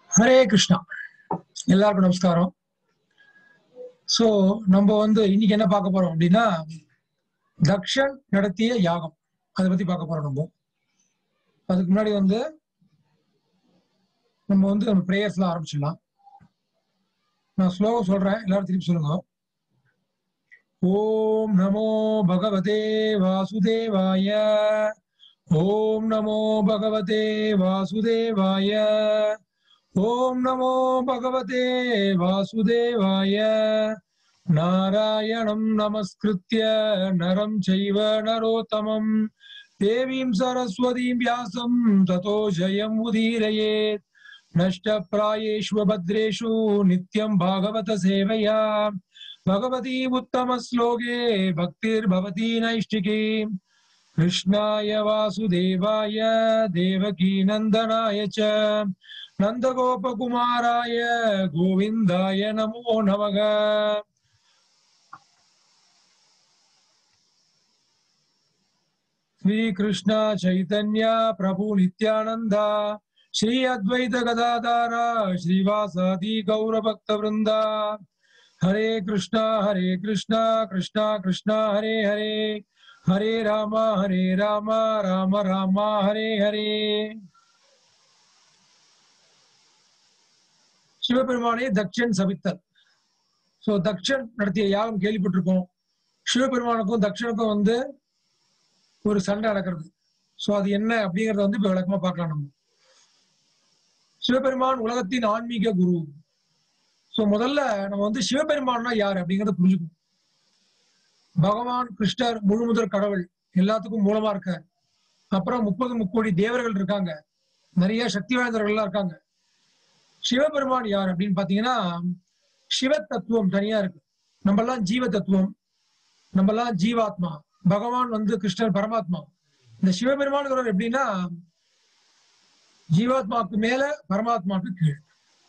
ஹரே கிருஷ்ணா எல்லாருக்கும் நமஸ்காரம் சோ நம்ம வந்து இன்னைக்கு என்ன பார்க்க போறோம் அப்படின்னா தக்ஷன் நடத்திய யாகம் அதை பத்தி பார்க்க போறோம் நம்ம அதுக்கு முன்னாடி வந்து நம்ம வந்து நம்ம பிரேயர்ஸ்லாம் ஆரம்பிச்சிடலாம் நான் ஸ்லோவா சொல்றேன் எல்லாரும் திருப்பி சொல்லுங்க ஓம் நமோ பகவதே வாசுதேவாய ஓம் நமோ பகவதே வாசுதேவாய ஓம் நமோ பகவதே வாசுதேவாய நாராயணம் நமஸ்கிருத்ய நரம் செய்வ நரோத்தமம் தேவீம் சரஸ்வதீம் வியாசம் ததோ ஜயம் உதீரயேத் नष्टप्रायेष्वभद्रेषु नित्यं भागवत सेवया भगवती उत्तमश्लोके भक्तिर्भवती नैष्टिकी कृष्णाय वासुदेवाय देवकीनन्दनाय च नन्दगोपकुमाराय गोविन्दाय नमो नमः श्रीकृष्ण चैतन्य प्रभु नित्यानन्द श्री अद्वैत गदाधारा श्रीवासादि गौरभक्त वृंदा हरे कृष्णा हरे कृष्णा कृष्णा कृष्णा हरे हरे हरे राम हरे राम राम राम हरे हरे சிவபெருமானே தக்ஷன் சபித்தல் சோ தக்ஷன் நடத்திய யாகம் கேள்விப்பட்டிருக்கோம் சிவபெருமானுக்கும் தக்ஷனுக்கும் வந்து ஒரு சண்டை நடக்கிறது சோ அது என்ன அப்படிங்கறத வந்து இப்ப விளக்கமா பார்க்கலாம் நம்ம சிவபெருமான் உலகத்தின் ஆன்மீக குரு சோ முதல்ல நம்ம வந்து சிவபெருமான்னா யாரு அப்படிங்கறத புரிஞ்சுக்கணும் பகவான் கிருஷ்ணர் முழுமுதற் கடவுள் எல்லாத்துக்கும் மூலமா இருக்க அப்புறம் முப்பது முக்கோடி தேவர்கள் இருக்காங்க நிறைய சக்தி வாய்ந்தவர்கள் எல்லாம் இருக்காங்க சிவபெருமான் யார் அப்படின்னு பாத்தீங்கன்னா சிவ தத்துவம் தனியா இருக்கு நம்ம எல்லாம் ஜீவ தத்துவம் நம்ம எல்லாம் ஜீவாத்மா பகவான் வந்து கிருஷ்ணர் பரமாத்மா இந்த சிவபெருமான் எப்படின்னா ஜீவாத்மாவுக்கு மேல பரமாத்மாவுக்கு கீழ்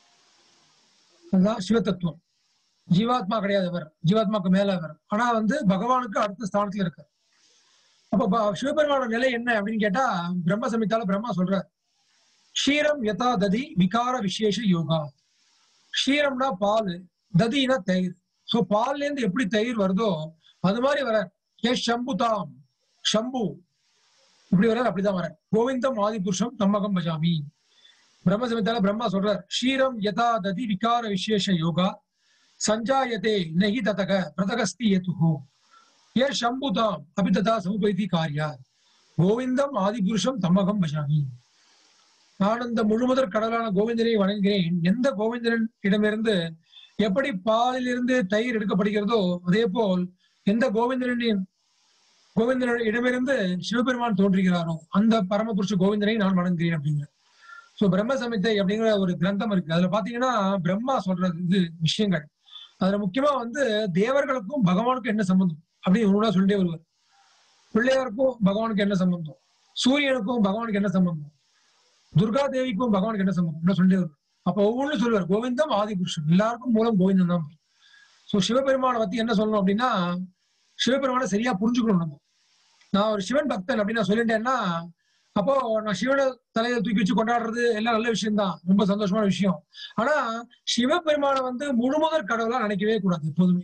அதுதான் சிவதத்துவம் ஜீவாத்மா கிடையாது அவர் ஜீவாத்மாவுக்கு மேல அவர் ஆனா வந்து பகவானுக்கு அடுத்த ஸ்தானத்துல இருக்க அப்ப சிவபெருமானோட நிலை என்ன அப்படின்னு கேட்டா பிரம்ம சமித்தால பிரம்மா சொல்ற க்ஷீரம் யதா ததி விகார விசேஷ யோகா க்ஷீரம்னா பால் ததினா தயிர் சோ பால்ல இருந்து எப்படி தயிர் வருதோ அது மாதிரி வர ஏ சம்புதாம் சம்பு இப்படி வர அப்படிதான் வர கோவிந்தம் ஆதிபுருஷம் தம்மகம் பஜாமி பிரம்ம சமித்தால பிரம்மா சொல்றார் ஷீரம் யதா ததி விகார விசேஷ யோகா சஞ்சாயதே நகி ததக பிரதகஸ்தி ஏதுஹோ ஏ சம்புதாம் அபிததா சமுபைதி காரியா கோவிந்தம் ஆதிபுருஷம் தம்மகம் பஜாமி நான் இந்த முழுமுதற் கடலான கோவிந்தனை வணங்குகிறேன் எந்த கோவிந்தனின் இடமிருந்து எப்படி பாலிலிருந்து தயிர் எடுக்கப்படுகிறதோ அதே போல் எந்த கோவிந்தனின் கோவிந்தனோட இடமிருந்து சிவபெருமான் தோன்றுகிறாரோ அந்த பரமபுருஷ கோவிந்தனை நான் வணங்குகிறேன் அப்படிங்கிற சோ பிரம்ம சமித்தை அப்படிங்கிற ஒரு கிரந்தம் இருக்கு அதுல பாத்தீங்கன்னா பிரம்மா சொல்றது இது விஷயங்கள் அதுல முக்கியமா வந்து தேவர்களுக்கும் பகவானுக்கும் என்ன சம்பந்தம் அப்படின்னு ஒண்ணா சொல்லிட்டே வருவார் பிள்ளையாருக்கும் பகவானுக்கு என்ன சம்பந்தம் சூரியனுக்கும் பகவானுக்கு என்ன சம்பந்தம் துர்கா தேவிக்கும் பகவானுக்கு என்ன சம்பந்தம் சொல்லிட்டே வருவார் அப்ப ஒவ்வொன்றும் சொல்லுவார் கோவிந்தம் ஆதிபுருஷன் எல்லாருக்கும் மூலம் கோவிந்தம் தான் சோ சிவபெருமானை பத்தி என்ன சொல்லணும் அப்படின்னா சிவபெருமானை சரியா புரிஞ்சுக்கணும் நம்ம நான் ஒரு சிவன் பக்தன் அப்படின்னு நான் சொல்லிட்டேன்னா அப்போ நான் சிவனை தலையில தூக்கி வச்சு கொண்டாடுறது எல்லாம் நல்ல விஷயம் தான் ரொம்ப சந்தோஷமான விஷயம் ஆனா சிவபெருமானை வந்து முழுமுதற் கடவுளா நினைக்கவே கூடாது எப்போதுமே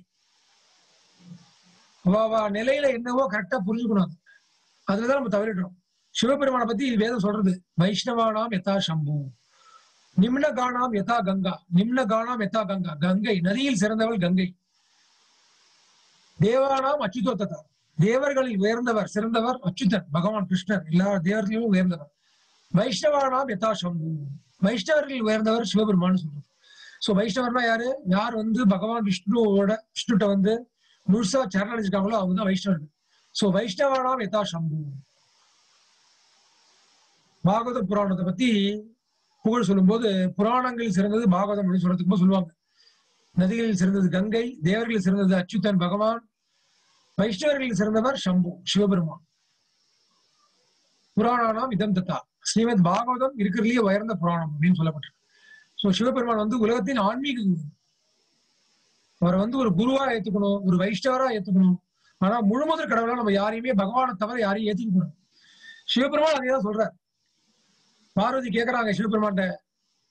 அவ நிலையில என்னவோ கரெக்டா புரிஞ்சுக்கணும் அதுலதான் நம்ம தவறிடுறோம் சிவபெருமானை பத்தி வேதம் சொல்றது வைஷ்ணவானாம் யதா சம்பு நிம்ன காணாம் யதா கங்கா நிம்ன காணாம் யதா கங்கா கங்கை நதியில் சிறந்தவள் கங்கை தேவானாம் அச்சுதோத்ததா தேவர்களில் உயர்ந்தவர் சிறந்தவர் அச்சுதன் பகவான் கிருஷ்ணர் எல்லா தேவர்களிலும் உயர்ந்தவர் வைஷ்ணவானாம் யதா சம்பு வைஷ்ணவர்களில் உயர்ந்தவர் சிவபெருமான் சொல்றது சோ வைஷ்ணவர்னா யாரு யார் வந்து பகவான் விஷ்ணுவோட விஷ்ணுட்ட வந்து முழுசா சரணடைஞ்சிருக்காங்களோ அவங்க தான் வைஷ்ணவர்கள் சோ வைஷ்ணவானாம் யதா சம்பு பாகவத புராணத்தை பத்தி புகழ் சொல்லும்போது புராணங்களில் சிறந்தது பாகவதம் அப்படின்னு சொல்றதுக்கு சொல்லுவாங்க நதிகளில் சிறந்தது கங்கை தேவர்களில் சிறந்தது அச்சுதன் பகவான் வைஷ்ணவர்களில் சிறந்தவர் சம்பு சிவபெருமான் புராணானாம் இதம் தத்தா ஸ்ரீமத் பாகவதம் இருக்கிறதுலயே உயர்ந்த புராணம் அப்படின்னு சொல்லப்பட்டிருக்கு சோ சிவபெருமான் வந்து உலகத்தின் ஆன்மீக குரு அவரை வந்து ஒரு குருவா ஏத்துக்கணும் ஒரு வைஷ்ணவரா ஏத்துக்கணும் ஆனா முழுமுதற் கடவுளா நம்ம யாரையுமே பகவானை தவிர யாரையும் ஏத்துக்க கூடாது சிவபெருமான் அதேதான் சொல்றார் பார்வதி கேக்குறாங்க சிவபெருமான்ட்ட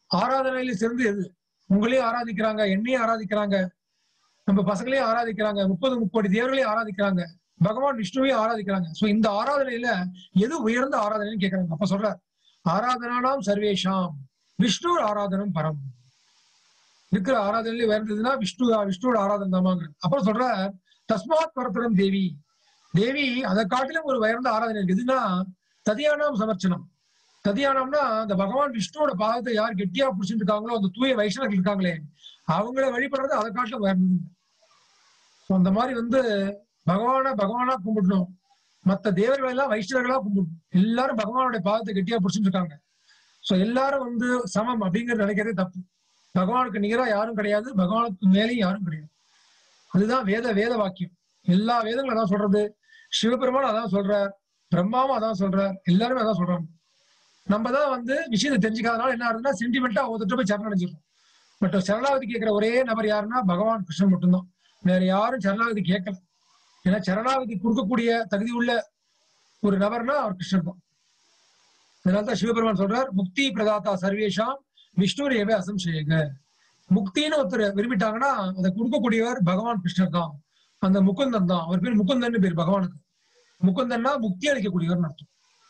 ஆராதனையில சிறந்து எது உங்களையும் ஆராதிக்கிறாங்க என்னையும் ஆராதிக்கிறாங்க நம்ம பசங்களையும் ஆராதிக்கிறாங்க முப்பது முப்பது தேவர்களையும் ஆராதிக்கிறாங்க பகவான் விஷ்ணுவையும் ஆராதிக்கிறாங்க சோ இந்த ஆராதனையில எது உயர்ந்த ஆராதனைன்னு கேக்குறாங்க அப்ப சொல்ற ஆராதனானாம் சர்வேஷாம் விஷ்ணு ஆராதனம் பரம் இருக்கிற ஆராதனையில உயர்ந்ததுன்னா விஷ்ணு விஷ்ணுவோட ஆராதனை தாமாங்க அப்புறம் சொல்ற தஸ்மாத் பரத்தரம் தேவி தேவி அதை காட்டிலும் ஒரு உயர்ந்த ஆராதனை இருக்கு எதுன்னா ததியானாம் சமர்ச்சனம் ததியானம்னா அந்த பகவான் விஷ்ணுவோட பாதத்தை யார் கெட்டியா பிடிச்சிட்டு இருக்காங்களோ அந்த தூய வைஷ்ணவர்கள் இருக்காங்களே அவங்கள வழிபடுறது அதை காட்டிலும் உயர்ந்தது So, அந்த மாதிரி வந்து பகவான பகவானா கும்பிடணும் மத்த தேவர்கள் எல்லாம் வைஷ்ணவர்களா கும்பிடணும் எல்லாரும் பகவானுடைய பாதத்தை கெட்டியா பிடிச்சிட்டு இருக்காங்க சோ எல்லாரும் வந்து சமம் அப்படிங்கறது நினைக்கிறதே தப்பு பகவானுக்கு நிகரா யாரும் கிடையாது பகவானுக்கு மேலேயும் யாரும் கிடையாது அதுதான் வேத வேத வாக்கியம் எல்லா வேதங்களும் அதான் சொல்றது சிவபெருமான் அதான் சொல்றார் பிரம்மாவும் அதான் சொல்றார் எல்லாருமே அதான் சொல்றாங்க நம்ம தான் வந்து விஷயத்தை தெரிஞ்சுக்காதனால என்ன ஆகுதுன்னா சென்டிமெண்டா ஒருத்தர் போய் சரணம் அடைஞ்சிடும் பட் சரணாகதி கேட்கிற ஒரே நபர் யாருன்னா பகவான் கிருஷ்ணன் மட்டும்தான் வேற யாரும் சரணாகதி கேட்கல ஏன்னா சரணாகதி கொடுக்கக்கூடிய தகுதி உள்ள ஒரு நபர்னா அவர் கிருஷ்ணன் தான் அதனால்தான் சிவபெருமான் சொல்றார் முக்தி பிரதாத்தா சர்வேஷாம் விஷ்ணு ஏவே அசம்சேக முக்தின்னு ஒருத்தர் விரும்பிட்டாங்கன்னா அதை கொடுக்கக்கூடியவர் பகவான் கிருஷ்ணர் தான் அந்த முகுந்தன் தான் அவர் பேர் முகுந்தன் பேர் பகவானுக்கு முகுந்தன்னா முக்தி அளிக்கக்கூடியவர் அர்த்தம்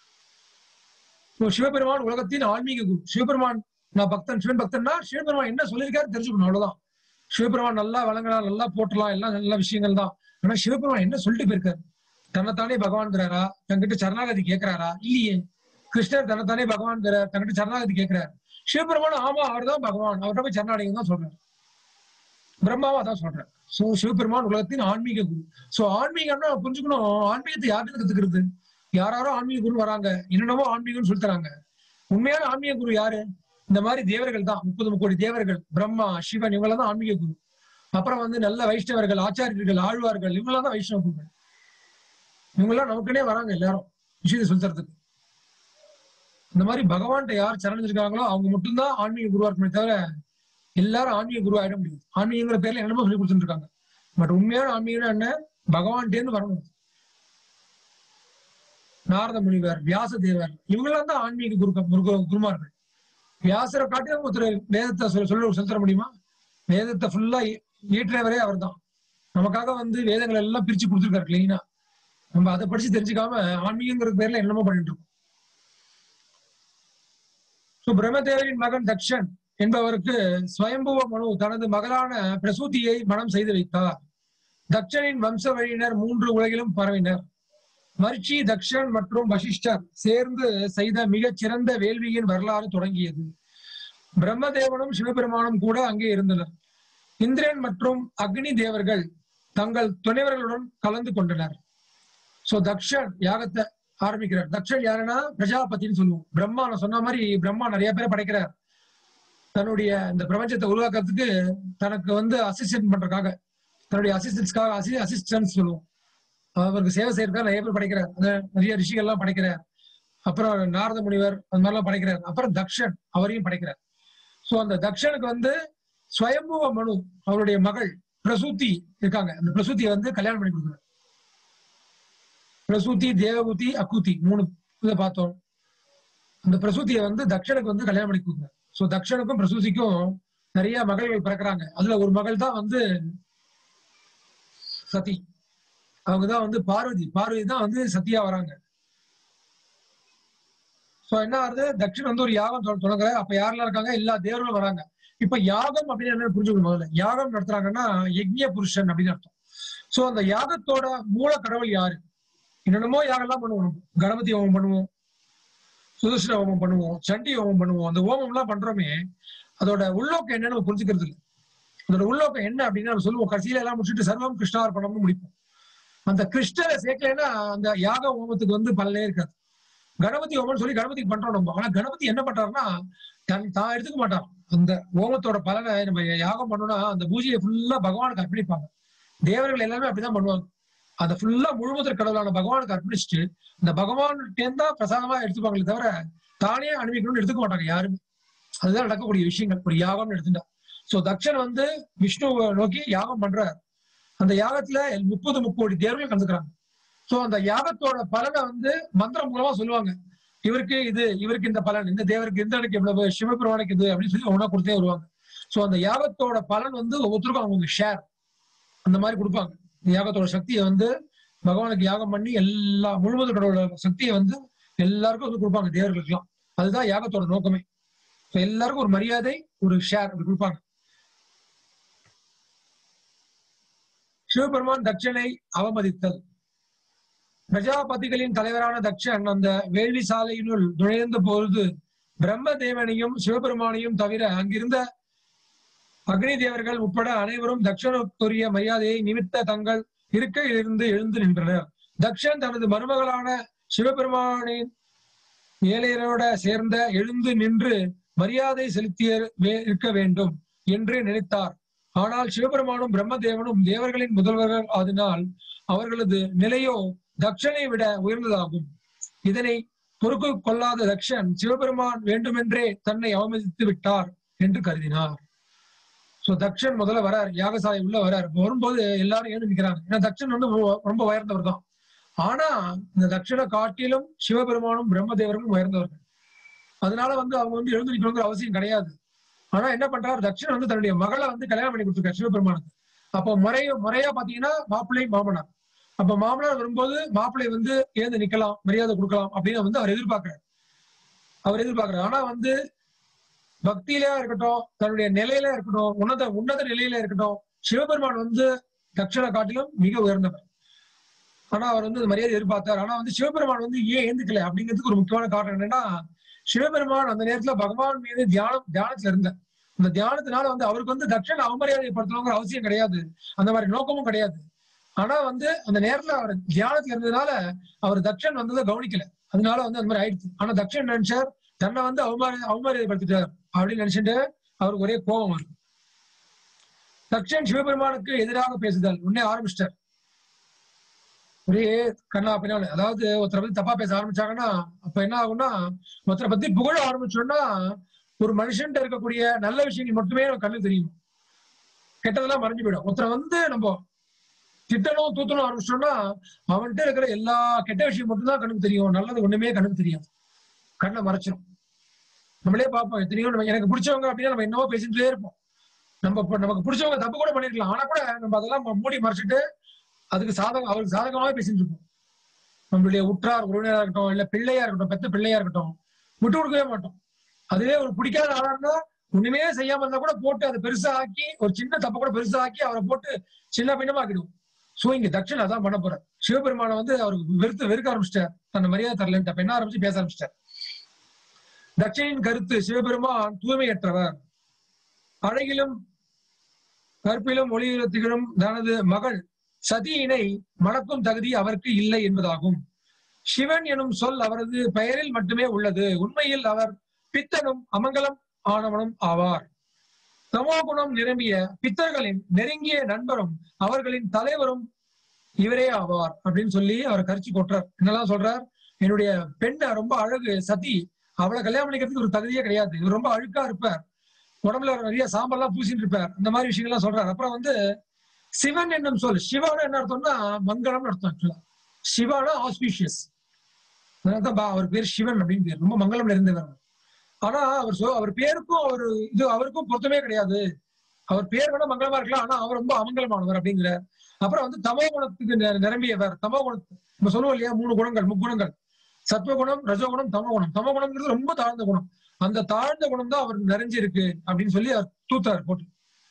இப்போ சிவபெருமான் உலகத்தின் ஆன்மீக குரு சிவபெருமான் நான் பக்தன் சிவன் பக்தன்னா சிவபெருமான் என்ன சொல்லியிருக்காரு தெரிஞ்சுக்கணும் அவ்வளவுதான் சிவபெருமான் நல்லா வழங்கலாம் நல்லா போட்டலாம் எல்லாம் நல்ல விஷயங்கள் தான் ஆனா சிவபெருமான் என்ன சொல்லிட்டு போயிருக்காரு தன்னைத்தானே பகவான்கிறாரா தங்கிட்ட சரணாகதி கேட்கிறாரா இல்லையே கிருஷ்ணர் தன்னைத்தானே பகவான் தங்கிட்ட சரணாகதி கேட்கிறாரு சிவபெருமான் ஆமா அவர் தான் பகவான் அவர்கிட்ட போய் சரணாகதி தான் சொல்றாரு பிரம்மாவா தான் சொல்றேன் சோ சிவபெருமான் உலகத்தின் ஆன்மீக குரு சோ ஆன்மீகம்னா புரிஞ்சுக்கணும் ஆன்மீகத்தை யார்கிட்ட கத்துக்கிறது யாராரோ ஆன்மீக குரு வராங்க என்னென்னவோ ஆன்மீகம்னு சொல்லி தராங்க உண்மையான ஆன்மீக குரு யாரு இந்த மாதிரி தேவர்கள் தான் முப்பது முக்கோடி தேவர்கள் பிரம்மா சிவன் இவங்கெல்லாம் தான் ஆன்மீக குரு அப்புறம் வந்து நல்ல வைஷ்ணவர்கள் ஆச்சாரியர்கள் ஆழ்வார்கள் இவங்கெல்லாம் தான் வைஷ்ணவ குருகள் இவங்கெல்லாம் நமக்குனே வராங்க எல்லாரும் விஷயத்தை சொல்லி தரதுக்கு இந்த மாதிரி பகவான்கிட்ட யார் சரணஞ்சிருக்காங்களோ அவங்க மட்டும்தான் ஆன்மீக குருவா இருக்கணுமே தவிர எல்லாரும் ஆன்மீக குரு ஆயிட முடியாது ஆன்மீகங்கிற பேர்ல என்னமோ சொல்லி கொடுத்துட்டு இருக்காங்க பட் உண்மையான ஆன்மீகம் என்ன பகவான்கிட்டேருந்து வரணும் நாரத முனிவர் வியாச தேவர் இவங்கெல்லாம் தான் ஆன்மீக குரு குரு குருமார்கள் வியாசரை காட்டியும் ஒருத்தர் வேதத்தை சொல்ல சொல்ல சொல்லி தர முடியுமா வேதத்தை ஃபுல்லா இயற்றியவரே அவர் தான் நமக்காக வந்து வேதங்கள் எல்லாம் பிரிச்சு கொடுத்துருக்காரு கிளீனா நம்ம அதை படிச்சு தெரிஞ்சுக்காம ஆன்மீகங்கிற பேர்ல என்னமோ பண்ணிட்டு இருக்கோம் சோ பிரம்மதேவரின் மகன் தக்ஷன் என்பவருக்கு ஸ்வயம்புவ மனு தனது மகளான பிரசூதியை மனம் செய்து வைத்தார் தக்ஷனின் வம்ச வழியினர் மூன்று உலகிலும் பரவினர் மர்ச்சி தக்ஷன் மற்றும் வசிஷ்டர் சேர்ந்து செய்த மிகச் சிறந்த வேள்வியின் வரலாறு தொடங்கியது பிரம்மதேவனும் சிவபெருமானும் கூட அங்கே இருந்தனர் இந்திரன் மற்றும் அக்னி தேவர்கள் தங்கள் துணைவர்களுடன் கலந்து கொண்டனர் சோ தக்ஷன் யாகத்தை ஆரம்பிக்கிறார் தக்ஷன் யாருன்னா பிரஜாபதினு சொல்லுவோம் பிரம்மா நான் சொன்ன மாதிரி பிரம்மா நிறைய பேரை படைக்கிறார் தன்னுடைய இந்த பிரபஞ்சத்தை உருவாக்குறதுக்கு தனக்கு வந்து அசிஸ்டன்ட் பண்றதுக்காக தன்னுடைய அசிஸ்டன்ஸ்க்காக அசி அசிஸ்டன்ஸ் சொல்லுவோம் அவருக்கு சேவை செய்யறதுக்காக நிறைய பேர் படைக்கிறார் அந்த நிறைய ரிஷிகள் எல்லாம் படைக்கிறார் அப்புறம் நாரத முனிவர் அந்த மாதிரிலாம் படைக்கிறார் அப்புறம் தக்ஷன் அவரையும் படைக்கிறார் சோ அந்த தக்ஷனுக்கு வந்து ஸ்வயம்புவ மனு அவருடைய மகள் பிரசூதி இருக்காங்க அந்த பிரசூதியை வந்து கல்யாணம் பண்ணி கொடுக்குறாரு பிரசூதி தேவபூதி அக்குதி மூணு இதை பார்த்தோம் அந்த பிரசூதியை வந்து தக்ஷனுக்கு வந்து கல்யாணம் பண்ணி கொடுக்குறாரு சோ தக்ஷனுக்கும் பிரசூதிக்கும் நிறைய மகள்கள் பிறக்கிறாங்க அதுல ஒரு மகள் தான் வந்து சதி அவங்கதான் வந்து பார்வதி பார்வதி தான் வந்து சத்தியா வராங்க சோ என்ன ஆகுது தக்ஷன் வந்து ஒரு யாகம் தொ- தொடங்குற அப்ப யாரெல்லாம் இருக்காங்க எல்லா தேவர்களும் வராங்க இப்ப யாகம் அப்படின்னு என்ன புரிஞ்சுக்கணும் முதல்ல யாகம் நடத்துறாங்கன்னா யக்ஞ புருஷன் அப்படின்னு அர்த்தம் சோ அந்த யாகத்தோட மூல கடவுள் யாரு என்னென்னமோ யாகம்லாம் பண்ணுவோம் நம்ம. கணபதி ஹோமம் பண்ணுவோம் சுதர்சன ஹோமம் பண்ணுவோம் சண்டி ஹோமம் பண்ணுவோம் அந்த ஹோமம் எல்லாம் பண்றோமே அதோட உள்நோக்கம் என்னன்னு நம்ம புரிஞ்சுக்கிறது இல்லை அதோட உள்நோக்கம் என்ன அப்படின்னு நம்ம சொல்லுவோம் கடைசியில எல்லாம் முடிச்சுட்டு சர்வம் கிருஷ்ணார்பணம்னு முடிப்போம் அந்த கிருஷ்ணரை சேர்க்கலைன்னா அந்த யாக ஹோமத்துக்கு வந்து பலனே இருக்காது கணபதி ஹோமம்னு சொல்லி கணபதிக்கு பண்றோம் நம்ம ஆனா கணபதி என்ன பண்றாருன்னா தன் தான் எடுத்துக்க மாட்டான் அந்த ஹோமத்தோட பலனை நம்ம யாகம் பண்ணோம்னா அந்த பூஜையை ஃபுல்லா பகவானுக்கு அர்ப்பணிப்பாங்க தேவர்கள் எல்லாமே அப்படிதான் பண்ணுவாங்க அதை ஃபுல்லா முழுமுதற் கடவுளான பகவானுக்கு அர்ப்பணிச்சுட்டு இந்த பகவான்கிட்ட தான் பிரசாதமா எடுத்துப்பாங்களே தவிர தானே அனுப்பிக்கணும்னு எடுத்துக்க மாட்டாங்க யாருமே அதுதான் நடக்கக்கூடிய விஷயங்கள் ஒரு யாகம்னு எடுத்துட்டா சோ தக்ஷன் வந்து விஷ்ணுவை நோக்கி யாகம் பண்றார் அந்த யாகத்துல முப்பது முக்கோடி தேவர்கள் கலந்துக்கிறாங்க சோ அந்த யாகத்தோட பலனை வந்து மந்திரம் மூலமா சொல்லுவாங்க இவருக்கு இது இவருக்கு இந்த பலன் இந்த தேவருக்கு இந்திரனுக்கு இவ்வளவு சிவபெருமானுக்கு இது அப்படின்னு சொல்லி ஒவ்வொன்றா கொடுத்தே வருவாங்க சோ அந்த யாகத்தோட பலன் வந்து ஒவ்வொருத்தருக்கும் அவங்க ஷேர் அந்த மாதிரி கொடுப்பாங்க இந்த யாகத்தோட சக்தியை வந்து பகவானுக்கு யாகம் பண்ணி எல்லா முழுவதும் கடவுளோட சக்தியை வந்து எல்லாருக்கும் வந்து கொடுப்பாங்க தேவர்களுக்கெல்லாம் அதுதான் யாகத்தோட நோக்கமே So எல்லாருக்கும் ஒரு மரியாதை ஒரு ஷேர் அப்படி கொடுப்பாங்க சிவபெருமான் தட்சனை அவமதித்தல் பிரஜாபதிகளின் தலைவரான தக்ஷன் அந்த வேள்வி சாலையினுள் நுழைந்த பொழுது பிரம்ம தேவனையும் சிவபெருமானையும் தவிர அங்கிருந்த அக்னி தேவர்கள் உட்பட அனைவரும் தக்ஷனுக்குரிய மரியாதையை நிமித்த தங்கள் இருக்கையிலிருந்து எழுந்து நின்றனர் தக்ஷன் தனது மருமகளான சிவபெருமானின் ஏழையரோட சேர்ந்த எழுந்து நின்று மரியாதை செலுத்திய வே- இருக்க வேண்டும் என்று நினைத்தார் ஆனால் சிவபெருமானும் பிரம்மதேவனும் தேவர்களின் முதல்வர்கள் அதனால் அவர்களது நிலையோ தக்ஷனை விட உயர்ந்ததாகும் இதனை பொறுப்பு கொள்ளாத தக்ஷன் சிவபெருமான் வேண்டுமென்றே தன்னை அவமதித்து விட்டார் என்று கருதினார் சோ தக்ஷன் முதல்ல வரார் யாகசாலை உள்ள வரார் வரும்போது எல்லாரும் எழுந்து நிக்கிறாங்க ஏன்னா தக்ஷன் வந்து ரொம்ப- ரொம்ப உயர்ந்தவர் தான் ஆனா இந்த தக்ஷனை காட்டிலும் சிவபெருமானும் பிரம்மதேவரும் உயர்ந்தவர்கள் அதனால வந்து அவங்க வந்து எழுந்து நிக்கணுங்கிற அவசியம் கிடையாது ஆனா என்ன பண்றாரு தக்ஷன் வந்து தன்னுடைய மகளை வந்து கல்யாணம் பண்ணி கொடுத்துருக்காரு சிவபெருமானுக்கு அப்போ முறைய முறையா பாத்தீங்கன்னா மாப்பிள்ளை மாமனார் அப்ப மாமனார் வரும்போது மாப்பிள்ளை வந்து எழுந்து நிக்கலாம் மரியாதை கொடுக்கலாம் அப்படின்னு வந்து அவர் எதிர்பார்க்கிறார் அவர் எதிர்பார்க்கிறார் ஆனா வந்து பக்தியிலயா இருக்கட்டும் தன்னுடைய நிலையில இருக்கட்டும் உன்னத உன்னத நிலையில இருக்கட்டும் சிவபெருமான் வந்து தட்சணை காட்டிலும் மிக உயர்ந்தவர் ஆனா அவர் வந்து அந்த மரியாதை எதிர்பார்த்தார் ஆனா வந்து சிவபெருமான் வந்து ஏன் ஏந்துக்கல அப்படிங்கிறதுக்கு ஒரு முக்கியமான காரணம் என்னன்னா சிவபெருமான் அந்த நேரத்துல பகவான் மீது தியானம் தியானத்துல இருந்தார் அந்த தியானத்தினால வந்து அவருக்கு வந்து தட்சணை அவமரியாதைப்படுத்தணுங்கிற அவசியம் கிடையாது அந்த மாதிரி நோக்கமும் கிடையாது ஆனா வந்து அந்த நேரத்துல அவர் தியானத்துல இருந்ததுனால அவர் தட்சன் வந்ததை கவனிக்கல அதனால வந்து அந்த மாதிரி ஆயிடுச்சு ஆனா தட்சன் நினைச்சார் தன்னை வந்து அவமாரி அவமரியாதைப்படுத்திட்டார் அப்படின்னு நினைச்சிட்டு அவருக்கு ஒரே கோபம் வருது தக்ஷன் சிவபெருமானுக்கு எதிராக பேசுதல் உடனே ஆரம்பிச்சிட்டார் ஒரே கண்ணா பின்னால அதாவது ஒருத்தரை பத்தி தப்பா பேச ஆரம்பிச்சாங்கன்னா அப்ப என்ன ஆகும்னா ஒருத்தரை பத்தி புகழ ஆரம்பிச்சோம்னா ஒரு மனுஷன்ட்ட இருக்கக்கூடிய நல்ல விஷயங்கள் மட்டுமே நம்ம கண்ணு தெரியும் கெட்டதெல்லாம் மறைஞ்சு போயிடும் ஒருத்தரை வந்து நம்ம திட்டணும் தூத்தணும் ஆரம்பிச்சோம்னா அவன்கிட்ட இருக்கிற எல்லா கெட்ட விஷயம் மட்டும்தான் கண்ணுக்கு தெரியும் நல்லது ஒண்ணுமே கண்ணுக்கு தெரியாது கண்ணை மறைச்சிடும் நம்மளே பார்ப்போம் எத்தனையோ நம்ம எனக்கு பிடிச்சவங்க அப்படின்னா நம்ம என்னவோ பேசிட்டே இருப்போம் நம்ம இப்ப நமக்கு பிடிச்சவங்க தப்பு கூட பண்ணிருக்கலாம் ஆனா கூட நம்ம அதெல்லாம் மூடி மறைச்சிட்டு அதுக்கு சாதகம் அவருக்கு சாதகமாவே பேசிட்டு இருப்போம் நம்மளுடைய உற்றார் உறவினரா இருக்கட்டும் இல்ல பிள்ளையா இருக்கட்டும் பெத்த பிள்ளையா இருக்கட்டும் விட்டு கொடுக்கவே மாட்டோம் அதுவே ஒரு பிடிக்காத ஆளா இருந்தா ஒண்ணுமே செய்யாம இருந்தா கூட போட்டு அதை பெருசா ஆக்கி ஒரு சின்ன தப்பை கூட பெருசா ஆக்கி அவரை போட்டு சின்ன பின்னமாக்கிடுவோம் சோ இங்க தட்சன் அதான் பண்ண போறார் சிவபெருமானை வந்து அவருக்கு வெறுத்து வெறுக்க ஆரம்பிச்சிட்டார் தன்னை மரியாதை தரலன்ட்டு அப்ப என்ன ஆரம்பிச்சு பேச ஆரம்பிச்சிட்டார் தட்சனின் கருத்து சிவபெருமான் தூய்மையற்றவர் அழகிலும் கற்பிலும் ஒளியிலும் திகழும் தனது மகள் சதியினை மணக்கும் தகுதி அவருக்கு இல்லை என்பதாகும் சிவன் எனும் சொல் அவரது பெயரில் மட்டுமே உள்ளது உண்மையில் அவர் பித்தனும் அமங்கலம் ஆனவனும் ஆவார் தமோகுணம் நிரம்பிய பித்தர்களின் நெருங்கிய நண்பரும் அவர்களின் தலைவரும் இவரே ஆவார் அப்படின்னு சொல்லி அவர் கரிச்சு கொட்டுறார் என்னெல்லாம் சொல்றார் என்னுடைய பெண்ண ரொம்ப அழகு சதி அவளை கல்யாணம் பண்ணிக்கிறதுக்கு ஒரு தகுதியே கிடையாது இவர் ரொம்ப அழுக்கா இருப்பார் உடம்புல நிறைய சாம்பல்லாம் பூசிட்டு இருப்பார் இந்த மாதிரி விஷயங்கள்லாம் சொல்றாரு அப்புறம் வந்து சிவன் என்னும் சொல் சிவானா என்ன அர்த்தம்னா மங்களம்னு அர்த்தம் ஆக்சுவலா சிவானா ஆஸ்பீஷியஸ் அதனாலதான் பா- அவர் பேர் சிவன் அப்படின்னு பேர் ரொம்ப மங்களம் நிறைந்தவர் ஆனா அவர் சொ அவர் பேருக்கும் அவர் இது அவருக்கும் பொருத்தமே கிடையாது அவர் பேர் வேணா மங்களமா இருக்கலாம் ஆனா அவர் ரொம்ப அமங்கலமானவர் அப்படிங்கிறார் அப்புறம் வந்து தமோ குணத்துக்கு நி- நிரம்பியவர் தமோ குணத்து நம்ம சொல்லுவோம் இல்லையா மூணு குணங்கள் முக்குணங்கள் சத்வகுணம் ரஜோகுணம் தமோகுணம் தமோகுணம்ங்கிறது ரொம்ப தாழ்ந்த குணம் அந்த தாழ்ந்த குணம் தான் அவர் நிறைஞ்சிருக்கு அப்படின்னு சொல்லி அவர் தூத்தார் போட்டு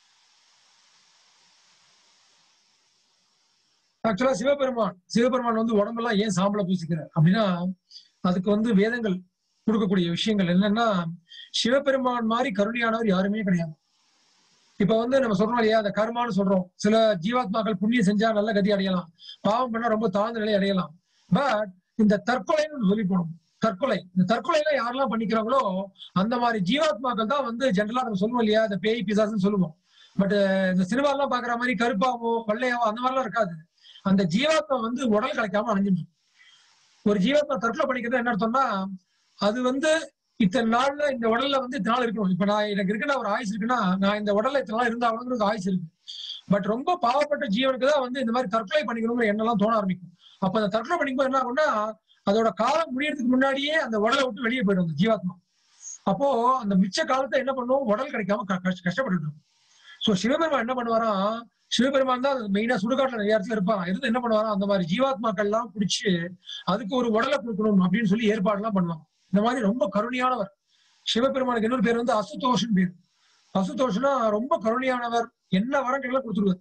ஆக்சுவலா சிவபெருமான் சிவபெருமான் வந்து உடம்பெல்லாம் ஏன் சாம்பல பூசிக்கிறார் அப்படின்னா அதுக்கு வந்து வேதங்கள் கொடுக்கக்கூடிய விஷயங்கள் என்னன்னா சிவபெருமான் மாதிரி கருணையானவர் யாருமே கிடையாது இப்ப வந்து நம்ம சொல்றோம் இல்லையா அந்த கர்மான்னு சொல்றோம் சில ஜீவாத்மாக்கள் புண்ணியம் செஞ்சா நல்ல கதி அடையலாம் பாவம் பண்ணா ரொம்ப தாழ்ந்த நிலை அடையலாம் பட் இந்த தற்கொலைன்னு சொல்லி போனோம் தற்கொலை இந்த தற்கொலை எல்லாம் யாரெல்லாம் பண்ணிக்கிறாங்களோ அந்த மாதிரி ஜீவாத்மாக்கள் தான் வந்து ஜென்ரலா நம்ம சொல்லுவோம் இல்லையா இந்த பேய் பிசாசுன்னு சொல்லுவோம் பட் இந்த சினிமா எல்லாம் பாக்குற மாதிரி கருப்பாவோ வெள்ளையாவோ அந்த மாதிரிலாம் இருக்காது அந்த ஜீவாத்மா வந்து உடல் கிடைக்காம அணைஞ்சிடும் ஒரு ஜீவாத்மா தற்கொலை பண்ணிக்கிறது என்ன அர்த்தம்னா அது வந்து இத்தனை நாள்ல இந்த உடல்ல வந்து இத்தனை நாள் இருக்கணும் இப்ப நான் எனக்கு இருக்குன்னா ஒரு ஆயுசு இருக்குன்னா நான் இந்த உடல்ல இத்தனை நாள் இருந்தாகணுங்கிறது ஆயுசு இருக்கு பட் ரொம்ப பாவப்பட்ட ஜீவனுக்கு தான் வந்து இந்த மாதிரி தற்கொலை பண்ணிக்கணுங்கிற எண்ணம்லாம் தோண ஆரம்பிக்கும் அப்ப அந்த தற்கொலை பண்ணிக்கும்போது என்ன ஆகும்னா அதோட காலம் முடியறதுக்கு முன்னாடியே அந்த உடலை விட்டு வெளியே போயிடும் அந்த ஜீவாத்மா அப்போ அந்த மிச்ச காலத்தை என்ன பண்ணுவோம் உடல் கிடைக்காம க- கஷ்ட- கஷ்டப்பட்டுட்டு இருக்கும் சோ சிவபெருமான் என்ன பண்ணுவாராம் சிவபெருமான் தான் மெயினா சுடுகாட்டுல நிறைய இடத்துல இருப்பான் இருந்து என்ன பண்ணுவாராம் அந்த மாதிரி ஜீவாத்மாக்கள் எல்லாம் பிடிச்சு அதுக்கு ஒரு உடலை கொடுக்கணும் அப்படின்னு சொல்லி ஏற்பாடு எல்லாம் பண்ணுவாங்க இந்த மாதிரி ரொம்ப கருணையானவர் சிவபெருமானுக்கு இன்னொரு பேர் வந்து அசுதோஷன் பேர் அசுதோஷனா ரொம்ப கருணையானவர் என்ன வரங்கள்லாம் கொடுத்துருவார்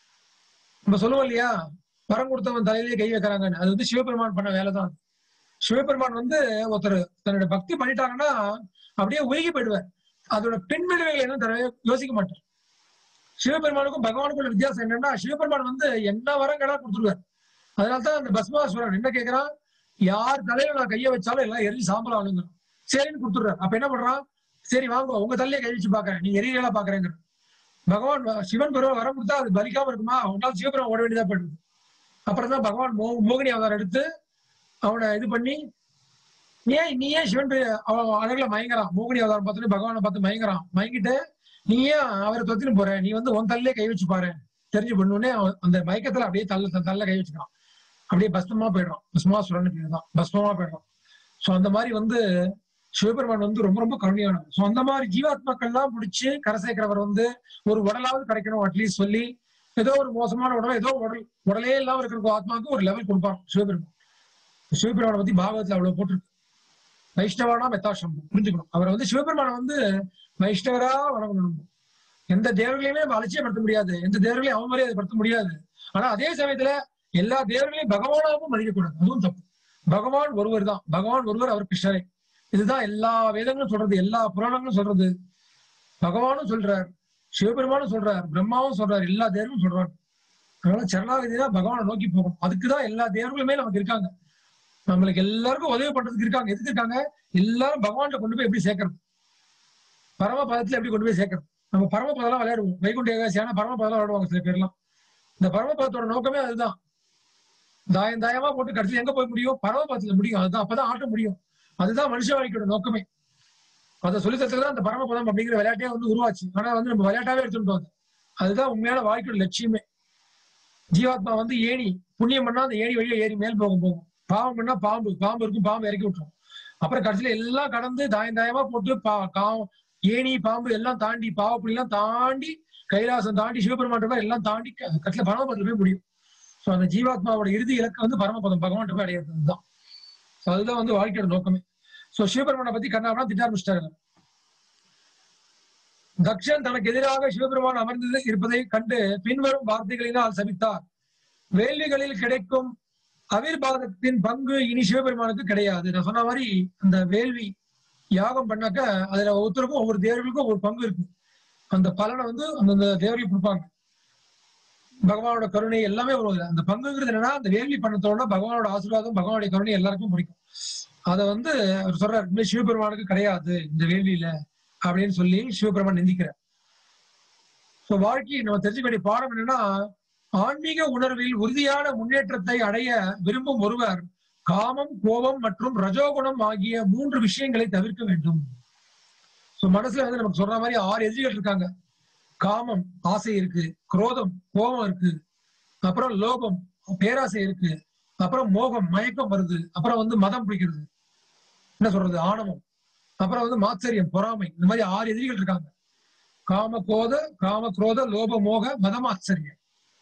நம்ம சொல்லுவோம் இல்லையா வரம் கொடுத்தவன் தலையிலேயே கை வைக்கிறாங்கன்னு அது வந்து சிவபெருமான் பண்ண வேலை தான் சிவபெருமான் வந்து ஒருத்தர் தன்னுடைய பக்தி பண்ணிட்டாங்கன்னா அப்படியே உருகி போயிடுவார் அதோட பின் விளைவுகள் என்ன தர யோசிக்க மாட்டார் சிவபெருமானுக்கும் பகவானுக்கும் உள்ள வித்தியாசம் என்னன்னா சிவபெருமான் வந்து என்ன வரங்களா கொடுத்துருவார் அதனாலதான் அந்த பஸ்மாசுரன் என்ன கேக்குறான் யார் தலையில நான் கைய வச்சாலும் எல்லாம் எரிஞ்சு சாம்பல் ஆளுங்க சரின்னு கொடுத்துடுறாரு அப்ப என்ன பண்றான் சரி வாங்க உங்க தலையில கை வச்சு பாக்குறேன் நீங்க எரியலா பாக்குறேங்க பகவான் வ- சிவன் பெருமான் வரம் கொடுத்தா அது பலிக்காம இருக்குமா உங்களால் சிவபெருமான் ஓட வேண்டியதா போயிடுது அப்புறம் தான் பகவான் மோ மோகினி அவதாரம் எடுத்து அவனை இது பண்ணி ஏன் நீ ஏன் சிவன் பெரிய- அவன் அழகுல மயங்குறான் மோகினி அவதாரம் பார்த்துட்டு பகவானை பார்த்து மயங்குறான் மயங்கிட்டு நீ ஏன் அவரை தொத்தின்னு போற நீ வந்து உன் தள்ளிலே கை வச்சு பாரு தெரிஞ்சு பண்ணுனே அவன் அந்த மயக்கத்துல அப்படியே தள்ள தன் தள்ள கை வச்சுக்கிறான் அப்படியே பஸ்மமா போயிடுறான் பஸ்மாசுரன் பேர் தான் பஸ்மமா போயிடுறான் சோ அந்த மாதிரி வந்து சிவபெருமான் வந்து ரொம்ப ரொம்ப கருணையானவர் சோ அந்த மாதிரி ஜீவாத்மாக்கள் எல்லாம் பிடிச்சு கரை சேர்க்கிறவர் வந்து ஒரு உடலாவது கிடைக்கணும் அட்லீஸ்ட் சொல்லி ஏதோ ஒரு மோசமான உடல் ஏதோ உடல் உடலே இல்லாம இருக்கிற ஆத்மாவுக்கு ஒரு லெவல் கொடுப்பாங்க சிவபெருமான் சிவபெருமானை பத்தி பாகவத்துல அவ்வளவு போட்டிருக்கு வைஷ்ணவானா மெத்தாசம் புரிஞ்சுக்கணும் அவரை வந்து சிவபெருமானை வந்து வைஷ்ணவரா வணங்கணும் எந்த தேவர்களையுமே நம்ம அலட்சியப்படுத்த முடியாது எந்த தேவர்களையும் அவமரியாதைப்படுத்த முடியாது ஆனா அதே சமயத்துல எல்லா தேவர்களையும் பகவானாவும் மதிக்கக்கூடாது அதுவும் தப்பு பகவான் ஒருவர் தான் பகவான் ஒருவர் அவர் கிருஷ்ணரே இதுதான் எல்லா வேதங்களும் சொல்றது எல்லா புராணங்களும் சொல்றது பகவானும் சொல்றார் சிவபெருமானும் சொல்றார் பிரம்மாவும் சொல்றார் எல்லா தேவரும் சொல்றாங்க அதனால சரணாகதி தான் பகவானை நோக்கி போகணும் அதுக்குதான் எல்லா தேவர்களுமே நமக்கு இருக்காங்க நம்மளுக்கு எல்லாருக்கும் உதவி பண்றதுக்கு இருக்காங்க எதுக்கு இருக்காங்க எல்லாரும் பகவான்கிட்ட கொண்டு போய் எப்படி சேர்க்கறது பரமபதத்துல எப்படி கொண்டு போய் சேர்க்கறது நம்ம பரமபதம்லாம் விளையாடுவோம் வைகுண்ட ஏகாசியான பரமபதம் விளையாடுவாங்க சில பேர்லாம் இந்த பரமபதத்தோட நோக்கமே அதுதான் தாயம் தாயமா போட்டு கடைசியில் எங்க போய் முடியும் பரமபதத்துல முடியும் அதுதான் அப்பதான் ஆட்ட முடியும் அதுதான் மனுஷ வாழ்க்கையோட நோக்கமே அதை சொல்லித்தரத்துக்கு தான் அந்த பரமபதம் அப்படிங்கிற விளையாட்டே வந்து உருவாச்சு ஆனா வந்து நம்ம விளையாட்டாவே எடுத்துட்டு வந்தோம் அதுதான் உண்மையான வாழ்க்கையோட லட்சியமே ஜீவாத்மா வந்து ஏணி புண்ணியம் பண்ணா அந்த ஏணி வழியா ஏறி மேல் போகும் போகும் பாவம் பண்ணா பாம்பு பாம்பு இருக்கும் பாம்பு இறக்கி விட்டுரும் அப்புறம் கடைசியில எல்லாம் கடந்து தாயம் தாயமா போட்டு பா காவம் ஏணி பாம்பு எல்லாம் தாண்டி பாவப்புலி எல்லாம் தாண்டி கைலாசம் தாண்டி சிவபெருமான் எல்லாம் தாண்டி க- கடைசியில பரமபதத்துல போய் முடியும் சோ அந்த ஜீவாத்மாவோட இறுதி இலக்கு வந்து பரமபதம் பகவான் போய் அடையிறது தான் சோ அதுதான் வந்து வாழ்க்கையோட நோக்கமே சோ சிவபெருமானை பத்தி கண்ணாபனா திட்ட ஆரம்பிச்சிட்டாரு தக்ஷன் தனக்கு எதிராக சிவபெருமான் அமர்ந்து இருப்பதை கண்டு பின்வரும் வார்த்தைகளினால் சபித்தார் வேள்விகளில் கிடைக்கும் அவிர்பாதத்தின் பங்கு இனி சிவபெருமானுக்கு கிடையாது நான் சொன்ன மாதிரி அந்த வேள்வி யாகம் பண்ணாக்க அதுல ஒவ்வொருத்தருக்கும் ஒவ்வொரு தேவர்களுக்கும் ஒவ்வொரு பங்கு இருக்கு அந்த பலனை வந்து அந்தந்த தேவர்கள் கொடுப்பாங்க பகவானோட கருணை எல்லாமே வரும் அதுல. அந்த பங்குங்கிறது என்னன்னா அந்த வேள்வி பண்ணத்தோட பகவானோட ஆசீர்வாதம் பகவானுடைய கருணை எல்லாருக்கும் பிடிக்கும் அதை வந்து அவர் சொல்றாரு "இனிமே சிவபெருமானுக்கு கிடையாது இந்த வேள்வியில அப்படின்னு சொல்லி சிவபெருமான் நிந்திக்கிறார் சோ வாழ்க்கை நம்ம தெரிஞ்சுக்க வேண்டிய பாடம் என்னன்னா ஆன்மீக உணர்வில் உறுதியான முன்னேற்றத்தை அடைய விரும்பும் ஒருவர் காமம் கோபம் மற்றும் ரஜோகுணம் ஆகிய மூன்று விஷயங்களை தவிர்க்க வேண்டும் சோ மனசுல வந்து நமக்கு சொல்ற மாதிரி ஆறு எதிரிகள் இருக்காங்க காமம் ஆசை இருக்கு குரோதம் கோபம் இருக்கு அப்புறம் லோகம் பேராசை இருக்கு அப்புறம் மோகம் மயக்கம் வருது அப்புறம் வந்து மதம் பிடிக்கிறது என்ன சொல்றது ஆணவம் அப்புறம் வந்து மாச்சரியம் பொறாமை இந்த மாதிரி ஆறு எதிரிகள் இருக்காங்க காம கோத காம குரோத லோப மோக மதம் ஆச்சரியம்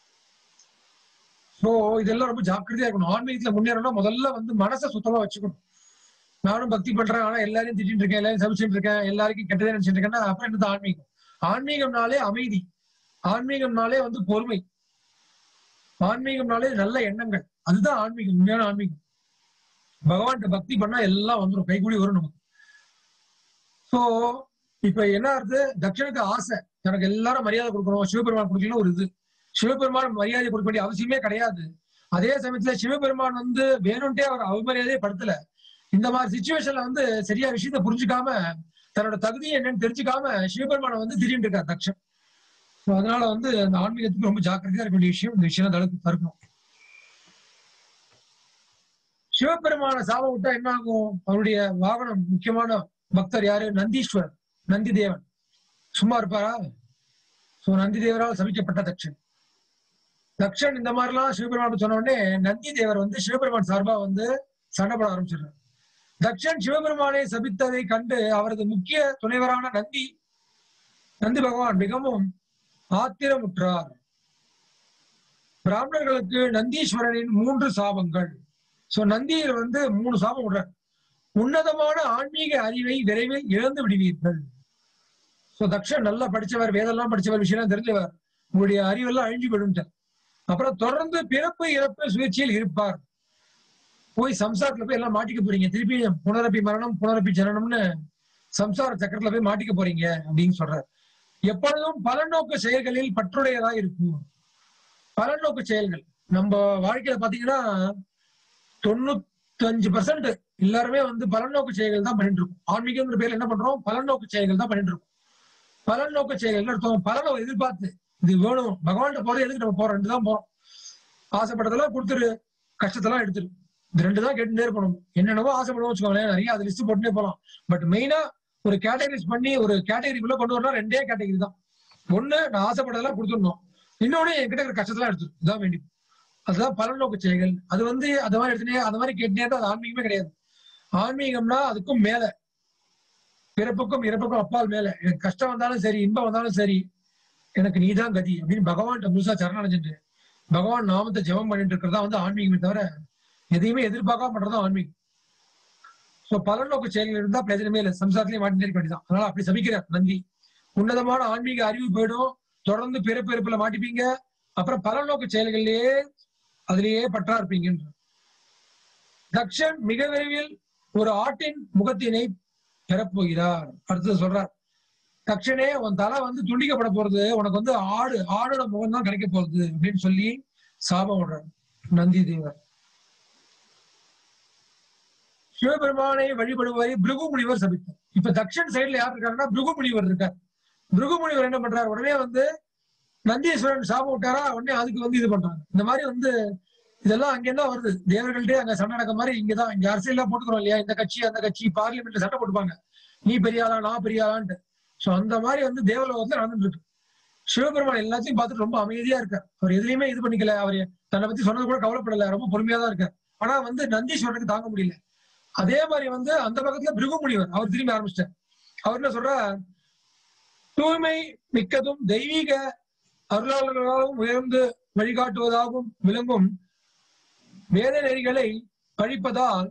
சோ இதெல்லாம் ரொம்ப ஜாக்கிரதையா இருக்கணும் ஆன்மீகத்துல முன்னேறணும் முதல்ல வந்து மனசை சுத்தமா வச்சுக்கணும் நானும் பக்தி பண்றேன் ஆனா எல்லாரையும் திட்டிட்டு இருக்கேன் எல்லாரையும் சபிச்சுட்டு இருக்கேன் எல்லாருக்கும் கெட்டதே நினைச்சிட்டு இருக்கேன்னா அப்புறம் என்னது ஆன்மீகம் ஆன்மீகம்னாலே அமைதி ஆன்மீகம்னாலே வந்து பொறுமை ஆன்மீகம்னாலே நல்ல எண்ணங்கள் அதுதான் ஆன்மீகம் உண்மையான ஆன்மீகம் பகவான்கிட்ட பக்தி பண்ணா எல்லாம் வந்துடும் கைகூடி வரும் நமக்கு சோ இப்ப என்ன ஆகுது தட்சனுக்கு ஆசை எனக்கு எல்லாரும் மரியாதை கொடுக்கணும் சிவபெருமான் கொடுக்கணும் ஒரு இது சிவபெருமான் மரியாதை கொடுக்க வேண்டிய அவசியமே கிடையாது அதே சமயத்துல சிவபெருமான் வந்து வேணும்ட்டே அவர் அவமரியாதையே படுத்தல இந்த மாதிரி சுச்சுவேஷன்ல வந்து சரியா விஷயத்த புரிஞ்சுக்காம தன்னோட தகுதி என்னன்னு தெரிஞ்சுக்காம சிவபெருமானை வந்து திடீர்னு இருக்கார் தக்ஷன் So அதனால வந்து அந்த ஆன்மீகத்துக்கு ரொம்ப ஜாக்கிரதையா இருக்க வேண்டிய விஷயம் இந்த விஷயம் தடுக்க தடுக்கணும் சிவபெருமான சாபம் விட்டா என்ன ஆகும் அவருடைய வாகனம் முக்கியமான பக்தர் யாரு நந்தீஸ்வர் நந்தி தேவன் சும்மா இருப்பாரா சோ நந்தி தேவரால் சபிக்கப்பட்ட தக்ஷன் தக்ஷன் இந்த மாதிரிலாம் சிவபெருமான் சொன்ன உடனே நந்தி தேவர் வந்து சிவபெருமான் சார்பா வந்து சண்டை போட ஆரம்பிச்சிடுறார் தக்ஷன் சிவபெருமானை சபித்ததை கண்டு அவரது முக்கிய துணைவரான நந்தி நந்தி பகவான் மிகவும் ஆத்திரமுற்றார் பிராமணர்களுக்கு நந்தீஸ்வரனின் மூன்று சாபங்கள் சோ நந்தியர் வந்து மூணு சாபம் விடுறார் உன்னதமான ஆன்மீக அறிவை விரைவில் இழந்து விடுவீர்கள் சோ தக்ஷன் நல்லா படிச்சவர் வேதெல்லாம் படிச்சவர் விஷயம் தெரிஞ்சவர் உங்களுடைய அறிவெல்லாம் அழிஞ்சு விடுன்ட்டார் அப்புறம் தொடர்ந்து பிறப்பு இறப்பு சுழற்சியில் இருப்பார் போய் சம்சாரத்துல போய் எல்லாம் மாட்டிக்க போறீங்க திருப்பி புனரப்பி மரணம் புனரப்பி ஜனனம்னு சம்சார சக்கரத்துல போய் மாட்டிக்க போறீங்க அப்படின்னு சொல்றார் எப்பொழுதும் பலநோக்கு செயல்களில் பற்றுடையதா இருக்கும் பலநோக்கு செயல்கள் நம்ம வாழ்க்கையில பாத்தீங்கன்னா தொண்ணூத்தஞ்சு பர்சன்ட் எல்லாருமே வந்து பலநோக்கு செயல்கள் தான் பண்ணிட்டு இருக்கோம் ஆன்மீகங்கிற பேர்ல என்ன பண்றோம் பலநோக்கு செயல்கள் தான் பண்ணிட்டு இருக்கோம் பலநோக்கு செயல்கள் அர்த்தம் பலனை எதிர்பார்த்து இது வேணும் பகவான்கிட்ட போறது எதுக்கு நம்ம போறோம் ரெண்டு தான் போறோம் ஆசைப்பட்டதெல்லாம் கொடுத்துரு கஷ்டத்தெல்லாம் எடுத்துரு இந்த ரெண்டு தான் கேட்டுட்டே இருக்கணும் என்னென்னவோ ஆசைப்படுவோம் வச்சுக்கோங்களேன் நிறைய அது லிஸ்ட் போட்டுட்டே போகலாம் பட் மெயினா ஒரு கேட்டகரிஸ் பண்ணி ஒரு கேட்டகரிக்குள்ள கொண்டு வரணும் ரெண்டே கேட்டகரி தான் ஒண்ணு நான் ஆசைப்பட்டதெல்லாம் கொடுத்துடணும் இன்னொன்னு என்கிட்ட இருக்கிற கஷ்டத்தெல்லாம் எடுத்துரு இதுதான் வேண்டியது அதுதான் பலநோக்கு செயல்கள் அது வந்து அது மாதிரி எடுத்துனே அந்த மாதிரி கேட்டுனே இருந்தா அது ஆன்மீகமே கிடையாது ஆன்மீகம்னா அதுக்கும் மேல பிறப்புக்கும் இறப்புக்கும் அப்பால் மேல எனக்கு கஷ்டம் வந்தாலும் சரி இன்பம் வந்தாலும் சரி எனக்கு நீதான் கதி அப்படின்னு பகவான் முழுசா சரணடைஞ்சிட்டு பகவான் நாமத்தை ஜெபம் பண்ணிட்டு இருக்கிறதா வந்து ஆன்மீகமே தவிர எதையுமே எதிர்பார்க்காம பண்றதுதான் ஆன்மீகம் சோ பலநோக்கு செயல்கள் இருந்தா பிரச்சனையே இல்லை சம்சாரத்திலேயே மாட்டிட்டே இருக்க வேண்டியதான் அதனால அப்படி சபிக்கிறார் நந்தி உன்னதமான ஆன்மீக அறிவு போயிடும் தொடர்ந்து பிறப்பு இறப்புல மாட்டிப்பீங்க அப்புறம் பலநோக்கு செயல்களிலேயே அதிலேயே பற்றா இருப்பீங்கன்ற தக்ஷன் மிக விரைவில் ஒரு ஆட்டின் முகத்தினை பெறப்போகிறார் அடுத்தது சொல்றார் தக்ஷனே உன் தலை வந்து துண்டிக்கப்பட போறது உனக்கு வந்து ஆடு ஆடோட முகம் தான் கிடைக்க போறது அப்படின்னு சொல்லி சாபம் விடுறார் நந்தி தேவர் சிவபெருமானை வழிபடுவதை பிருகு முனிவர் சபித்தார் இப்ப தக்ஷன் சைடுல யார் இருக்காருன்னா பிருகு முனிவர் இருக்கார் பிருகு முனிவர் என்ன பண்றாரு உடனே வந்து நந்தீஸ்வரன் சாபம் விட்டாரா உடனே அதுக்கு வந்து இது பண்றாங்க இந்த மாதிரி வந்து இதெல்லாம் அங்க என்ன வருது தேவர்கள்ட்டே அங்க சண்டை நடக்க மாதிரி இங்கதான் இங்க அரசியல்லாம் போட்டுக்கிறோம் இல்லையா இந்த கட்சி அந்த கட்சி பார்லிமெண்ட்ல சண்டை போட்டுப்பாங்க நீ பெரிய ஆளா நான் பெரிய ஆளான்ட்டு சோ அந்த மாதிரி வந்து தேவலோகத்துல நடந்துட்டு இருக்கு சிவபெருமான் எல்லாத்தையும் பார்த்துட்டு ரொம்ப அமைதியா இருக்கார் அவர் எதுலையுமே இது பண்ணிக்கல அவர் தன்னை பத்தி சொன்னது கூட கவலைப்படல ரொம்ப பொறுமையா தான் இருக்கார் ஆனா வந்து நந்தீஸ்வரனுக்கு தாங்க முடியல அதே மாதிரி வந்து அந்த பக்கத்துல பிருகு முனிவர் அவர் திரும்பி ஆரம்பிச்சிட்டார் அவர் என்ன சொல்றார் தூய்மை மிக்கதும் தெய்வீக அருளாளர்களாகவும் உயர்ந்து வழிகாட்டுவதாகவும் விளங்கும் வேத நெறிகளை பழிப்பதால்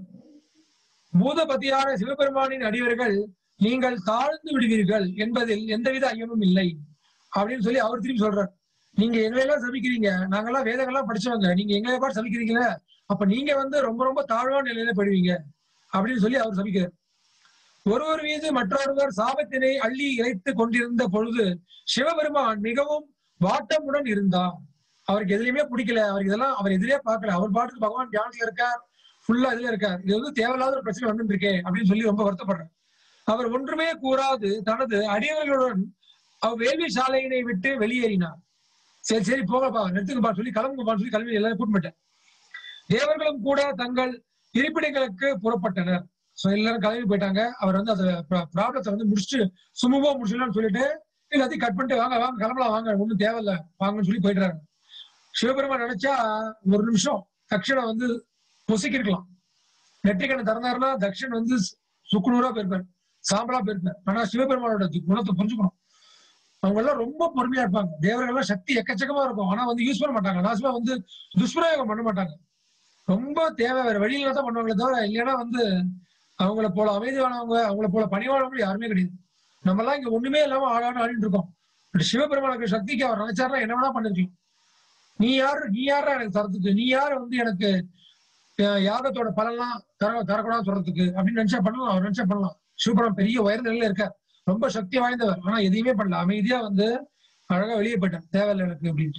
பூதபதியான சிவபெருமானின் அடிவர்கள் நீங்கள் தாழ்ந்து விடுவீர்கள் என்பதில் எந்தவித ஐயமும் இல்லை அப்படின்னு சொல்லி அவர் திரும்பி சொல்றார் நீங்க எங்களையெல்லாம் சபிக்கிறீங்க நாங்கெல்லாம் வேதங்கள்லாம் படிச்சவங்க நீங்க எங்களை பாட்டு சபிக்கிறீங்களே அப்ப நீங்க வந்து ரொம்ப ரொம்ப தாழ்வான நிலையில படுவீங்க அப்படின்னு சொல்லி அவர் சபிக்கிறார் ஒருவர் மீது மற்றொருவர் சாபத்தினை அள்ளி இறைத்து கொண்டிருந்த பொழுது சிவபெருமான் மிகவும் வாட்டமுடன் இருந்தார் அவருக்கு எதுலையுமே பிடிக்கல அவருக்கு இதெல்லாம் அவர் எதிரே பார்க்கல அவர் பாட்டுக்கு பகவான் தியானத்துல இருக்கார் ஃபுல்லா இதுல இருக்கார் இது வந்து தேவையில்லாத ஒரு பிரச்சனை வந்துட்டு இருக்கே அப்படின்னு சொல்லி ரொம்ப வருத்தப்படுறார் அவர் ஒன்றுமே கூறாது தனது அடியவர்களுடன் அவர் வேள்வி சாலையினை விட்டு வெளியேறினார் சரி சரி போகப்பா நிறுத்துங்கப்பா சொல்லி கிளம்புங்கப்பான்னு சொல்லி கிளம்பி எல்லாரும் கூப்பிட்டேன் தேவர்களும் கூட தங்கள் இருப்பிடங்களுக்கு புறப்பட்டனர் சோ எல்லாரும் கிளம்பி போயிட்டாங்க அவர் வந்து அந்த ப்ராப்ளத்தை வந்து முடிச்சுட்டு சுமூகமா முடிச்சிடலாம்னு சொல்லிட்டு எல்லாத்தையும் கட் பண்ணிட்டு வாங்க வாங்க கிளம்பலாம் வாங்க ஒண்ணும் தேவையில்ல வாங்கன்னு சொல்லி போயிடுறாங்க சிவபெருமான் நினைச்சா ஒரு நிமிஷம் தக்ஷனை வந்து பொசிக்கிருக்கலாம் நெற்றிக்கண்ணை திறந்தாருன்னா தக்ஷன் வந்து சுக்குநூறா போயிருப்பார் சாம்பலா போயிருப்பார் ஆனா சிவபெருமானோட குணத்தை புரிஞ்சுக்கணும் அவங்க எல்லாம் ரொம்ப பொறுமையா இருப்பாங்க தேவர்கள்லாம் சக்தி எக்கச்சக்கமா இருக்கும் ஆனா வந்து யூஸ் பண்ண மாட்டாங்க நாசமா வந்து துஷ்பிரயோகம் பண்ண மாட்டாங்க ரொம்ப தேவை வேற வழியில தான் பண்ணுவாங்களே தவிர இல்லைன்னா வந்து அவங்கள போல அமைதியானவங்க அவங்கள போல பணிவானவங்க யாருமே கிடையாது நம்ம எல்லாம் இங்க ஒண்ணுமே இல்லாம ஆளான ஆடிட்டு இருக்கோம் பட் சிவபெருமானுக்கு சக்திக்கு அவர் நினைச்சாருன்னா என்ன வேணா பண்ணிருக்கலாம் நீ யாரு நீ யாரா எனக்கு தரத்துக்கு நீ யாரு வந்து எனக்கு அஹ், யாகத்தோட பலன்லாம் தர தரக்கூடாது சொல்றதுக்கு அப்படின்னு நினைச்சா பண்ணலாம் அவர் நினைச்சா பண்ணலாம் சிவபெருமான் பெரிய உயர்ந்த நிலையில இருக்கார் ரொம்ப சக்தி வாய்ந்தவர் ஆனா எதையுமே பண்ணல அமைதியா வந்து அழகா வெளியே போயிட்டார் தேவையில்லை எனக்கு அப்படின்ட்டு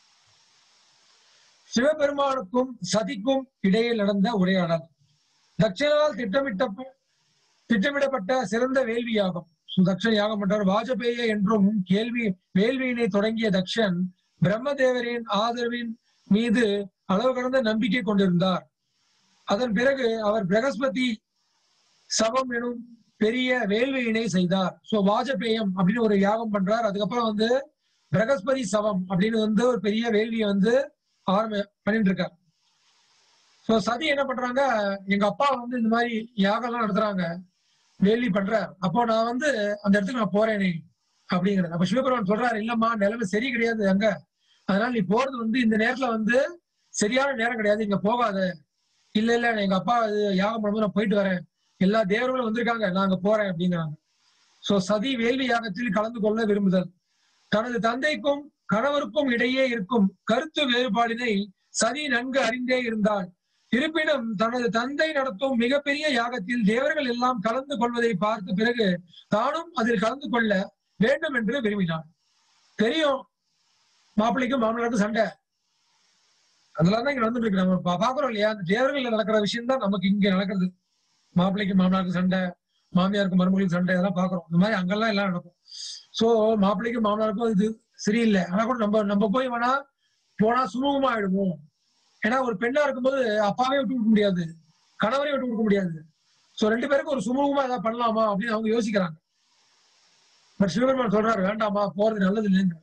சிவபெருமானுக்கும் சதிக்கும் இடையில் நடந்த உரையாடல் தட்சனால் திட்டமிட்ட திட்டமிடப்பட்ட சிறந்த வேள்வி யாகம் So, தக்ஷன் யாகம் பண்றார் வாஜபேய என்றும் கேள்வி வேள்வியினை தொடங்கிய தக்ஷன் பிரம்மதேவரின் ஆதரவின் மீது அளவு கடந்த நம்பிக்கை கொண்டிருந்தார் அதன் பிறகு அவர் பிரகஸ்பதி சவம் எனும் பெரிய வேள்வியினை செய்தார் சோ வாஜபேயம் அப்படின்னு ஒரு யாகம் பண்றார் அதுக்கப்புறம் வந்து பிரகஸ்பதி சவம் அப்படின்னு வந்து ஒரு பெரிய வேள்வியை வந்து ஆரம்பி பண்ணிட்டு இருக்கார் சோ சதி என்ன பண்றாங்க எங்க அப்பா வந்து இந்த மாதிரி யாகம் எல்லாம் நடத்துறாங்க வேள்வி பண்றார் அப்போ நான் வந்து அந்த இடத்துக்கு நான் போறேனே அப்படிங்கிறது அப்ப சிவபெருமான் சொல்றாரு இல்லம்மா நிலைமை சரி கிடையாது அங்க அதனால நீ போறது வந்து இந்த நேரத்துல வந்து சரியான நேரம் கிடையாது இங்க போகாத இல்ல இல்ல எங்க அப்பா இது யாகம் பண்ணும்போது நான் போயிட்டு வரேன் எல்லா தேவர்களும் வந்திருக்காங்க நான் அங்க போறேன் அப்படிங்கிறாங்க சோ சதி வேள்வி யாகத்தில் கலந்து கொள்ள விரும்புதல் தனது தந்தைக்கும் கணவருக்கும் இடையே இருக்கும் கருத்து வேறுபாடினை சதி நன்கு அறிந்தே இருந்தாள் இருப்பினும் தனது தந்தை நடத்தும் மிகப்பெரிய யாகத்தில் தேவர்கள் எல்லாம் கலந்து கொள்வதை பார்த்த பிறகு தானும் அதில் கலந்து கொள்ள வேண்டும் என்று விரும்பினாள் தெரியும் மாப்பிள்ளைக்கும் மாமனாருக்கும் சண்டை அதெல்லாம் தான் இங்க நடந்துட்டு இருக்கு நம்ம பா- பாக்குறோம் இல்லையா அந்த தேவர்கள் நடக்கிற விஷயம் தான் நமக்கு இங்க நடக்கிறது மாப்பிள்ளைக்கு மாமனாருக்கு சண்டை மாமியாருக்கு மருமகளுக்கு சண்டை இதெல்லாம் பாக்குறோம் இந்த மாதிரி அங்கெல்லாம் எல்லாம் நடக்கும் சோ மாப்பிள்ளைக்கும் மாமனாருக்கும் இது சரியில்லை ஆனா கூட நம்ம நம்ம போய் வேணா போனா சுமூகமா ஆயிடுவோம் ஏன்னா ஒரு பெண்ணா இருக்கும்போது அப்பாவே விட்டு கொடுக்க முடியாது கணவரையும் விட்டு கொடுக்க முடியாது சோ ரெண்டு பேருக்கும் ஒரு சுமூகமா ஏதாவது பண்ணலாமா அப்படின்னு அவங்க யோசிக்கிறாங்க பட் சிவபெருமான் சொல்றாரு வேண்டாமா போறது நல்லது இல்லைங்க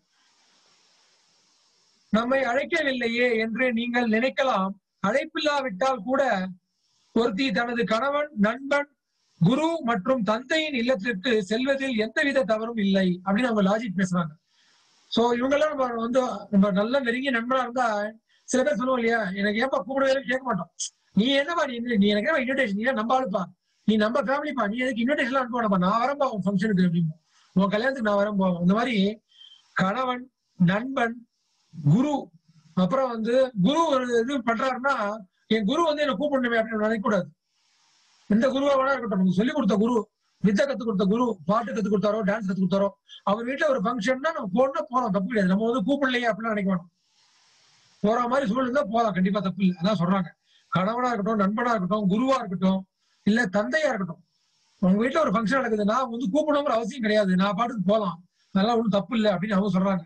நம்மை அழைக்கவில்லையே என்று நீங்கள் நினைக்கலாம் அழைப்பில்லாவிட்டால் கூட ஒருத்தி தனது கணவன் நண்பன் குரு மற்றும் தந்தையின் இல்லத்திற்கு செல்வதில் எந்தவித தவறும் இல்லை அப்படின்னு அவங்க லாஜிக் பேசுறாங்க சோ இவங்கெல்லாம் நம்ம வந்து நம்ம நல்ல நெருங்கிய நண்பனா இருந்தா சில பேர் சொல்லுவோம் இல்லையா எனக்கு ஏன்பா கூப்பிடவே கேட்க மாட்டோம் நீ என்னப்பா நீ நீ எனக்கு என்ன இன்விடேஷன் நீ நம்ம ஆளுப்பா நீ நம்ம ஃபேமிலிப்பா நீ எதுக்கு இன்விடேஷன் அனுப்ப வேணாம்ப்பா நான் வரேன்பா உன் ஃபங்க்ஷனுக்கு அப்படின்னு உன் கல்யாணத்துக்கு நான் வரேன் போவோம் இந்த மாதிரி கணவன் நண்பன் குரு அப்புறம் வந்து குரு ஒரு இது பண்றாருன்னா என் குரு வந்து என்ன கூப்பிடணுமே அப்படின்னு நினைக்க கூடாது எந்த குருவா வேணா இருக்கட்டும் நமக்கு சொல்லி கொடுத்த குரு வித்தை கத்து கொடுத்த குரு பாட்டு கத்து கொடுத்தாரோ டான்ஸ் கத்து கொடுத்தாரோ அவர் வீட்டுல ஒரு ஃபங்க்ஷன்னா நம்ம போனா போலாம் தப்பு கிடையாது நம்ம வந்து கூப்பிடலையே அப்படின்னு நினைக்க வேணும் போற மாதிரி சூழல் இருந்தா போலாம் கண்டிப்பா தப்பு இல்லை அதான் சொல்றாங்க கணவனா இருக்கட்டும் நண்பனா இருக்கட்டும் குருவா இருக்கட்டும் இல்ல தந்தையா இருக்கட்டும் உங்க வீட்டுல ஒரு ஃபங்க்ஷன் நடக்குதுன்னா வந்து கூப்பிடணுங்கிற அவசியம் கிடையாது நான் பாட்டுக்கு போலாம் அதெல்லாம் ஒண்ணும் தப்பு இல்லை அப்படின்னு அவங்க சொல்றாங்க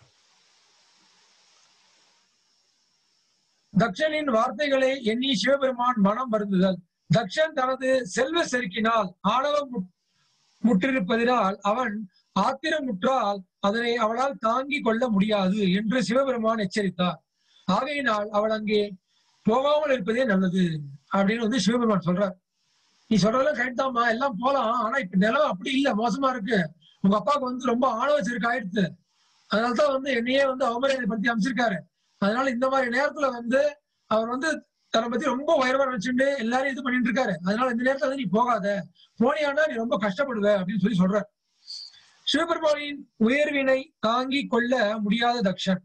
தக்ஷனின் வார்த்தைகளை எண்ணி சிவபெருமான் மனம் வருந்துதல் தக்ஷன் தனது செல்வ செருக்கினால் ஆணவம் முட்- முற்றிருப்பதினால் அவன் ஆத்திரமுற்றால் அதனை அவளால் தாங்கிக் கொள்ள முடியாது என்று சிவபெருமான் எச்சரித்தார் ஆகையினால் அவள் அங்கே போகாமல் இருப்பதே நல்லது அப்படின்னு வந்து சிவபெருமான் சொல்றார் நீ சொல்றதெல்லாம் கரெக்ட் தான்மா எல்லாம் போலாம் ஆனா இப்ப நிலம் அப்படி இல்ல மோசமா இருக்கு உங்க அப்பாவுக்கு வந்து ரொம்ப ஆணவ செருக்கு ஆயிடுச்சு அதனாலதான் வந்து என்னையே வந்து அவமரியாதைப்படுத்தி அமைச்சிருக்காரு அதனால இந்த மாதிரி நேரத்துல வந்து அவர் வந்து தன்னை பத்தி ரொம்ப உயர்வா நினைச்சுட்டு எல்லாரும் இது பண்ணிட்டு இருக்காரு அதனால இந்த நேரத்துல வந்து நீ போகாத போனியானா நீ ரொம்ப கஷ்டப்படுவ அப்படின்னு சொல்லி சொல்ற சிவபெருமானின் உயர்வினை தாங்கி கொள்ள முடியாத தக்ஷன்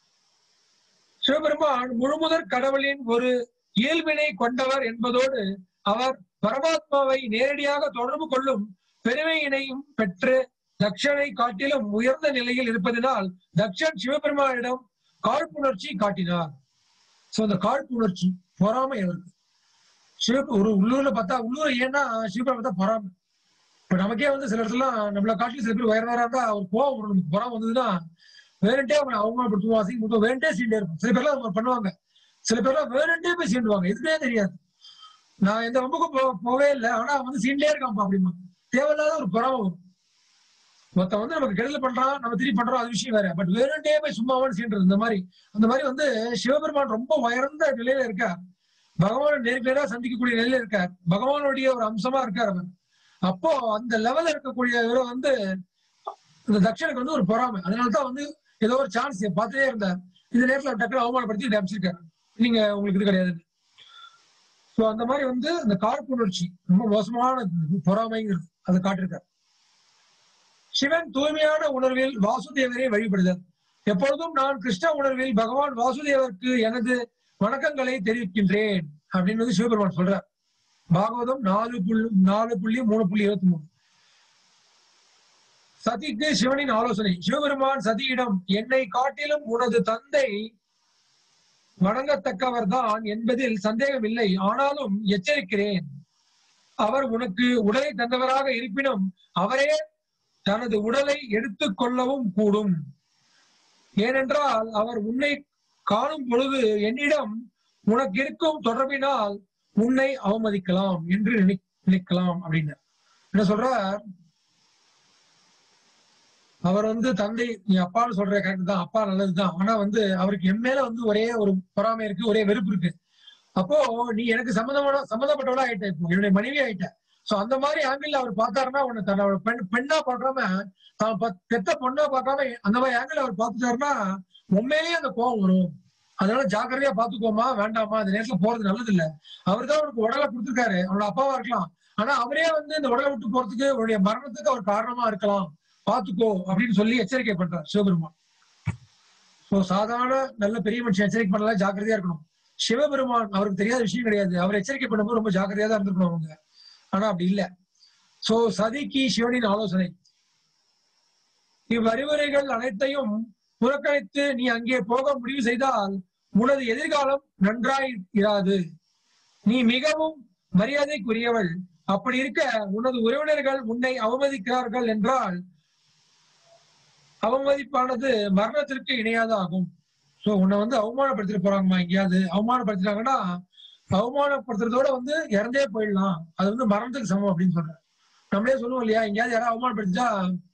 சிவபெருமான் முழுமுதற் கடவுளின் ஒரு இயல்பினை கொண்டவர் என்பதோடு அவர் பரமாத்மாவை நேரடியாக தொடர்பு கொள்ளும் பெருமையினையும் பெற்று தக்ஷனை காட்டிலும் உயர்ந்த நிலையில் இருப்பதனால் தக்ஷன் சிவபெருமானிடம் காழ்ப்புணர்ச்சி காட்டினார் சோ அந்த காழ்ப்புணர்ச்சி பொறாமை அவருக்கு சிவ ஒரு உள்ளூர்ல பார்த்தா உள்ளூர் ஏன்னா சிவபெருமான் பார்த்தா பொறாமை இப்ப நமக்கே வந்து சில இடத்துல நம்மள காட்டிலும் சில பேர் உயர்ந்தவரா இருந்தா அவர் கோவம் வரும் நமக்கு பொறாமை வந்ததுன்னா வேறண்டே அவங்க அவமானப்படுத்துவோம் அசிங்கப்படுத்துவோம் வேறண்டே சீண்டே இருக்கும் சில பேர்லாம் அவங்க பண்ணுவாங்க சில பேர்லாம் வேறண்டே போய் சீண்டுவாங்க எதுக்குனே தெரியாது நான் எந்த வம்புக்கும் போ போவே இல்லை ஆனா அவன் வந்து சீண்டே இருக்கான்ப்பா அப்படிமா தேவையில்லாத ஒரு பொறாமை வரும் ஒருத்தன் வந்து நமக்கு கெடுதல் பண்றான் நம்ம திருப்பி பண்றோம் அது விஷயம் வேற பட் வேறண்டே போய் சும்மாவான்னு சீன்றது இந்த மாதிரி அந்த மாதிரி வந்து சிவபெருமான் ரொம்ப உயர்ந்த நிலையில இருக்கார் பகவானை நேருக்கு நேரா சந்திக்கக்கூடிய நிலையில இருக்கார் பகவானுடைய ஒரு அம்சமா இருக்கார் அவர் அப்போ அந்த லெவல்ல இருக்கக்கூடிய இவரை வந்து இந்த தக்ஷனுக்கு வந்து ஒரு பொறாமை அதனாலதான் வந்து ஏதோ ஒரு சான்ஸ் பார்த்துட்டே இருந்தார் இந்த நேரத்துல டக்குனு அவமானப்படுத்தி இதை அமைச்சிருக்காரு நீங்க உங்களுக்கு இது கிடையாது சோ அந்த மாதிரி வந்து அந்த காழ்ப்புணர்ச்சி ரொம்ப மோசமான பொறாமைங்கிறது அதை காட்டிருக்காரு சிவன் தூய்மையான உணர்வில் வாசுதேவரை வழிபடுதல் எப்பொழுதும் நான் கிருஷ்ண உணர்வில் பகவான் வாசுதேவருக்கு எனது வணக்கங்களை தெரிவிக்கின்றேன் அப்படின்னு வந்து சிவபெருமான் சொல்றார் பாகவதம் நாலு புள்ளி நாலு புள்ளி மூணு புள்ளி இருபத்தி மூணு சதிக்கு சிவனின் ஆலோசனை சிவபெருமான் சதியிடம் என்னை காட்டிலும் உனது தந்தை வணங்கத்தக்கவர் தான் என்பதில் சந்தேகம் இல்லை ஆனாலும் எச்சரிக்கிறேன் அவர் உனக்கு உடலை தந்தவராக இருப்பினும் அவரே தனது உடலை எடுத்துக் கொள்ளவும் கூடும் ஏனென்றால் அவர் உன்னை காணும் பொழுது என்னிடம் உனக்கு இருக்கும் தொடர்பினால் உன்னை அவமதிக்கலாம் என்று நினை- நினைக்கலாம் அப்படின்னு என்ன சொல்றார் அவர் வந்து தந்தை நீ அப்பான்னு சொல்ற கரெக்ட் தான் அப்பா நல்லதுதான் ஆனா வந்து அவருக்கு என் மேல வந்து ஒரே ஒரு பொறாமை இருக்கு ஒரே வெறுப்பு இருக்கு அப்போ நீ எனக்கு சம்மந்தமான சம்மந்தப்பட்டவளா ஆயிட்ட இப்போ என்னுடைய மனைவி ஆயிட்ட சோ அந்த மாதிரி ஆங்கிள் அவர் பார்த்தாருன்னா உன்னை தன்னோட பெண் பெண்ணா பார்க்காம தான் பத்- பெத்த பொண்ணா பார்க்காம அந்த மாதிரி ஆங்கிள் அவர் பார்த்துட்டாருன்னா உண்மையிலேயே அந்த கோவம் வரும் அதனால ஜாக்கிரதையா பாத்துக்கோமா வேண்டாமா அந்த நேரத்துல போறது நல்லது இல்ல அவர் தான் அவனுக்கு உடலை கொடுத்துருக்காரு அவனோட அப்பாவா இருக்கலாம் ஆனா அவரே வந்து இந்த உடலை விட்டு போறதுக்கு அவருடைய மரணத்துக்கு அவர் காரணமா இருக்கலாம் பாத்துக்கோ அப்படின்னு சொல்லி எச்சரிக்கை பண்றார் சிவபெருமான் சோ சாதாரண நல்ல பெரிய மனுஷன் எச்சரிக்கை பண்ணல ஜாக்கிரதையா இருக்கணும் சிவபெருமான் அவருக்கு தெரியாத விஷயம் கிடையாது அவர் எச்சரிக்கை பண்ணும்போது ரொம்ப ஜாக்கிரதையா தான் இருந்திருக்கணும் அவங்க ஆனா அப்படி இல்ல சோ சதிக்கு சிவனின் ஆலோசனை இவ்வறிவுரைகள் அனைத்தையும் புறக்கணித்து நீ அங்கே போக முடிவு செய்தால் உனது எதிர்காலம் நன்றாய் இராது நீ மிகவும் மரியாதைக்குரியவள் அப்படி இருக்க உனது உறவினர்கள் உன்னை அவமதிக்கிறார்கள் என்றால் அவமதிப்பானது மரணத்திற்கு இணையாதாகும் சோ உன்னை வந்து அவமானப்படுத்திட்டு போறாங்கம்மா எங்கேயாவது அவமானப்படுத்தினாங்கன்னா அவமானப்படுத்துறதோட வந்து இறந்தே போயிடலாம் அது வந்து மரணத்துக்கு சமம் அப்படின்னு சொல்றேன் நம்மளே சொல்லுவோம் இல்லையா எங்கேயாவது யாராவது அவமானப்படுத்திட்டா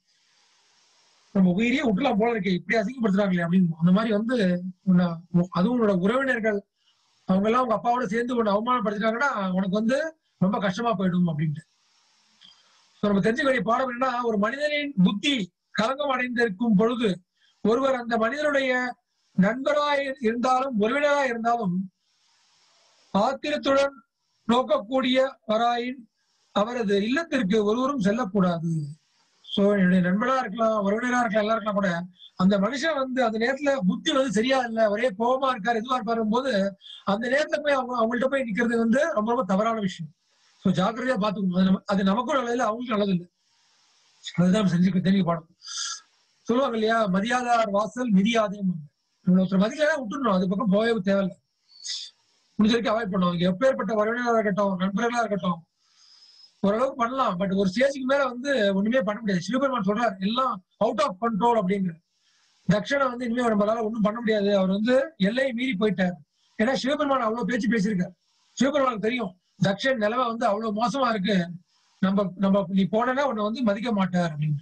நம்ம உயிரியே விட்டுலாம் போல இருக்கு இப்படி அசிங்கப்படுத்துறாங்களே அப்படின்னு அந்த மாதிரி வந்து உன்னை அதுவும் உன்னோட உறவினர்கள் அவங்க எல்லாம் உங்க அப்பாவோட சேர்ந்து உன்னை அவமானப்படுத்திட்டாங்கன்னா உனக்கு வந்து ரொம்ப கஷ்டமா போயிடும் அப்படின்ட்டு So, நம்ம தெரிஞ்சுக்க வேண்டிய பாடம் என்னன்னா ஒரு மனிதனின் புத்தி கலங்கம் அடைந்திருக்கும் பொழுது ஒருவர் அந்த மனிதனுடைய நண்பராய் இருந்தாலும் உறவினராய் இருந்தாலும் ஆத்திரத்துடன் நோக்கக்கூடிய வராயின் அவரது இல்லத்திற்கு ஒருவரும் செல்லக்கூடாது சோ என்னுடைய நண்பனா இருக்கலாம் உறவினரா இருக்கலாம் எல்லாம் இருக்கலாம் கூட அந்த மனுஷன் வந்து அந்த நேரத்துல புத்தி வந்து சரியா இல்ல ஒரே கோபமா இருக்காரு இதுவா இருப்பாரு போது அந்த நேரத்துல போய் அவங்க அவங்கள்ட்ட போய் நிக்கிறது வந்து ரொம்ப ரொம்ப தவறான விஷயம் சோ ஜாக்கிரதையா பாத்துக்கணும் அது நம்ம- அது நமக்கும் நல்லது இல்லை அவங்களுக்கும் நல்லது இல்லை அதுதான் செஞ்சுக்க தெரிய பாடம் சொல்லுவாங்க இல்லையா மரியாதார் வாசல் மிதியாதேம் நம்ம ஒருத்தர் மதிக்கலாம் விட்டுடணும் அது பக்கம் போகவே தேவையில்லை முடிஞ்ச வரைக்கும் அவாய்ட் பண்ணுவாங்க எப்பேற்பட்ட உறவினராக இருக்கட்டும் நண்பர்களா இருக்கட்டும் ஓரளவுக்கு பண்ணலாம் பட் ஒரு ஸ்டேஜுக்கு மேல வந்து ஒண்ணுமே பண்ண முடியாது சிவபெருமான் சொல்றாரு எல்லாம் அவுட் ஆஃப் கண்ட்ரோல் அப்படிங்கிற தக்ஷனை வந்து இனிமே நம்மளால ஒண்ணும் பண்ண முடியாது அவர் வந்து எல்லையை மீறி போயிட்டார் ஏன்னா சிவபெருமான் அவ்வளவு பேச்சு பேசியிருக்காரு சிவபெருமானுக்கு தெரியும் தக்ஷன் நிலைமை வந்து அவ்வளவு மோசமா இருக்கு நம்ம நம்ம நீ போனா உன்னை வந்து மதிக்க மாட்டார் அப்படின்னு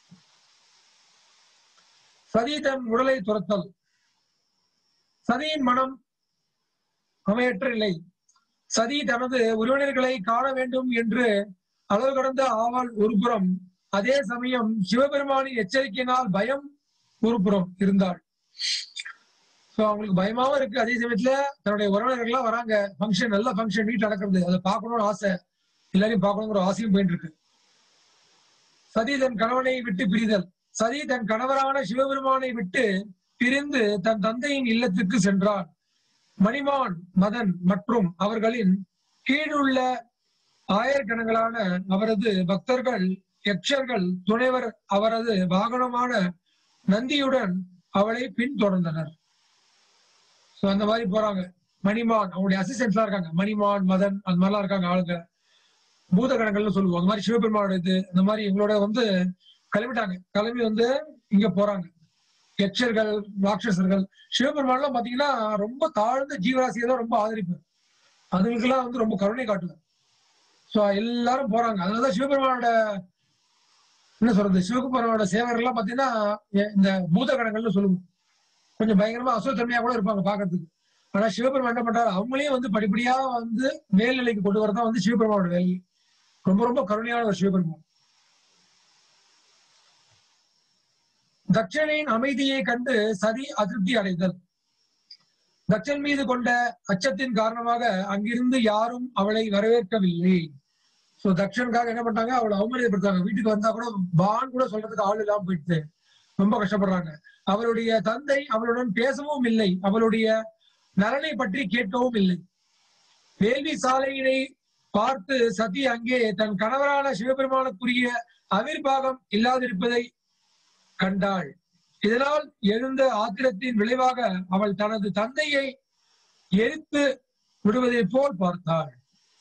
சதி தன் உடலை துரத்தல் சதியின் மனம் அமையற்ற நிலை சதி தனது உறவினர்களை காண வேண்டும் என்று அளவு கடந்த ஆவல் ஒருபுறம் அதே சமயம் சிவபெருமானின் எச்சரிக்கையினால் பயம் ஒருபுறம் இருந்தாள் சோ அவங்களுக்கு பயமாவும் இருக்கு அதே சமயத்துல தன்னுடைய உறவினர்கள்லாம் வராங்க ஃபங்க்ஷன் நல்ல ஃபங்க்ஷன் வீட்டு நடக்கிறது அதை பார்க்கணும்னு ஆசை எல்லாரையும் பார்க்கணுங்கிற ஆசையும் போயிட்டு இருக்கு சதி தன் கணவனை விட்டு பிரிதல் சதி தன் கணவரான சிவபெருமானை விட்டு பிரிந்து தன் தந்தையின் இல்லத்துக்கு சென்றார் மணிமான் மதன் மற்றும் அவர்களின் கீழுள்ள ஆயர்கணங்களான அவரது பக்தர்கள் யக்ஷர்கள் துணைவர் அவரது வாகனமான நந்தியுடன் அவளை பின்தொடர்ந்தனர் சோ அந்த மாதிரி போறாங்க மணிமான் அவங்களுடைய அசிஸ்டன்ட்லாம் இருக்காங்க மணிமான் மதன் அந்த மாதிரிலாம் இருக்காங்க ஆளுங்க பூதகணங்கள்னு சொல்லுவோம் அந்த மாதிரி சிவபெருமானோட இது இந்த மாதிரி எங்களோட வந்து கிளம்பிட்டாங்க கிளம்பி வந்து இங்க போறாங்க யட்சர்கள் ராட்சசர்கள் சிவபெருமான்லாம் பாத்தீங்கன்னா ரொம்ப தாழ்ந்த ஜீவராசியை தான் ரொம்ப ஆதரிப்பார் அதுங்களுக்கெல்லாம் வந்து ரொம்ப கருணை காட்டுவார் சோ எல்லாரும் போறாங்க அதனாலதான் சிவபெருமானோட என்ன சொல்றது சிவகுமாரோட சேவகர்கள்லாம் பாத்தீங்கன்னா எ- இந்த பூதகணங்கள்னு சொல்லுவோம் கொஞ்சம் பயங்கரமா அசுத்தன்மையா கூட இருப்பாங்க பாக்குறதுக்கு ஆனா சிவபெருமான் என்ன பண்றாரு அவங்களையும் வந்து படிப்படியா வந்து மேல்நிலைக்கு கொண்டு வரதான் வந்து சிவபெருமானோட வேலை ரொம்ப ரொம்ப கருணையான ஒரு சிவபெருமான் தட்சனின் அமைதியை கண்டு சதி அதிருப்தி அடைதல் தட்சன் மீது கொண்ட அச்சத்தின் காரணமாக அங்கிருந்து யாரும் அவளை வரவேற்கவில்லை சோ தக்ஷனுக்காக என்ன பண்ணாங்க அவளை அவமரியாதைப்படுத்தாங்க வீட்டுக்கு வந்தா கூட பான் கூட சொல்றதுக்கு ஆள் இல்லாம போயிட்டு ரொம்ப கஷ்டப்படுறாங்க அவளுடைய தந்தை அவளுடன் பேசவும் இல்லை அவளுடைய நலனை பற்றி கேட்கவும் இல்லை வேள்வி சாலையினை பார்த்து சதி அங்கே தன் கணவரான சிவபெருமானுக்குரிய அவிர்வாகம் இல்லாதிருப்பதை கண்டாள் இதனால் எழுந்த ஆத்திரத்தின் விளைவாக அவள் தனது தந்தையை எரித்து விடுவதைப் போல் பார்த்தாள்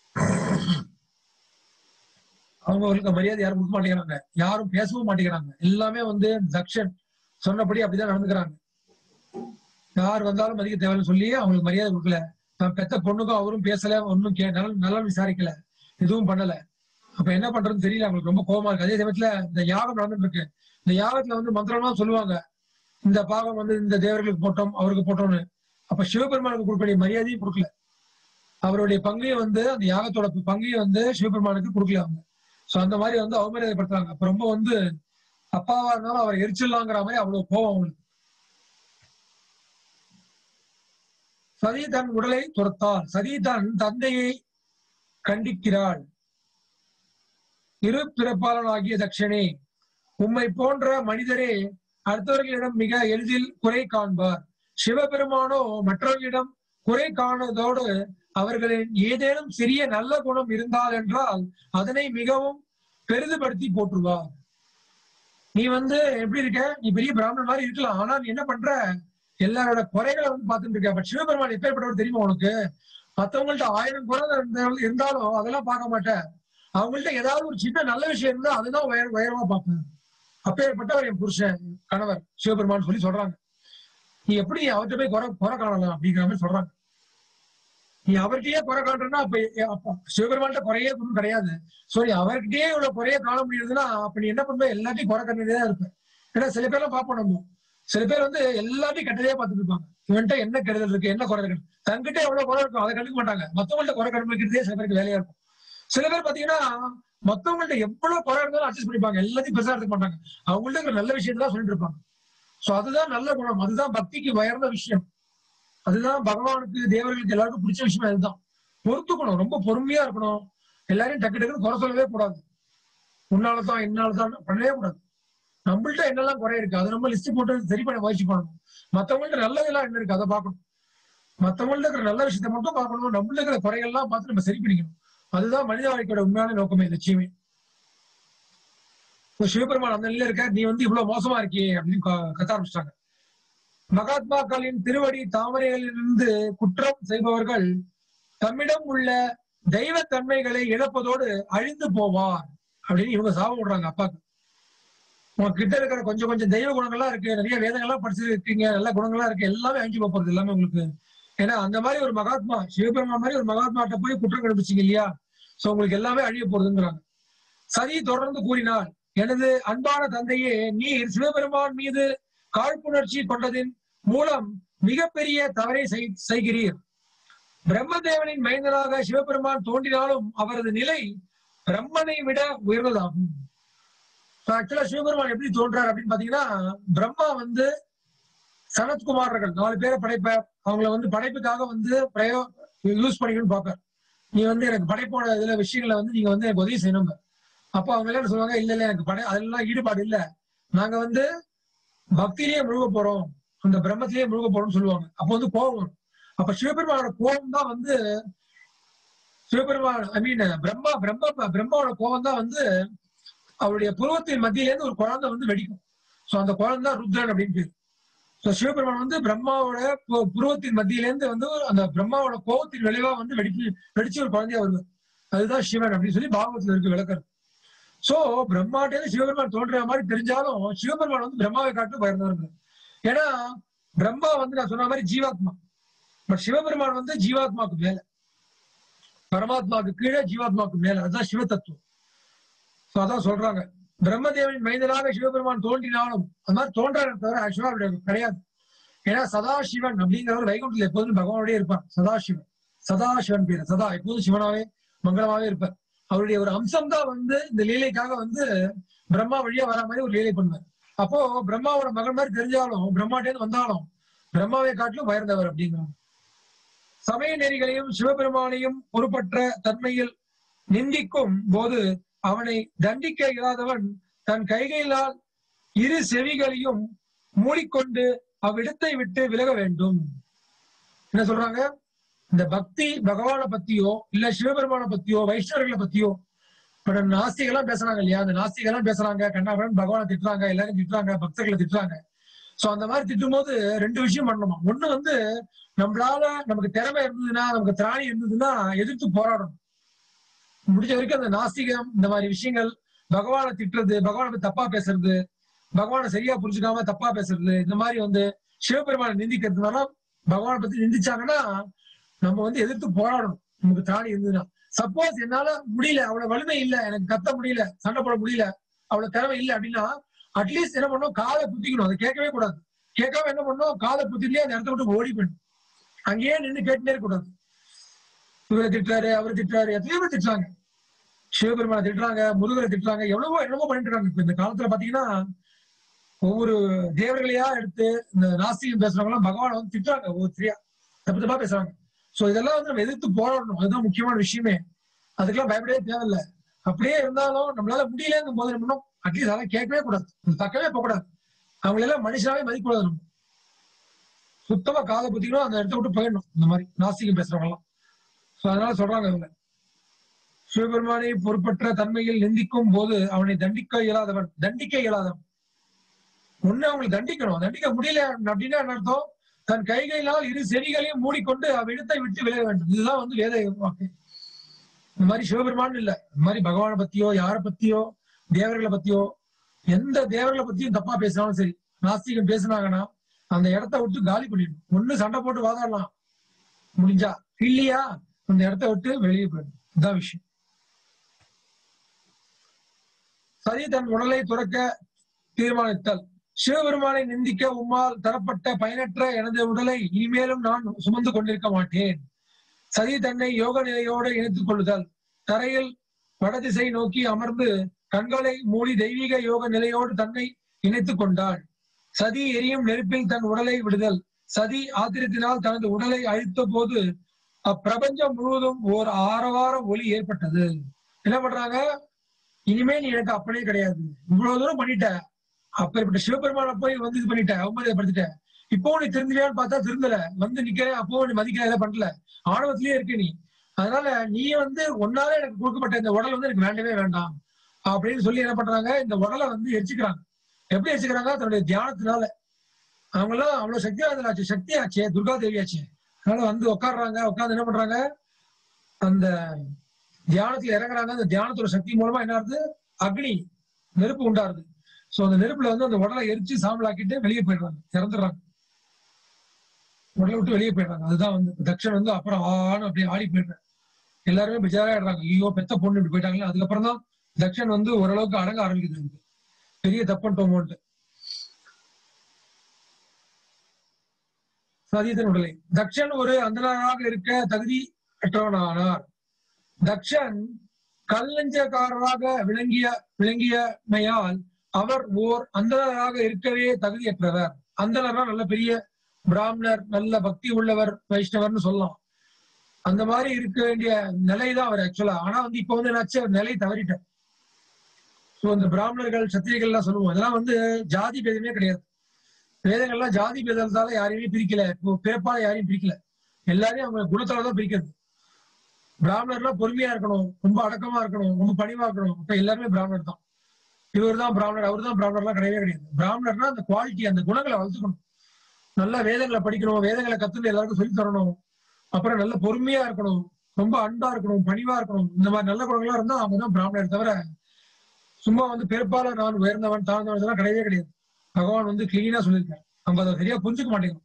அவங்களுக்கு மரியாதை யாரும் கொடுக்க மாட்டேங்கிறாங்க யாரும் பேசவும் மாட்டேங்கிறாங்க எல்லாமே வந்து தக்ஷன் சொன்னபடி அப்படிதான் நடந்துக்கிறாங்க யார் வந்தாலும் மதிக்க தேவைன்னு சொல்லி அவங்களுக்கு மரியாதை கொடுக்கல தான் பெத்த பொண்ணுக்கும் அவரும் பேசல ஒன்னும் கே நலன் நலன் விசாரிக்கல எதுவும் பண்ணல அப்ப என்ன பண்றதுன்னு தெரியல அவங்களுக்கு ரொம்ப கோவமா இருக்கு அதே சமயத்துல இந்த யாகம் நடந்துட்டு இருக்கு இந்த யாகத்துல வந்து மந்திரம்லாம் சொல்லுவாங்க இந்த பாகம் வந்து இந்த தேவர்களுக்கு போட்டோம் அவருக்கு போட்டோம்னு அப்ப சிவபெருமானுக்கு கொடுக்க வேண்டிய மரியாதையும் கொடுக்கல அவருடைய பங்கையும் வந்து அந்த யாகத்தோட பங்கையும் வந்து சிவபெருமானுக்கு கொடுக்கல அவங்க சோ அந்த மாதிரி வந்து அவமரியாதைப்படுத்துறாங்க அப்ப ரொம்ப வந்து அப்பாவா இருந்தாலும் அவர் எரிச்சிடலாங்கிற மாதிரி அவ்வளவு கோவம் அவங்களுக்கு சதி தன் உடலை துரத்தாள் சதி தன் தந்தையை கண்டிக்கிறாள் இரு பிறப்பாளனாகிய தட்சணே உம்மை போன்ற மனிதரே அடுத்தவர்களிடம் மிக எளிதில் குறை காண்பார் சிவபெருமானோ மற்றவர்களிடம் குறை காணுவதோடு அவர்களின் ஏதேனும் சிறிய நல்ல குணம் இருந்தால் என்றால் அதனை மிகவும் பெரிதுபடுத்தி போற்றுவார் நீ வந்து எப்படி இருக்க நீ பெரிய பிராமணன் மாதிரி இருக்கலாம் ஆனா நீ என்ன பண்ற எல்லாரோட குறைகளை வந்து பார்த்துட்டு இருக்க பட் சிவபெருமான் எப்பேற்பட்டவர் தெரியுமா உனக்கு மத்தவங்கள்ட்ட ஆயிரம் குறை இருந்தாலும் இருந்தாலும் அதெல்லாம் பார்க்க மாட்டேன் அவங்கள்ட்ட ஏதாவது ஒரு சின்ன நல்ல விஷயம் இருந்தா அதுதான் உயர உயரமா பார்ப்பேன் அப்பேற்பட்டவர் என் புருஷன் கணவர் சிவபெருமான் சொல்லி சொல்றாங்க நீ எப்படி அவர்கிட்ட போய் குறை குறை காணலாம் அப்படிங்கிற மாதிரி சொல்றாங்க நீ அவர்கிட்டயே குறை காண்றன்னா அப்ப எ- அப்ப சிவபெருமான்கிட்ட குறையே ஒன்றும் கிடையாது சரி அவர்கிட்டயே இவ்வளவு குறைய காண முடியுதுன்னா அப்ப நீ என்ன பண்ணுவ எல்லாத்தையும் குறை கண்டுட்டே தான் இருப்ப ஏன்னா சில பேர்லாம் பார்ப்போம் நம்ம சில பேர் வந்து எல்லாத்தையும் கெட்டதே பார்த்துட்டு இருப்பாங்க இவன்ட்ட என்ன கெடுதல் இருக்கு என்ன குறை இருக்கு தங்கிட்ட எவ்வளவு குறை இருக்கும் அதை கண்டுக்க மாட்டாங்க மத்தவங்கள்ட்ட குறை கண்டுபிடிக்கிறதே சில பேருக்கு வேலையா இருக்கும் சில பேர் பாத்தீங்கன்னா மத்தவங்கள்ட்ட எவ்வளவு குறை இருந்தாலும் அட்ஜஸ்ட் பண்ணிப்பாங்க எல்லாத்தையும் பெருசா எடுத்துக்க மாட்டாங்க அவங்கள்ட்ட இருக்கிற நல்ல விஷயத்தை தான் சொல்லிட்டு இருப்பாங்க சோ அதுதான் நல்ல குணம் அதுதான் பக்திக்கு உயர்ந்த விஷயம் அதுதான் பகவானுக்கு தேவர்களுக்கு எல்லாருக்கும் பிடிச்ச விஷயம் அதுதான் பொறுத்துக்கணும் ரொம்ப பொறுமையா இருக்கணும் எல்லாரையும் டக்கு டக்குன்னு குறை சொல்லவே கூடாது உன்னாலதான் என்னாலதான் பண்ணவே கூடாது நம்மள்ட்ட என்னெல்லாம் குறை இருக்கு அதை நம்ம லிஸ்ட் போட்டு சரி பண்ண முயற்சி பண்ணணும் மத்தவங்கள்ட்ட நல்லதெல்லாம் என்ன இருக்கு அதை பார்க்கணும் மத்தவங்கள்ட்ட இருக்கிற நல்ல விஷயத்தை மட்டும் பார்க்கணும் நம்மள்ட்ட இருக்கிற குறைகள்லாம் பார்த்து நம்ம சரி பண்ணிக்கணும் அதுதான் மனித வாழ்க்கையோட உண்மையான நோக்கமே லட்சியமே இப்போ சிவபெருமான் அந்த நிலையில இருக்க நீ வந்து இவ்வளவு மோசமா இருக்கியே அப்படின்னு க- கத்த ஆரம்பிச்சிட்டாங்க மகாத்மாக்களின் திருவடி தாமரைகளிலிருந்து குற்றம் செய்பவர்கள் தம்மிடம் உள்ள தெய்வ தன்மைகளை இழப்பதோடு அழிந்து போவார் அப்படின்னு இவங்க சாபம் விடுறாங்க அப்பாக்கு உங்க கிட்ட இருக்கிற கொஞ்சம் கொஞ்சம் தெய்வ குணங்கள்லாம் இருக்கு நிறைய வேதங்கள்லாம் படிச்சிருக்கீங்க நல்ல குணங்கள்லாம் இருக்கு எல்லாமே அழிஞ்சு போக போறது எல்லாமே உங்களுக்கு ஏன்னா அந்த மாதிரி ஒரு மகாத்மா சிவபெருமான் மாதிரி ஒரு மகாத்மாட்ட போய் குற்றம் கண்டுபிடிச்சீங்க இல்லையா சோ உங்களுக்கு எல்லாமே அழிய போறதுங்கிறாங்க சரி தொடர்ந்து கூறினார் எனது அன்பான தந்தையே நீர் சிவபெருமான் மீது காழ்ப்புணர்ச்சி கொண்டதின் மூலம் மிகப்பெரிய தவறை செய்- செய்கிறீர் பிரம்மதேவனின் மைந்தனாக சிவபெருமான் தோன்றினாலும் அவரது நிலை பிரம்மனை விட உயர்ந்ததாகும் ஆக்சுவலா சிவபெருமான் எப்படி தோன்றார் அப்படின்னு பாத்தீங்கன்னா பிரம்மா வந்து சனத்குமாரர்கள் நாலு பேரை படைப்பார் அவங்கள வந்து படைப்புக்காக வந்து பிரயோ யூஸ் பண்ணிக்கணும்னு பார்ப்பார் நீ வந்து எனக்கு படைப்போட இதுல விஷயங்களை வந்து நீங்க வந்து எனக்கு உதவி செய்யணும் அப்போ அவங்க எல்லாம் என்ன சொல்லுவாங்க இல்ல இல்ல எனக்கு படை அதெல்லாம் ஈடுபாடு இல்ல நாங்க வந்து பக்தியிலேயே முழுக போறோம் அந்த பிரம்மத்திலேயே முழுக போறோம்னு சொல்லுவாங்க அப்போ வந்து கோபம் வரும் அப்ப சிவபெருமானோட கோபம் தான் வந்து சிவபெருமான் ஐ மீன் பிரம்மா பிரம்ம பிரம்மாவோட கோபம் தான் வந்து அவருடைய புருவத்தின் மத்தியில இருந்து ஒரு குழந்தை வந்து வெடிக்கும் சோ அந்த குழந்தை தான் ருத்ரன் அப்படின்னு பேர் சோ சிவபெருமான் வந்து பிரம்மாவோட பு- புருவத்தின் மத்தியில இருந்து வந்து அந்த பிரம்மாவோட கோபத்தின் விளைவா வந்து வெடிச்சு வெடிச்சு ஒரு குழந்தையா வருவார் அதுதான் சிவன் அப்படின்னு சொல்லி பாகவத்துல இருக்கு விளக்கறது சோ பிரம்மாட்டே சிவபெருமான் தோன்ற மாதிரி தெரிஞ்சாலும் சிவபெருமான் வந்து பிரம்மாவை காட்டு பயர்ந்தவர் ஏன்னா பிரம்மா வந்து நான் சொன்ன மாதிரி ஜீவாத்மா பட் சிவபெருமான் வந்து ஜீவாத்மாக்கு மேல பரமாத்மாவுக்கு கீழே ஜீவாத்மாவுக்கு மேல அதுதான் சிவ தத்துவம் சோ அதான் சொல்றாங்க பிரம்மதேவனின் மைந்தனாக சிவபெருமான் தோன்றினாலும் அந்த மாதிரி தோன்றாரு தவிர ஆக்சுவலா அவருடைய கிடையாது ஏன்னா சதாசிவன் அப்படிங்கிறவர் வைகுண்டத்துல எப்போதும் பகவானோடய இருப்பார் சதாசிவன் சதாசிவன் பேரு சதா எப்போதும் சிவனாவே மங்களமாவே இருப்பார் அவருடைய ஒரு அம்சம் தான் வந்து இந்த லீலைக்காக வந்து பிரம்மா வழியா வர மாதிரி ஒரு லீலை பண்ணுவார் அப்போ பிரம்மாவோட மகன் மாதிரி தெரிஞ்சாலும் பிரம்மாட்டேந்து வந்தாலும் பிரம்மாவை காட்டிலும் உயர்ந்தவர் அப்படிங்கிறாங்க சமய நெறிகளையும் சிவபெருமானையும் பொறுப்பற்ற தன்மையில் நிந்திக்கும் போது அவனை தண்டிக்க இயலாதவன் தன் கைகளினால் இரு செவிகளையும் மூடிக்கொண்டு அவ்விடத்தை விட்டு விலக வேண்டும் என்ன சொல்றாங்க இந்த பக்தி பகவானை பத்தியோ இல்ல சிவபெருமான பத்தியோ வைஷ்ணவர்களை பத்தியோ இப்ப நாஸ்திகெல்லாம் பேசுறாங்க இல்லையா அந்த நாஸ்திகெல்லாம் பேசுறாங்க கண்ணாபுரன் பகவானை திட்டுறாங்க எல்லாரும் திட்டுறாங்க பக்தர்களை திட்டுறாங்க சோ அந்த மாதிரி திட்டும் போது ரெண்டு விஷயம் பண்ணணுமா ஒண்ணு வந்து நம்மளால நமக்கு திறமை இருந்ததுன்னா நமக்கு திராணி இருந்ததுன்னா எதிர்த்து போராடணும் முடிஞ்ச வரைக்கும் அந்த நாஸ்திகம் இந்த மாதிரி விஷயங்கள் பகவானை திட்டுறது பகவானை பத்தி தப்பா பேசுறது பகவானை சரியா புரிஞ்சுக்காம தப்பா பேசுறது இந்த மாதிரி வந்து சிவபெருமானை நிந்திக்கிறதுனால பகவானை பத்தி நிந்திச்சாங்கன்னா நம்ம வந்து எதிர்த்து போராடணும் நமக்கு திராணி இருந்ததுன்னா சப்போஸ் என்னால முடியல அவ்வளவு வலிமை இல்ல எனக்கு கத்த முடியல சண்டை போட முடியல அவ்வளவு திறமை இல்லை அப்படின்னா அட்லீஸ்ட் என்ன பண்ணணும் காலை குத்திக்கணும் அதை கேட்கவே கூடாது கேட்காம என்ன பண்ணணும் காலை குத்திலேயே அந்த இடத்த விட்டு ஓடி போயிடும் அங்கேயே நின்று கேட்டுட்டே இருக்க கூடாது இவரை திட்டுறாரு அவரை திட்டுறாரு எத்தனையோ பேர் திட்டுறாங்க சிவபெருமானை திட்டுறாங்க முருகரை திட்டுறாங்க எவ்வளவோ என்னவோ பண்ணிட்டு இருக்காங்க இப்ப இந்த காலத்துல பாத்தீங்கன்னா ஒவ்வொரு தேவர்களையா எடுத்து இந்த நாஸ்திகம் பேசுறவங்க எல்லாம் பகவானை வந்து திட்டுறாங்க ஒவ்வொருத்தரையா தப்பு தப்பா பேசுறாங்க சோ இதெல்லாம் வந்து நம்ம எதிர்த்து போராடணும் அதுதான் முக்கியமான விஷயமே அதுக்கெல்லாம் பயப்படவே தேவையில்லை அப்படியே இருந்தாலும் நம்மளால முடியலங்கும் போது நம்ம அட்லீஸ்ட் அதெல்லாம் கேட்கவே கூடாது அது பக்கமே போக கூடாது அவங்களை எல்லாம் மனுஷனாவே மதிக்கூடாது நம்ம சுத்தமா காதை புத்திக்கணும் அந்த இடத்த விட்டு போயிடணும் இந்த மாதிரி நாஸ்திகம் பேசுறவங்க எல்லாம் சோ அதனால சொல்றாங்க இவங்க சிவபெருமானை பொறுப்பற்ற தன்மையில் நிந்திக்கும் போது அவனை தண்டிக்க இயலாதவன் தண்டிக்க இயலாதவன் ஒண்ணு அவங்களை தண்டிக்கணும் தண்டிக்க முடியல அப்படின்னா என்ன அர்த்தம் தன் கைகளினால் இரு செடிகளையும் மூடிக்கொண்டு அவ்விடத்தை விட்டு விலக வேண்டும் இதுதான் வந்து வேத வாக்கு இந்த மாதிரி சிவபெருமான் இல்ல இந்த மாதிரி பகவானை பத்தியோ யாரை பத்தியோ தேவர்களை பத்தியோ எந்த தேவர்களை பத்தியும் தப்பா பேசினாலும் சரி நாஸ்திகம் பேசினாங்கன்னா அந்த இடத்த விட்டு காலி பண்ணிடணும் ஒண்ணு சண்டை போட்டு வாதாடலாம் முடிஞ்சா இல்லையா அந்த இடத்த விட்டு வெளியே போயிடணும் இதுதான் விஷயம் சரி தன் உடலை துறக்க தீர்மானித்தல் சிவபெருமானை நிந்திக்க உம்மால் தரப்பட்ட பயனற்ற எனது உடலை இனிமேலும் நான் சுமந்து கொண்டிருக்க மாட்டேன் சதி தன்னை யோக நிலையோடு இணைத்துக் கொள்ளுதல் தரையில் வடதிசை நோக்கி அமர்ந்து கண்களை மூடி தெய்வீக யோக நிலையோடு தன்னை இணைத்துக் கொண்டாள் சதி எரியும் நெருப்பில் தன் உடலை விடுதல் சதி ஆத்திரத்தினால் தனது உடலை அழித்த போது அப்பிரபஞ்சம் முழுவதும் ஓர் ஆரவார ஒளி ஏற்பட்டது என்ன பண்றாங்க இனிமே நீ எனக்கு அப்பனே கிடையாது இவ்வளவு தூரம் பண்ணிட்ட அப்பேற்பட்ட சிவபெருமான போய் வந்து இது பண்ணிட்ட அவமரியாதைப்படுத்திட்ட இப்போ நீ திருந்தியான்னு பார்த்தா திருந்தல வந்து நிக்கிறேன் அப்போ நீ மதிக்கல எல்லாம் பண்ணல ஆணவத்திலேயே இருக்க நீ அதனால நீ வந்து ஒன்னால எனக்கு கொடுக்கப்பட்ட இந்த உடல் வந்து எனக்கு வேண்டவே வேண்டாம் அப்படின்னு சொல்லி என்ன பண்றாங்க இந்த உடலை வந்து எரிச்சுக்கிறாங்க எப்படி எரிச்சுக்கிறாங்க தன்னுடைய தியானத்தினால அவங்க எல்லாம் அவ்வளவு சக்தி ஆச்சு சக்தி ஆச்சே துர்கா தேவி ஆச்சு அதனால வந்து உட்காடுறாங்க உட்கார்ந்து என்ன பண்றாங்க அந்த தியானத்துல இறங்குறாங்க அந்த தியானத்தோட சக்தி மூலமா என்ன ஆகுது அக்னி நெருப்பு உண்டாருது சோ அந்த நெருப்புல வந்து அந்த உடலை எரிச்சு சாம்பலாக்கிட்டு வெளியே போயிடுறாங்க இறந்துடுறாங்க உடலை விட்டு வெளியே போயிடுறாங்க அதுதான் வந்து தக்ஷன் வந்து அப்புறம் ஆணும் அப்படியே ஆடி போயிடுறாங்க எல்லாருமே பெஜாராயிடுறாங்க ஐயோ பெத்த பொண்ணு இப்படி போயிட்டாங்களே அதுக்கப்புறம் தான் தக்ஷன் வந்து ஓரளவுக்கு அடங்க ஆரம்பிக்குது அதுக்கு. பெரிய தப்புன்ட்டோமோன்ட்டு சதீதன் உடலை தக்ஷன் ஒரு அந்தனராக இருக்க தகுதி அற்றவனானார் தக்ஷன் கல்லஞ்சக்காரராக விளங்கிய விளங்கியமையால் அவர் ஓர் அந்தனராக இருக்கவே தகுதியற்றவர் அந்தனரா நல்ல பெரிய பிராமணர் நல்ல பக்தி உள்ளவர் வைஷ்ணவர்னு சொல்லலாம் அந்த மாதிரி இருக்க வேண்டிய நிலைதான் அவர் ஆக்சுவலா ஆனா வந்து இப்ப வந்து என்னாச்சு அவர் நிலை தவறிட்டார் சோ இந்த பிராமணர்கள் சத்திரிகள் எல்லாம் சொல்லுவோம் இதெல்லாம் வந்து ஜாதி பேதமே கிடையாது வேதங்கள்லாம் ஜாதி பேதத்தால யாரையுமே பிரிக்கல இப்போ பிறப்பால யாரையும் பிரிக்கல எல்லாரையும் அவங்க குணத்தால தான் பிரிக்கிறது பிராமணர்லாம் பொறுமையா இருக்கணும் ரொம்ப அடக்கமா இருக்கணும் ரொம்ப பணிவா இருக்கணும் இப்ப எல்லாருமே பிராமணர் தான் இவர் தான் பிராமணர் அவர் தான் பிராமணர்லாம் கிடையவே கிடையாது பிராமணர்னா அந்த குவாலிட்டி அந்த குணங்களை வளர்த்துக்கணும் நல்ல வேதங்களை படிக்கணும் வேதங்களை கத்துன்னு எல்லாருக்கும் சொல்லி தரணும் அப்புறம் நல்ல பொறுமையா இருக்கணும் ரொம்ப அன்பா இருக்கணும் பணிவா இருக்கணும் இந்த மாதிரி நல்ல குணங்களா இருந்தா அவங்க தான் பிராமணர் தவிர சும்மா வந்து பிறப்பால நான் உயர்ந்தவன் தாழ்ந்தவன் இதெல்லாம் கிடையவே கிடையாது பகவான் வந்து கிளீனா சொல்லியிருக்காரு நம்ம அதை சரியா புரிஞ்சுக்க மாட்டேங்கிறோம்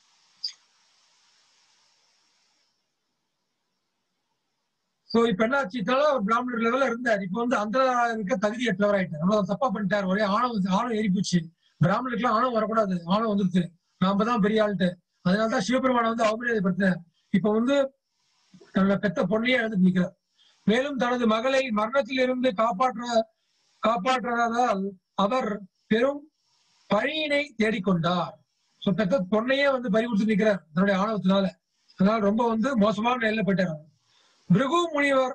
சோ இப்ப என்ன ஆச்சு இத்தனால அவர் பிராமணர் லெவல்ல இருந்தார் இப்ப வந்து அந்த இருக்க தகுதியற்றவர் ஆயிட்டார் நம்ம தப்பா பண்ணிட்டார் ஒரே ஆணவம் ஆணவம் ஏறி போச்சு பிராமணருக்குலாம் ஆணவம் வரக்கூடாது ஆணவம் வந்துருச்சு நாம தான் பெரிய ஆள்ட்டு அதனாலதான் சிவபெருமானை வந்து அவமரியாதைப்படுத்தினார் இப்ப வந்து தன்னோட பெத்த பொண்ணையே எழுந்து நிற்கிறார் மேலும் தனது மகளை மரணத்தில் இருந்து காப்பாற்ற காப்பாற்றுவதால் அவர் பெரும் பழியினை தேடிக்கொண்டார் சோ பெத்த பொண்ணையே வந்து பறிமுடித்து நிற்கிறார் தன்னுடைய ஆணவத்தினால அதனால ரொம்ப வந்து மோசமான நிலையில போயிட்டார் அவர். பிருகு முனிவர்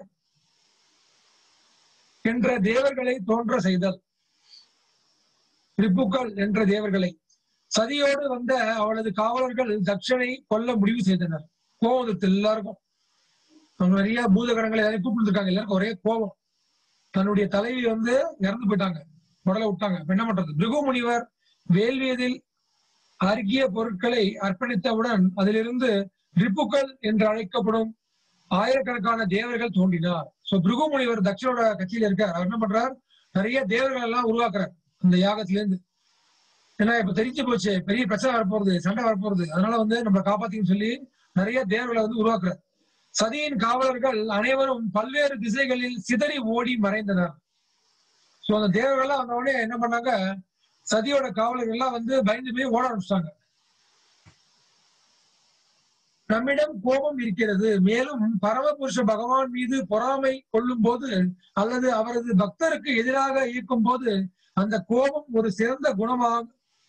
என்ற தேவர்களை தோன்ற செய்தல் ரிப்புக்கள் என்ற தேவர்களை சதியோடு வந்த அவளது காவலர்கள் தட்சனை கொல்ல முடிவு செய்தனர் கோபம் வந்துருச்சு எல்லாருக்கும் அவங்க நிறைய பூதகணங்களை எல்லாரையும் கூப்பிட்டு இருக்காங்க எல்லாருக்கும் ஒரே கோபம் தன்னுடைய தலைவி வந்து இறந்து போயிட்டாங்க உடலை விட்டாங்க இப்ப என்ன பண்றது பிருகு முனிவர் வேள்வியதில் அருகிய பொருட்களை அர்ப்பணித்தவுடன் அதிலிருந்து ரிப்புக்கள் என்று அழைக்கப்படும் ஆயிரக்கணக்கான தேவர்கள் தோன்றினார் சோ பிருகு முனிவர் தட்சனோட கட்சியில இருக்கார் அவர் என்ன பண்றார் நிறைய தேவர்கள் எல்லாம் உருவாக்குறார் அந்த யாகத்துல இருந்து ஏன்னா இப்ப தெரிஞ்சு போச்சு பெரிய பிரச்சனை வரப்போறது சண்டை வரப்போறது அதனால வந்து நம்ம காப்பாத்தின்னு சொல்லி நிறைய தேவர்களை வந்து உருவாக்குறார் சதியின் காவலர்கள் அனைவரும் பல்வேறு திசைகளில் சிதறி ஓடி மறைந்தனர் சோ அந்த தேவர்கள்லாம் வந்த உடனே என்ன பண்ணாங்க சதியோட காவலர்கள் எல்லாம் வந்து பயந்து போய் ஓட ஆரம்பிச்சிட்டாங்க நம்மிடம் கோபம் இருக்கிறது மேலும் பரமபுருஷ பகவான் மீது பொறாமை கொள்ளும் போது அல்லது அவரது பக்தருக்கு எதிராக இருக்கும் போது அந்த கோபம் ஒரு சிறந்த குணமாக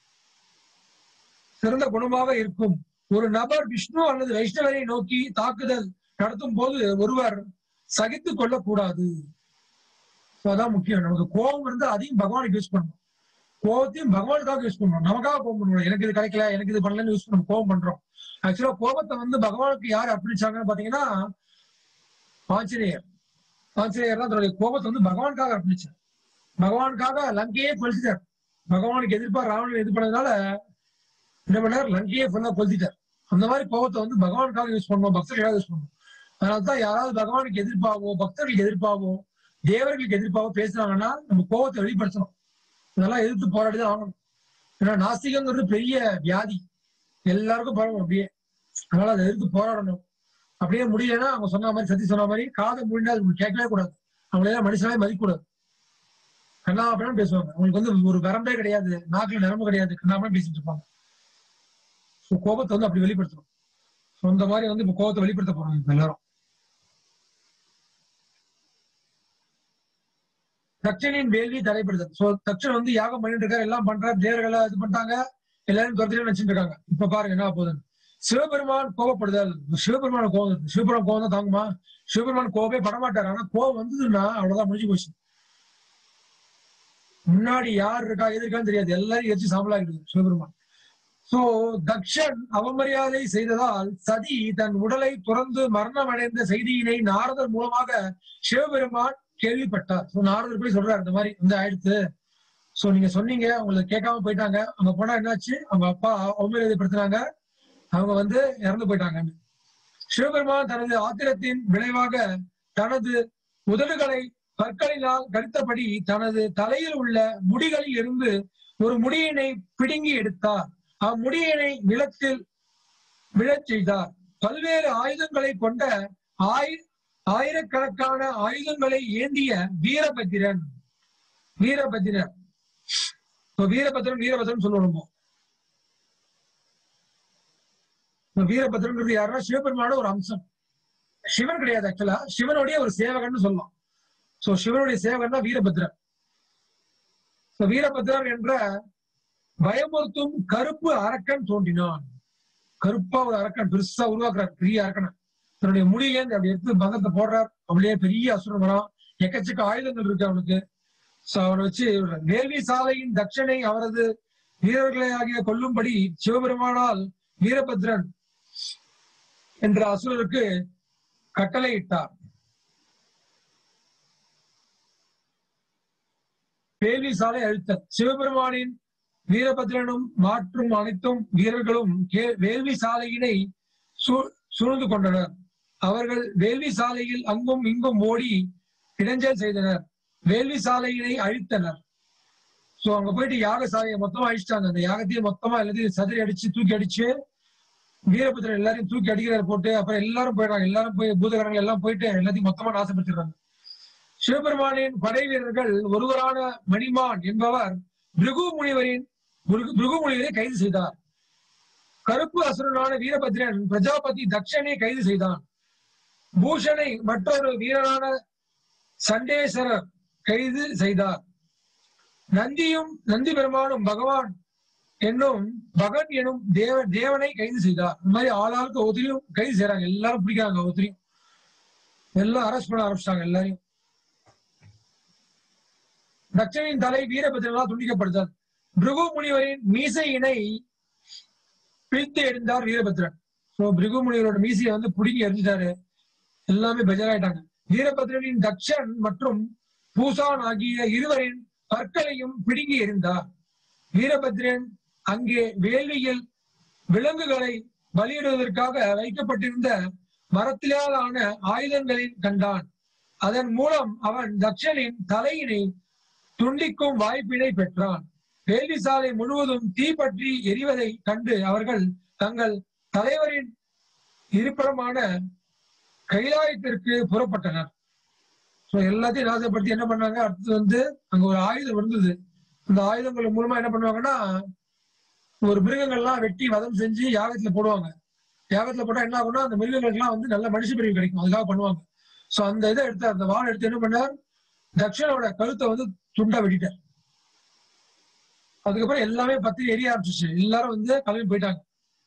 சிறந்த குணமாக இருக்கும் ஒரு நபர் விஷ்ணு அல்லது வைஷ்ணவரை நோக்கி தாக்குதல் நடத்தும் போது ஒருவர் சகித்துக் கொள்ளக்கூடாது So அதான் முக்கியம் நமக்கு கோபம் இருந்தா அதையும் பகவானுக்கு யூஸ் பண்ணணும் கோபத்தையும் பகவானுக்காக யூஸ் பண்ணணும் நமக்காக கோபம் பண்ணணும் எனக்கு இது கிடைக்கல எனக்கு இது பண்ணலன்னு யூஸ் பண்ண கோபம் பண்றோம் ஆக்சுவலா கோபத்தை வந்து பகவானுக்கு யார் அர்ப்பணிச்சாங்கன்னு பாத்தீங்கன்னா ஆஞ்சநேயர் ஆஞ்சநேயர் தான் தன்னுடைய கோபத்தை வந்து பகவானுக்காக அர்ப்பணிச்சார் பகவானுக்காக லங்கையே கொளுத்திட்டார் பகவானுக்கு எதிர்ப்பா ராவணன் இது பண்ணதுனால என்ன பண்ணார் லங்கையே ஃபுல்லா கொளுத்திட்டார் அந்த மாதிரி கோபத்தை வந்து பகவானுக்காக யூஸ் பண்ணணும் பக்தர்களுக்காக யூஸ் பண்ணணும் அதனால தான் யாராவது பகவானுக்கு எதிர்ப்பாவோ பக்தர்களுக்கு எதிர்ப்பாவோ தேவர்களுக்கு எதிர்ப்பாவோ பேசுனாங்கன்னா நம்ம கோபத்தை வெளிப்படுத்தணும் இதெல்லாம் எதிர்த்து போராடி தான் ஆகணும் ஏன்னா நாஸ்திகங்கிறது பெரிய வியாதி எல்லாருக்கும் பரவும் அப்படியே அதனால அதை எதிர்த்து போராடணும் அப்படியே முடியலன்னா அவங்க சொன்ன மாதிரி சத்தி சொன்ன மாதிரி காதை முடிஞ்சா அது கேட்கவே கூடாது அவங்களெல்லாம் மனுஷனாவே மதிக்கக்கூடாது கண்ணாபுரம் பேசுவாங்க அவங்களுக்கு வந்து ஒரு வரம்பே கிடையாது நாக்குல நரம்பு கிடையாது கண்ணாபுரம் பேசிட்டு இருப்பாங்க ஸோ கோபத்தை வந்து அப்படி வெளிப்படுத்தணும் ஸோ இந்த மாதிரி வந்து இப்ப கோபத்தை வெளிப்படுத்த போறாங்க இப்ப எல்லாரும் தட்சனின் வேள்வி தடைப்படுதல் சோ தட்சன் வந்து யாகம் பண்ணிட்டு இருக்காரு எல்லாம் பண்றாரு தேவர்களை இது பண்ணிட்டாங்க எல்லாரும் துரத்திட்டு நினைச்சிட்டு இருக்காங்க இப்ப பாருங்க என்ன போகுதுன்னு சிவபெருமான் கோபப்படுதல் சிவபெருமான கோபம் இருக்கு. சிவபெருமான் கோபம் தான் தாங்குமா சிவபெருமான் கோபமே படமாட்டாரு ஆனா கோபம் வந்ததுன்னா அவ்வளவுதான் முடிஞ்சு போச்சு முன்னாடி யார் இருக்கா எது இருக்கான்னு தெரியாது எல்லாரும் எரிச்சு சாம்பலா இருக்குது சிவபெருமான் சோ தக்ஷன் அவமரியாதை செய்ததால் சதி தன் உடலை துறந்து மரணம் அடைந்த செய்தியினை நாரதர் மூலமாக சிவபெருமான் கேள்விப்பட்டார் சோ நாரதர் போய் சொல்றாரு இந்த மாதிரி வந்து ஆயிடுத்து சோ நீங்க சொன்னீங்க அவங்களுக்கு கேட்காம போயிட்டாங்க அங்க போனா என்னாச்சு அவங்க அப்பா அவமரியாதைப்படுத்தினாங்க அவங்க வந்து இறந்து போயிட்டாங்க சிவபெருமான் தனது ஆத்திரத்தின் விளைவாக தனது உதடுகளை பற்களினால் கடித்தபடி தனது தலையில் உள்ள முடிகளில் இருந்து ஒரு முடியினை பிடுங்கி எடுத்தார் அம்முடியினை நிலத்தில் விழச் செய்தார் பல்வேறு ஆயுதங்களை கொண்ட ஆய் ஆயிரக்கணக்கான ஆயுதங்களை ஏந்திய வீரபத்திரன் வீரபத்திரன் இப்ப வீரபத்திரன் வீரபத்திரன் சொல்லணுமோ இப்ப வீரபத்திரன்றது யாருன்னா சிவபெருமானோட ஒரு அம்சம் சிவன் கிடையாது ஆக்சுவலா சிவனுடைய ஒரு சேவகன்னு சொல்லலாம் சோ சிவனுடைய சேவகன் தான் வீரபத்ரன் So, வீரபத்ரன் என்ற பயமுறுத்தும் கருப்பு அரக்கன் தோன்றினான் கருப்பா ஒரு அரக்கன் பெருசா உருவாக்குறார் பெரிய அரக்கனை தன்னுடைய முடியிலேருந்து அப்படி எடுத்து பந்தத்தை போடுறார் அவளே பெரிய அசுரன் வரான் எக்கச்சக்க ஆயுதங்கள் இருக்கு அவனுக்கு சோ அவனை வச்சு வேள்வி சாலையின் தட்சணை அவரது வீரர்களை ஆகிய கொல்லும்படி சிவபெருமானால் வீரபத்ரன் என்ற அசுரருக்கு கட்டளையிட்டார் வேள்வி சாலை அழுத்தல் சிவபெருமானின் வீரபத்ரனும் மாற்றும் அனைத்தும் வீரர்களும் கே- வேள்வி சாலையினை சூ- சூழ்ந்து கொண்டனர் அவர்கள் வேள்வி சாலையில் அங்கும் இங்கும் ஓடி இடைஞ்சல் செய்தனர் வேள்வி சாலையினை அழித்தனர் சோ அங்க போயிட்டு யாக சாலையை மொத்தமா அழிச்சிட்டாங்க அந்த யாகத்தையும் மொத்தமா எல்லாத்தையும் சதுரி அடிச்சு தூக்கி அடிச்சு வீரபத்ரன் எல்லாரையும் தூக்கி அடிக்கிறார் போட்டு அப்புறம் எல்லாரும் போயிடுறாங்க எல்லாரும் போய் பூதகரங்கள் எல்லாம் போயிட்டு எல்லாத்தையும் மொத்தமா நாசப்படுத்திடுறாங்க சிவபெருமானின் படை வீரர்கள் ஒருவரான மணிமான் என்பவர் பிருகு முனிவரின் பிருகு பிருகு முனிவரை கைது செய்தார் கருப்பு அசுரனான வீரபத்ரன் பிரஜாபதி தக்ஷனை கைது செய்தான் பூஷனை மற்றொரு வீரரான சண்டேசரர் கைது செய்தார் நந்தியும் நந்தி பெருமானும் பகவான் என்னும் பகன் எனும் தேவ தேவனை கைது செய்தார் இந்த மாதிரி ஆளாளுக்கு ஒவ்வொருத்தரையும் கைது செய்யறாங்க எல்லாரும் பிடிக்கிறாங்க ஒவ்வொருத்தரையும் எல்லாம் அரெஸ்ட் பண்ண ஆரம்பிச்சிட்டாங்க எல்லாரையும் தட்சனின் தலை வீரபத்ரனால் துண்டிக்கப்படுதல் பிருகு முனிவரின் மீசையினை பிரித்து எறிந்தார் வீரபத்ரன் சோ பிருகு முனிவரோட மீசையை வந்து புடுங்கி எறிஞ்சிட்டாரு எல்லாமே பெஜராயிட்டாங்க வீரபத்ரனின் தக்ஷன் மற்றும் பூசான் ஆகிய இருவரின் பற்களையும் பிடுங்கி எறிந்தார் வீரபத்ரன் அங்கே வேள்வியில் விலங்குகளை பலியிடுவதற்காக வைக்கப்பட்டிருந்த மரத்திலான ஆயுதங்களின் கண்டான் அதன் மூலம் அவன் தக்ஷனின் தலையினை துண்டிக்கும் வாய்ப்பினை பெற்றான் வேள்வி சாலை முழுவதும் தீ பற்றி எரிவதை கண்டு அவர்கள் தங்கள் தலைவரின் இருப்பிடமான கைலாயத்திற்கு புறப்பட்டனர் சோ எல்லாத்தையும் நாசப்படுத்தி என்ன பண்ணாங்க அடுத்து வந்து அங்க ஒரு ஆயுதம் இருந்தது அந்த ஆயுதங்கள் மூலமா என்ன பண்ணுவாங்கன்னா ஒரு மிருகங்கள்லாம் வெட்டி வதம் செஞ்சு யாகத்துல போடுவாங்க யாகத்துல போட்டா என்ன ஆகும்னா அந்த மிருகங்களுக்குலாம் வந்து நல்ல மனுஷ பிரிவு கிடைக்கும் அதுக்காக பண்ணுவாங்க சோ அந்த இதை எடுத்து அந்த வாழை எடுத்து என்ன பண்ணார் தக்ஷனோட கழுத்தை வந்து துண்டா வெட்டிட்டார் அதுக்கப்புறம் எல்லாமே பத்தி எரிய ஆரம்பிச்சிச்சு எல்லாரும் வந்து கிளம்பி போயிட்டாங்க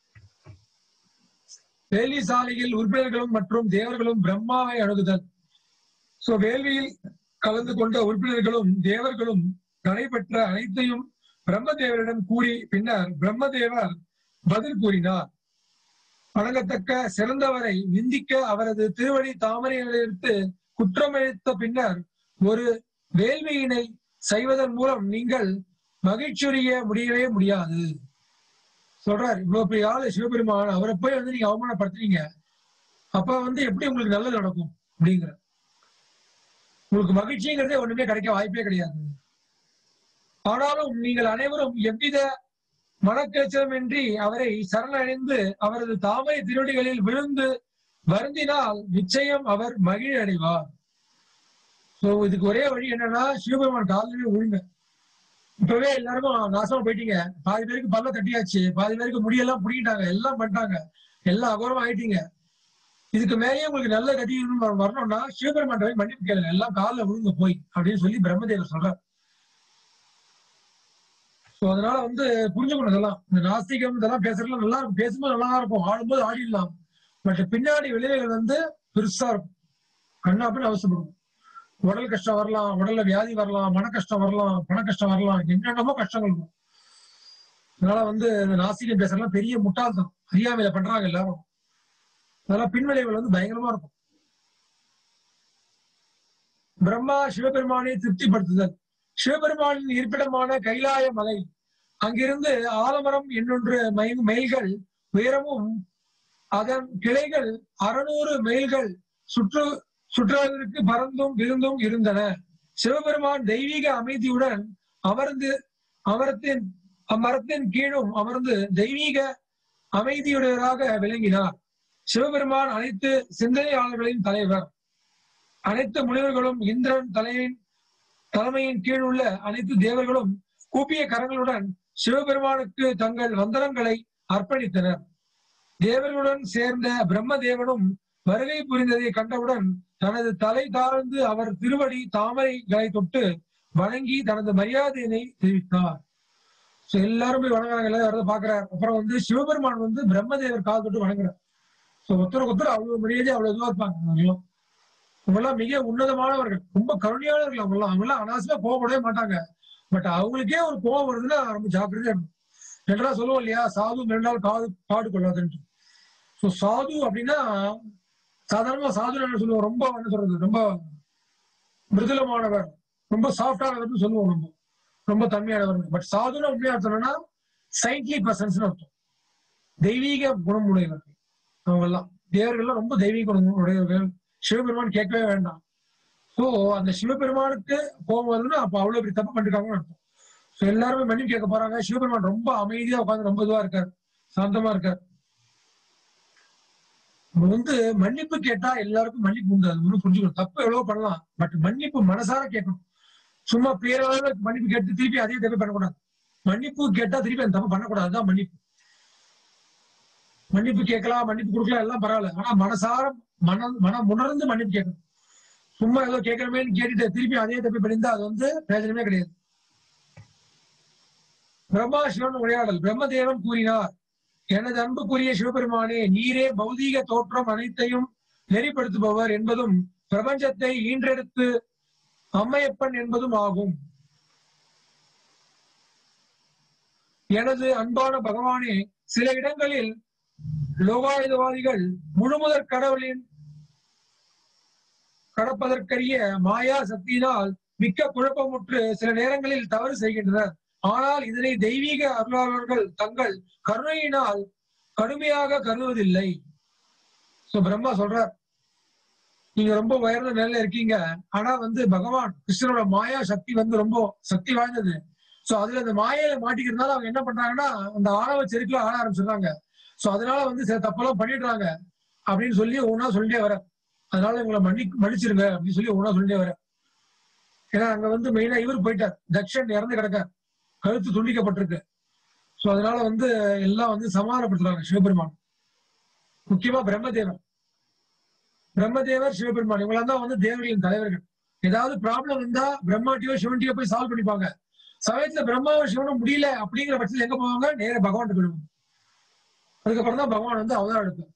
வேலி சாலையில் உறுப்பினர்களும் மற்றும் தேவர்களும் பிரம்மாவை அணுகுதல் சோ வேள்வியில் கலந்து கொண்ட உறுப்பினர்களும் தேவர்களும் நடைபெற்ற அனைத்தையும் பிரம்மதேவரிடம் கூறி பின்னர் பிரம்மதேவர் பதில் கூறினார் வணங்கத்தக்க சிறந்தவரை நிந்திக்க அவரது திருவடி தாமரையிலிருந்து குற்றமளித்த பின்னர் ஒரு வேள்வியினை செய்வதன் மூலம் நீங்கள் மகிழ்ச்சியுடைய முடியவே முடியாது சொல்றாரு இவ்வளவு பெரிய ஆளு சிவபெருமான் அவரை போய் வந்து நீங்க அவமானப்படுத்துறீங்க அப்ப வந்து எப்படி உங்களுக்கு நல்லது நடக்கும் அப்படிங்கிற உங்களுக்கு மகிழ்ச்சிங்கிறதே ஒண்ணுமே கிடைக்க வாய்ப்பே கிடையாது ஆனாலும் நீங்கள் அனைவரும் எவ்வித மனக்கேச்சலமின்றி அவரை சரணடைந்து அவரது தாமரை திருவடிகளில் விழுந்து வருந்தினால் நிச்சயம் அவர் மகிழ் அடைவார் சோ இதுக்கு ஒரே வழி என்னன்னா சிவபெருமான் காலிலே விழுங்க இப்பவே எல்லாருக்கும் நாசமா போயிட்டீங்க பாதி பேருக்கு பல்ல தட்டியாச்சு பாதி பேருக்கு முடியெல்லாம் புடிக்கிட்டாங்க எல்லாம் பண்ணிட்டாங்க எல்லாம் அகோரமா ஆயிட்டீங்க இதுக்கு மேலேயே உங்களுக்கு நல்ல கதி வரணும்னா சிவபெருமான் போய் மன்னிப்பு கேளுங்க எல்லாம் காலில் விழுங்க போய் அப்படின்னு சொல்லி பிரம்மதேவர் சொல்றார் சோ அதனால வந்து புரிஞ்சுக்கணும் இதெல்லாம் இந்த நாஸ்திகம் இதெல்லாம் பேசுறதுலாம் நல்லா இருக்கும் பேசும்போது நல்லா இருக்கும் ஆடும்போது ஆடிடலாம் பட் பின்னாடி விளைவுகள் வந்து பெருசா இருக்கும் கண்ணாப்பின்னு அவசப்படும் உடல் கஷ்டம் வரலாம் உடல்ல வியாதி வரலாம் மன கஷ்டம் வரலாம் பண கஷ்டம் வரலாம் என்னென்னமோ கஷ்டங்கள் இருக்கும் அதனால வந்து இந்த நாஸ்திகம் பேசுறதுலாம் பெரிய முட்டாள்தனம் அறியாமையில பண்றாங்க எல்லாரும் அதெல்லாம் பின்விளைவுகள் வந்து பயங்கரமா இருக்கும் பிரம்மா சிவபெருமானை திருப்திப்படுத்துதல் சிவபெருமானின் இருப்பிடமான கைலாய மலை அங்கிருந்து ஆலமரம் என்னொன்று மை- மைல்கள் உயரமும் அதன் கிளைகள் அறுநூறு மைல்கள் சுற்று சுற்றுவதற்கு பறந்தும் விருந்தும் இருந்தன சிவபெருமான் தெய்வீக அமைதியுடன் அமர்ந்து அமரத்தின் அம்மரத்தின் கீழும் அமர்ந்து தெய்வீக அமைதியுடையவராக விளங்கினார் சிவபெருமான் அனைத்து சிந்தனையாளர்களின் தலைவர் அனைத்து முனிவர்களும் இந்திரன் தலையின் தலைமையின் கீழ் உள்ள அனைத்து தேவர்களும் கூப்பிய கரங்களுடன் சிவபெருமானுக்கு தங்கள் வந்தனங்களை அர்ப்பணித்தனர் தேவர்களுடன் சேர்ந்த பிரம்மதேவனும் வருகை புரிந்ததை கண்டவுடன் தனது தலை தாழ்ந்து அவர் திருவடி தாமரைகளை தொட்டு வணங்கி தனது மரியாதையினை தெரிவித்தார் So எல்லாரும் போய் வணங்குறாங்க எல்லாரும் பாக்குறாரு அப்புறம் வந்து சிவபெருமான் வந்து பிரம்மதேவர் கால் தொட்டு வணங்குறார் சோ ஒருத்தருக்கு ஒருத்தர் அவ்வளவு மரியாதை அவ்வளவு இதுவா இருப்பாங்க அவங்கெல்லாம் அவங்கெல்லாம் மிக உன்னதமானவர்கள் ரொம்ப கருணையாளர்கள் அவங்கெல்லாம் அவங்கெல்லாம் அனாவசியமா கோவப்படவே மாட்டாங்க பட் அவங்களுக்கே ஒரு கோவம் வருதுன்னா ரொம்ப ஜாக்கிரதையா இருக்கும் என்றா சொல்லுவோம் இல்லையா சாது மிரண்டால் காது காடு கொள்ளாதுன்ட்டு ஸோ சாது அப்படின்னா சாதாரணமா சாது என்ன சொல்லுவோம் ரொம்ப என்ன சொல்றது ரொம்ப மிருதுலமானவர் ரொம்ப சாஃப்டானவர்னு சொல்லுவோம் நம்ம ரொம்ப தன்மையானவர் பட் சாதுன்னு உண்மையா அர்த்தம் என்னன்னா சைட்லி பர்சன்ஸ் அர்த்தம் தெய்வீக குணம் உடையவர்கள் அவங்க எல்லாம் தேவர்கள்லாம் ரொம்ப தெய்வீக குணம் உடையவர்கள் சிவபெருமான் கேட்கவே வேண்டாம் ஸோ அந்த சிவபெருமானுக்கு கோபம் வருதுன்னா அப்ப அவ்வளவு பெரிய தப்பு பண்ணிருக்காங்கன்னு அர்த்தம் ஸோ எல்லாருமே மன்னிப்பு கேட்க போறாங்க சிவபெருமான் ரொம்ப அமைதியா உட்காந்து ரொம்ப இதுவா இருக்காரு சாந்தமா இருக்காரு நம்ம வந்து மன்னிப்பு கேட்டா எல்லாருக்கும் மன்னிப்பு உண்டு அது ஒன்றும் புரிஞ்சுக்கணும் தப்பு எவ்வளவோ பண்ணலாம் பட் மன்னிப்பு மனசார கேட்கணும் சும்மா பேரளவுல மன்னிப்பு கேட்டு திருப்பி அதே தப்பு பண்ணக்கூடாது மன்னிப்பு கேட்டா திருப்பி அந்த தப்பு பண்ணக்கூடாது அதுதான் மன்னிப்பு மன்னிப்பு கேட்கலாம் மன்னிப்பு கொடுக்கலாம் எல்லாம் பரவாயில்ல ஆனா மனசார மன மனம் உணர்ந்து மன்னிப்பு கேட்கணும் சும்மா ஏதோ கேட்கணுமேன்னு கேட்டுட்டு திருப்பி அதே தப்பி பண்ணியிருந்தா அது வந்து பிரயோஜனமே கிடையாது பிரம்மா சிவன் உரையாடல் பிரம்மதேவன் கூறினார் எனது அன்புக்குரிய சிவபெருமானே நீரே பௌதீக தோற்றம் அனைத்தையும் நெறிப்படுத்துபவர் என்பதும் பிரபஞ்சத்தை ஈன்றெடுத்து அம்மையப்பன் என்பதும் ஆகும் எனது அன்பான பகவானே சில இடங்களில் லோகாயுதவாதிகள் முழுமுதற் கடவுளின் கடப்பதற்கரிய மாயா சக்தியினால் மிக்க குழப்பமுற்று சில நேரங்களில் தவறு செய்கின்றனர் ஆனால் இதனை தெய்வீக அருளாளர்கள் தங்கள் கருணையினால் கடுமையாக கருதுவதில்லை சோ பிரம்மா சொல்றார் நீங்க ரொம்ப உயர்ந்த நிலையில இருக்கீங்க ஆனா வந்து பகவான் கிருஷ்ணனோட மாயா சக்தி வந்து ரொம்ப சக்தி வாய்ந்தது சோ அதுல அந்த மாயையில மாட்டிக்கிறதுனால அவங்க என்ன பண்றாங்கன்னா அந்த ஆணவ செருக்குல ஆட ஆரம்பிச்சிடுறாங்க சோ அதனால வந்து சில தப்பெல்லாம் பண்ணிடுறாங்க அப்படின்னு சொல்லி ஒவ்வொன்றா சொல்லிட்டே வர அதனால இவங்களை மன்னி மன்னிச்சிருங்க அப்படின்னு சொல்லி ஒவ்வொன்றா சொல்லிட்டே வர ஏன்னா அங்க வந்து மெயினா இவர் போயிட்டார் தக்ஷன் இறந்து கிடக்கார் கழுத்து துண்டிக்கப்பட்டிருக்கு சோ அதனால வந்து எல்லாம் வந்து சமாதானப்படுத்துறாங்க சிவபெருமான் முக்கியமா பிரம்மதேவர் பிரம்மதேவர் சிவபெருமான் இவங்களாம் தான் வந்து தேவர்களின் தலைவர்கள் ஏதாவது ப்ராப்ளம் இருந்தா பிரம்மாட்டியோ சிவன்டியோ போய் சால்வ் பண்ணிப்பாங்க சமயத்துல பிரம்மாவோ சிவனும் முடியல அப்படிங்கிற பட்சத்துல எங்க போவாங்க நேர பகவான் போயிடுவாங்க அதுக்கப்புறம் தான் பகவான் வந்து அவதாரம் எடுப்பார்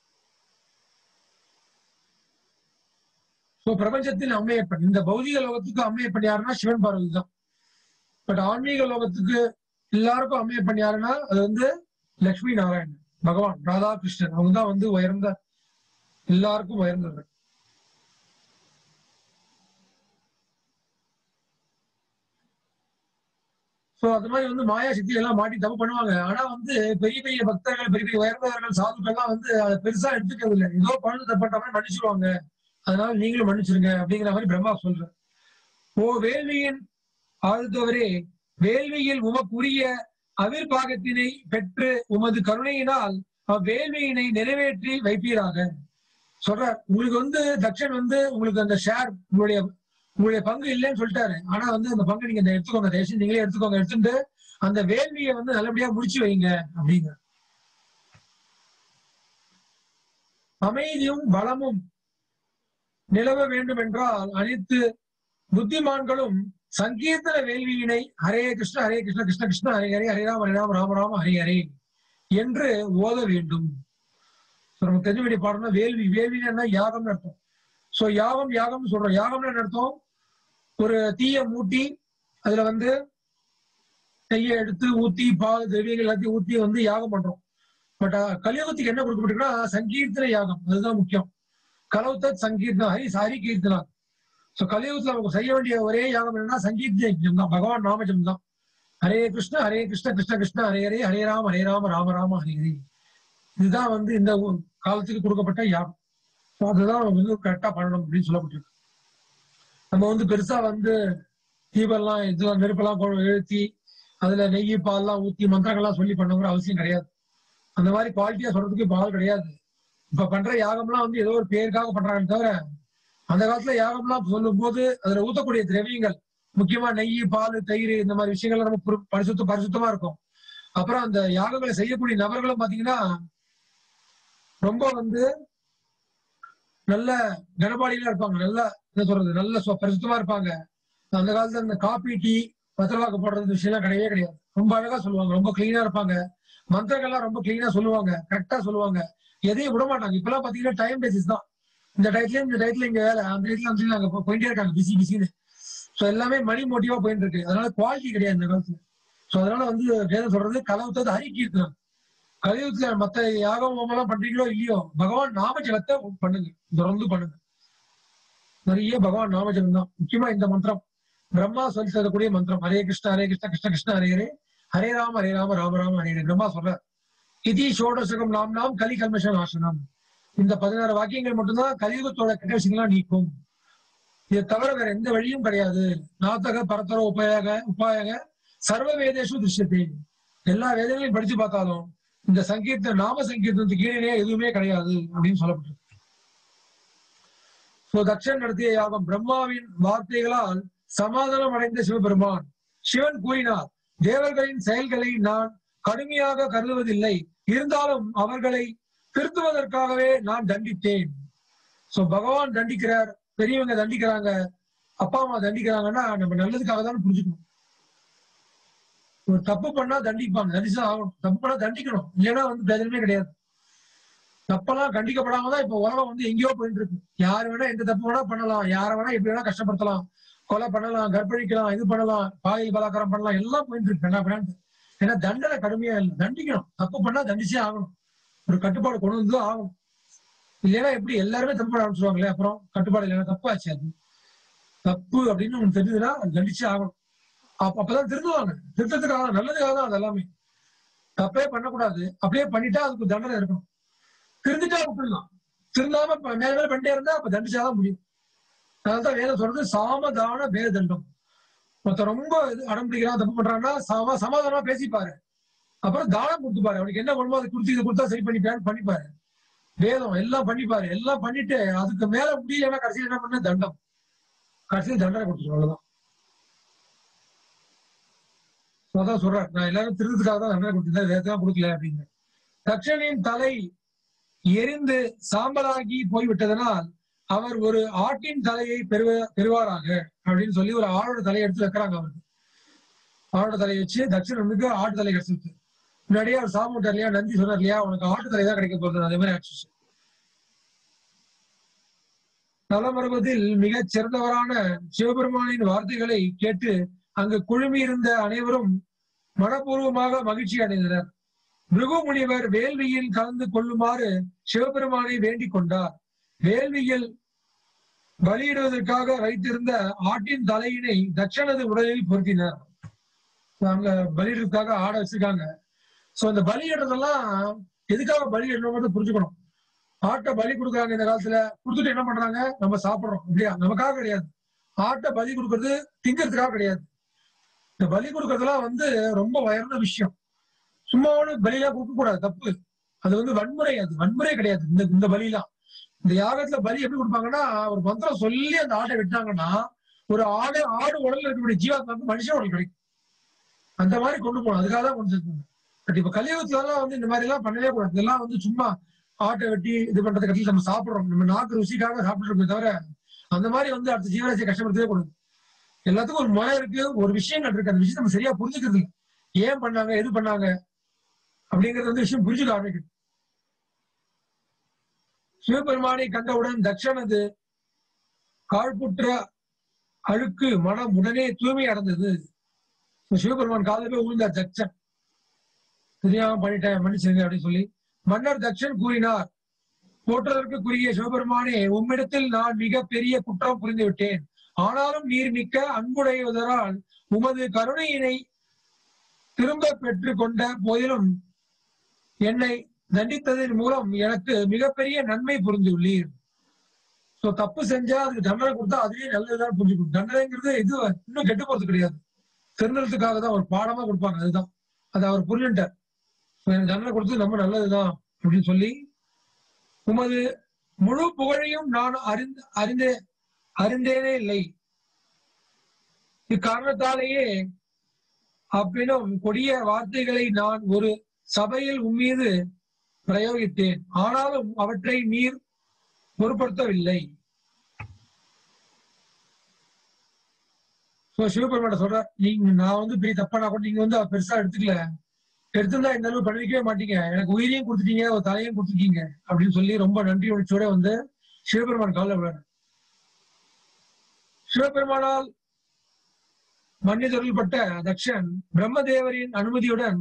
சோ பிரபஞ்சத்தில் அம்மையப்பன் இந்த பௌதிக லோகத்துக்கு அம்மையப்பன் யாருன்னா சிவன் பார்வதி தான் பட் ஆன்மீக லோகத்துக்கு எல்லாருக்கும் அம்மையப்பன் யாருன்னா அது வந்து லட்சுமி நாராயணன் பகவான் ராதாகிருஷ்ணன் அவங்க தான் வந்து உயர்ந்த எல்லாருக்கும் உயர்ந்தவர்கள் சோ அது மாதிரி வந்து மாயா சக்தி எல்லாம் மாட்டி தப்பு பண்ணுவாங்க ஆனா வந்து பெரிய பெரிய பக்தர்கள் பெரிய பெரிய உயர்ந்தவர்கள் சாதுக்கள்லாம் வந்து அதை பெருசா எடுத்துக்கிறது இல்லை ஏதோ பழுது தப்பட்ட மாதிரி மன்னிச்சிருவாங்க அதனால நீங்களும் மன்னிச்சிருங்க அப்படிங்கிற மாதிரி பிரம்மா சொல்ற ஓ வேள்வியின் ஆழ்ந்தவரே வேள்வியில் உமக்குரிய அவிர்பாகத்தினை பெற்று உமது கருணையினால் அவ்வேள்வியினை நிறைவேற்றி வைப்பீராக சொல்றார் உங்களுக்கு வந்து தக்ஷன் வந்து உங்களுக்கு அந்த ஷேர் உங்களுடைய உங்களுடைய பங்கு இல்லைன்னு சொல்லிட்டாரு ஆனா வந்து அந்த பங்கு நீங்க இந்த எடுத்துக்கோங்க தேசம் நீங்களே எடுத்துக்கோங்க எடுத்துட்டு அந்த வேள்வியை வந்து நல்லபடியா முடிச்சு வைங்க அப்படிங்க அமைதியும் பலமும் நிலவ வேண்டும் என்றால் அனைத்து புத்திமான்களும் சங்கீர்த்தன வேள்வியினை ஹரே கிருஷ்ண ஹரே கிருஷ்ண கிருஷ்ண கிருஷ்ண ஹரே ஹரே ஹரே ராம ஹரே ராம ராம ராம ஹரே ஹரே என்று ஓத வேண்டும் So, நமக்கு தெரிஞ்ச வேண்டிய பாடம்னா வேள்வி வேள்வின்னு என்ன யாகம்னு அர்த்தம் சோ யாகம் யாகம்னு சொல்றோம் யாகம்னு என்ன அர்த்தம் ஒரு தீய மூட்டி அதுல வந்து நெய்யை எடுத்து ஊத்தி பால் திரவியங்கள் எல்லாத்தையும் ஊத்தி வந்து யாகம் பண்றோம் பட் கலியுகத்துக்கு என்ன கொடுக்கப்பட்டிருக்குன்னா சங்கீர்த்தன யாகம் அதுதான் முக்கியம் கலவுத்தத் சங்கீர்த்தனம் ஹரி ஹரி கீர்த்தனா சோ கலியுகத்துல நமக்கு செய்ய வேண்டிய ஒரே யாகம் என்னன்னா சங்கீர்த்த யஜ்ஞம் தான் பகவான் நாமஜம் தான் ஹரே கிருஷ்ண ஹரே கிருஷ்ண கிருஷ்ண கிருஷ்ண ஹரே ஹரே ஹரே ராம ஹரே ராம ராம ராம ஹரே ஹரே இதுதான் வந்து இந்த காலத்துக்கு கொடுக்கப்பட்ட யாகம் So அதுதான் வந்து கரெக்டா பண்ணணும் அப்படின்னு சொல்லப்பட்டிருக்கு நம்ம வந்து பெருசா வந்து தீபம்லாம் இதெல்லாம் நெருப்பெல்லாம் கொ- எழுத்தி அதுல நெய் பால்லாம் ஊத்தி மந்திரங்கள்லாம் சொல்லி பண்ணணுங்கிற அவசியம் கிடையாது அந்த மாதிரி குவாலிட்டியா சொல்றதுக்கு இப்ப ஆள் கிடையாது இப்ப பண்ற யாகம்லாம் வந்து ஏதோ ஒரு பேருக்காக பண்றாங்க தவிர அந்த காலத்துல யாகம்லாம் சொல்லும் போது அதுல ஊத்தக்கூடிய திரவியங்கள் முக்கியமா நெய் பால் தயிர் இந்த மாதிரி விஷயங்கள்லாம் ரொம்ப புரு- பரிசுத்த பரிசுத்தமா இருக்கும் அப்புறம் அந்த யாகங்களை செய்யக்கூடிய நபர்களும் பாத்தீங்கன்னா ரொம்ப வந்து நல்ல கனபாடியில இருப்பாங்க நல்ல என்ன சொல்றது நல்ல சு- பரிசுத்தமா இருப்பாங்க அந்த காலத்துல இந்த காபி டீ பத்திரவாக்கு போடுறது விஷயம்லாம் கிடையவே கிடையாது ரொம்ப அழகா சொல்லுவாங்க ரொம்ப கிளீனா இருப்பாங்க மந்திரங்கள்லாம் ரொம்ப கிளீனா சொல்லுவாங்க கரெக்டா சொல்லுவாங்க எதையும் விட மாட்டாங்க இப்பெல்லாம் பாத்தீங்கன்னா டைம் பேசிஸ் தான் இந்த டயத்துல இந்த டயத்துல இங்க வேலை அந்த டயத்துல அந்த அங்க போ- போயிட்டே இருக்காங்க பிஸி பிஸின்னு சோ எல்லாமே மணி மோட்டிவா போயிட்டு இருக்கு அதனால குவாலிட்டி கிடையாது இந்த காலத்துல சோ அதனால வந்து வேதம் சொல்றது கலவுத்தது ஹரி கீர்த்தனம் கலியுகத்துல மத்த யாகம் ஹோமம் எல்லாம் பண்றீங்களோ இல்லையோ பகவான் நாமஜபத்தை பண்ணுங்க தொடர்ந்து பண்ணுங்க நிறைய பகவான் நாமஜபம் தான் முக்கியமா இந்த மந்திரம் பிரம்மா சொல்லி தரக்கூடிய மந்திரம் ஹரே கிருஷ்ண ஹரே கிருஷ்ண கிருஷ்ண கிருஷ்ண ஹரே ஹரே ஹரே ராம ஹரே ராம ராம ராம ஹரே ஹரே பிரம்மா சொல்ற இதி ஷோடசகம் நாம் நாம் கலி கல்மஷ நாசனம் இந்த பதினாறு வாக்கியங்கள் மட்டும்தான் கலியுகத்தோட கெட்ட விஷயங்கள்லாம் நீக்கும் இதை தவிர வேற எந்த வழியும் கிடையாது நாத்தக பரத்தர உபாயக உபாயக சர்வ வேதேஷு திருஷ்யத்தை எல்லா வேதங்களையும் படிச்சு பார்த்தாலும் இந்த சங்கீர்த்தன நாம சங்கீர்த்தனத்துக்கு கீழே எதுவுமே கிடையாது அப்படின்னு சொல்லப்பட்டிருக்கு சோ தக்ஷன் நடத்திய யாகம் பிரம்மாவின் வார்த்தைகளால் சமாதானம் அடைந்த சிவபெருமான் சிவன் கூறினார் தேவர்களின் செயல்களை நான் கடுமையாக கருதுவதில்லை இருந்தாலும் அவர்களை திருத்துவதற்காகவே நான் தண்டித்தேன் சோ பகவான் தண்டிக்கிறார் பெரியவங்க தண்டிக்கிறாங்க அப்பா அம்மா தண்டிக்கிறாங்கன்னா நம்ம நல்லதுக்காக தான் புரிஞ்சுக்கணும் ஒரு தப்பு பண்ணா தண்டிப்பாங்க தண்டிச்சா ஆகணும் தப்பு பண்ணா தண்டிக்கணும் இல்லைன்னா வந்து பிரயோஜனமே கிடையாது தப்பெல்லாம் கண்டிக்கப்படாம தான் இப்ப உலகம் வந்து எங்கேயோ போயிட்டு இருக்கு யார் வேணா எந்த தப்பு வேணா பண்ணலாம் யாரை வேணா எப்படி வேணா கஷ்டப்படுத்தலாம் கொலை பண்ணலாம் கற்பழிக்கலாம் இது பண்ணலாம் பாலியல் பலாக்காரம் பண்ணலாம் எல்லாம் போயிட்டு இருக்கு என்ன பண்ணு ஏன்னா தண்டனை கடுமையா இல்லை தண்டிக்கணும் தப்பு பண்ணா தண்டிச்சே ஆகணும் ஒரு கட்டுப்பாடு கொண்டு வந்து ஆகணும் இல்லைன்னா எப்படி எல்லாருமே தப்பு பண்ண ஆரம்பிச்சிருவாங்களே அப்புறம் கட்டுப்பாடு இல்லைன்னா தப்பாச்சு அது தப்பு அப்படின்னு ஒண்ணு தெரிஞ்சதுன்னா அது தண்டிச்சே ஆகணும் அப்ப அப்பதான் திருந்துவாங்க திருத்தத்துக்காக நல்லதுக்காக தான் அது எல்லாமே தப்பே பண்ணக்கூடாது அப்படியே பண்ணிட்டா அதுக்கு தண்டனை இருக்கணும் திருந்துட்டா விட்டுடலாம் திருந்தாம இப்ப மேல மேல பண்ணிட்டே இருந்தா அப்ப தண்டிச்சாதான் முடியும் அதனாலதான் வேதம் சொல்றது சாமதான வேத தண்டம் மொத்த ரொம்ப இது அடம் பிடிக்கிறான் தப்பு பண்றான்னா சம சமாதானமா பேசிப்பாரு அப்புறம் தானம் கொடுத்துப்பாரு அவனுக்கு என்ன பண்ணுமோ அதை கொடுத்து இதை கொடுத்தா சரி பண்ணிப்பாரு பண்ணிப்பாரு வேதம் எல்லாம் பண்ணிப்பாரு எல்லாம் பண்ணிட்டு அதுக்கு மேல முடியலன்னா கடைசியில் என்ன பண்ண தண்டம் கடைசியில் தண்டனை கொடுத்துரும் அவ்வளவுதான் So அதான் சொல்றாரு நான் எல்லாரும் திருந்ததுக்காக தான் தண்டனை கொடுத்தேன் வேதம் கொடுக்கல அப்படின்னு தட்சணின் தலை எரிந்து சாம்பலாகி போய்விட்டதனால் அவர் ஒரு ஆட்டின் தலையை பெறுவ பெறுவாராக அப்படின்னு சொல்லி ஒரு ஆளோட தலையை எடுத்து வைக்கிறாங்க அவருக்கு ஆளோட தலையை வச்சு தட்சிணனுக்கு ஆட்டு தலை கிடைச்சிருக்கு முன்னாடியே அவர் சாப்பிட்டார் இல்லையா நந்தி சொன்னார் இல்லையா உனக்கு ஆட்டு தலை தான் கிடைக்க போகுது அதே மாதிரி ஆச்சு நலமருவதில் மிகச் சிறந்தவரான சிவபெருமானின் வார்த்தைகளை கேட்டு அங்கு குழுமி இருந்த அனைவரும் மனப்பூர்வமாக மகிழ்ச்சி அடைந்தனர் பிருகு முனிவர் வேள்வியில் கலந்து கொள்ளுமாறு சிவபெருமானை வேண்டிக் கொண்டார் வேள்வியில் பலியிடுவதற்காக வைத்திருந்த ஆட்டின் தலையினை தட்சணது உடலில் பொருத்தினார் அங்க பலியிடுறதுக்காக ஆட வச்சிருக்காங்க சோ அந்த பலியிடுறதெல்லாம் எதுக்காக பலியிடணும் புரிஞ்சுக்கணும் ஆட்டை பலி கொடுக்குறாங்க இந்த காலத்துல கொடுத்துட்டு என்ன பண்றாங்க நம்ம சாப்பிடுறோம் இல்லையா நமக்காக கிடையாது ஆட்டை பலி கொடுக்கறது திங்கிறதுக்காக கிடையாது இந்த பலி கொடுக்கறதெல்லாம் வந்து ரொம்ப உயர்ந்த விஷயம் சும்மாவோட பலியெல்லாம் கொடுக்க கூடாது தப்பு அது வந்து வன்முறை அது வன்முறை கிடையாது இந்த இந்த பலிலாம் இந்த யாகத்துல பலி எப்படி கொடுப்பாங்கன்னா ஒரு மந்திரம் சொல்லி அந்த ஆட்டை வெட்டினாங்கன்னா ஒரு ஆடு ஆடு உடல்ல இருக்கக்கூடிய ஜீவாத்மா வந்து மனுஷ உடல் கிடைக்கும் அந்த மாதிரி கொண்டு போகணும் அதுக்காக தான் கொண்டு சேர்க்கணும் பட் இப்ப கலியுகத்துல எல்லாம் வந்து இந்த மாதிரி எல்லாம் பண்ணவே கூடாது இதெல்லாம் வந்து சும்மா ஆட்டை வெட்டி இது பண்றது கட்டில நம்ம சாப்பிடுறோம் நம்ம நாக்கு ருசிக்காக சாப்பிட்டுருக்கோமே தவிர அந்த மாதிரி வந்து அடுத்த ஜீவராசியை கஷ்டப்படுத்தவே கூடாது எல்லாத்துக்கும் ஒரு முறை இருக்கு ஒரு விஷயங்கள் இருக்கு அந்த விஷயம் நம்ம சரியா புரிஞ்சுக்கிறது இல்லை. ஏன் பண்ணாங்க எது பண்ணாங்க அப்படிங்கறது வந்து விஷயம் புரிஞ்சுக்க ஆரம்பிக்குது சிவபெருமானை கண்டவுடன் தட்சணது காழ்புற்ற அழுக்கு மனம் உடனே தூய்மை அடைந்தது சிவபெருமான் காலில் போய் விழுந்தார் தட்சன் தெரியாம பண்ணிட்டேன் மன்னிச்சிருங்க அப்படின்னு சொல்லி மன்னர் தட்சன் கூறினார் போற்றுவதற்குரிய சிவபெருமானே உம்மிடத்தில் நான் மிக பெரிய குற்றம் புரிந்து விட்டேன் ஆனாலும் நீர் மிக்க அன்புடையவதரால் உமது கருணையினை திரும்ப பெற்றுக் கொண்ட போதிலும் என்னை தண்டித்ததன் மூலம் எனக்கு மிகப்பெரிய நன்மை புரிந்துள்ளீர் சோ தப்பு செஞ்சா அதுக்கு தண்டனை கொடுத்தா அதுவே நல்லதுதான் புரிஞ்சுக்கணும் தண்டனைங்கிறது இது இன்னும் கெட்டு போறது கிடையாது திருநலத்துக்காக தான் ஒரு பாடமா கொடுப்பாங்க அதுதான் அது அவர் புரிஞ்சுட்டார் So, எனக்கு தண்டனை கொடுத்தது ரொம்ப நல்லதுதான் அப்படின்னு சொல்லி உமது முழு புகழையும் நான் அறிந்து அறிந்தே அறிந்தேனே இல்லை இக்காரணத்தாலேயே அப்பினும் கொடிய வார்த்தைகளை நான் ஒரு சபையில் உம்மீது பிரயோகித்தேன் ஆனாலும் அவற்றை நீர் பொருட்படுத்தவில்லை So, சிவபெருமான சொல்ற நீங்க நான் வந்து பெரிய தப்பானா கூட நீங்க வந்து அதை பெருசா எடுத்துக்கல எடுத்திருந்தா இந்த அளவு பண்ணிக்கவே மாட்டீங்க எனக்கு உயிரையும் கொடுத்துட்டீங்க ஒரு தலையும் கொடுத்துருக்கீங்க அப்படின்னு சொல்லி ரொம்ப நன்றி உணர்ச்சியோட வந்து சிவபெருமான் காலில் விழாரு சிவபெருமானால் மன்னிதொருள்பட்ட தக்ஷன் பிரம்மதேவரின் அனுமதியுடன்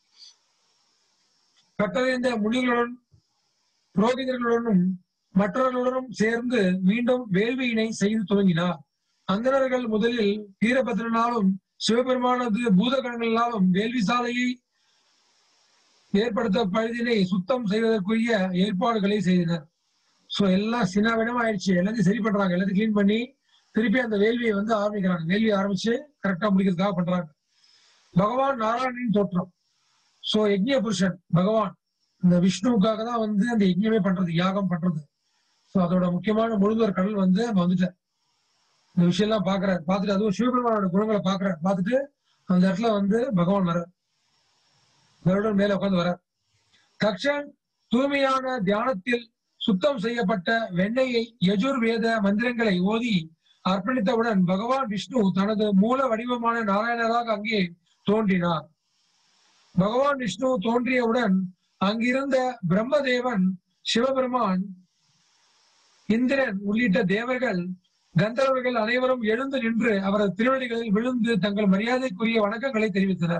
கட்டளைந்த முனிகளுடன் புரோகிதர்களுடனும் மற்றவர்களுடனும் சேர்ந்து மீண்டும் வேள்வியினை செய்து துவங்கினார் அந்தணர்கள் முதலில் வீரபத்ரனாலும் சிவபெருமானது பூதகணங்களாலும் வேள்வி சாலையை ஏற்படுத்த பழுதினை சுத்தம் செய்வதற்குரிய ஏற்பாடுகளை செய்தனர் சோ எல்லாம் சின்னாவிடம் ஆயிடுச்சு எல்லாத்தையும் சரி பண்றாங்க எல்லாத்தையும் கிளீன் பண்ணி திருப்பி அந்த வேள்வியை வந்து ஆரம்பிக்கிறாங்க வேள்வியை ஆரம்பிச்சு கரெக்டா முடிக்கிறதுக்காக பண்றாங்க பகவான் நாராயணனின் தோற்றம் சோ யஜ்ய புருஷன் பகவான் இந்த விஷ்ணுவுக்காக தான் வந்து அந்த யஜ்யமே பண்றது யாகம் பண்றது சோ அதோட முக்கியமான முழுதொரு கடல் வந்து அங்க வந்துட்டார் இந்த விஷயம் எல்லாம் பாக்குறாரு பார்த்துட்டு அதுவும் சிவபெருமானோட குணங்களை பாக்குறாரு பார்த்துட்டு அந்த இடத்துல வந்து பகவான் வர கருடன் மேல உட்கார்ந்து வர தக்ஷன் தூய்மையான தியானத்தில் சுத்தம் செய்யப்பட்ட வெண்ணையை யஜுர் வேத மந்திரங்களை ஓதி அர்ப்பணித்தவுடன் பகவான் விஷ்ணு தனது மூல வடிவமான நாராயணராக அங்கே தோன்றினார் பகவான் விஷ்ணு தோன்றியவுடன் அங்கிருந்த பிரம்மதேவன் சிவபெருமான் இந்திரன் உள்ளிட்ட தேவர்கள் கந்தர்வர்கள் அனைவரும் எழுந்து நின்று அவரது திருவடிகளில் விழுந்து தங்கள் மரியாதைக்குரிய வணக்கங்களை தெரிவித்தனர்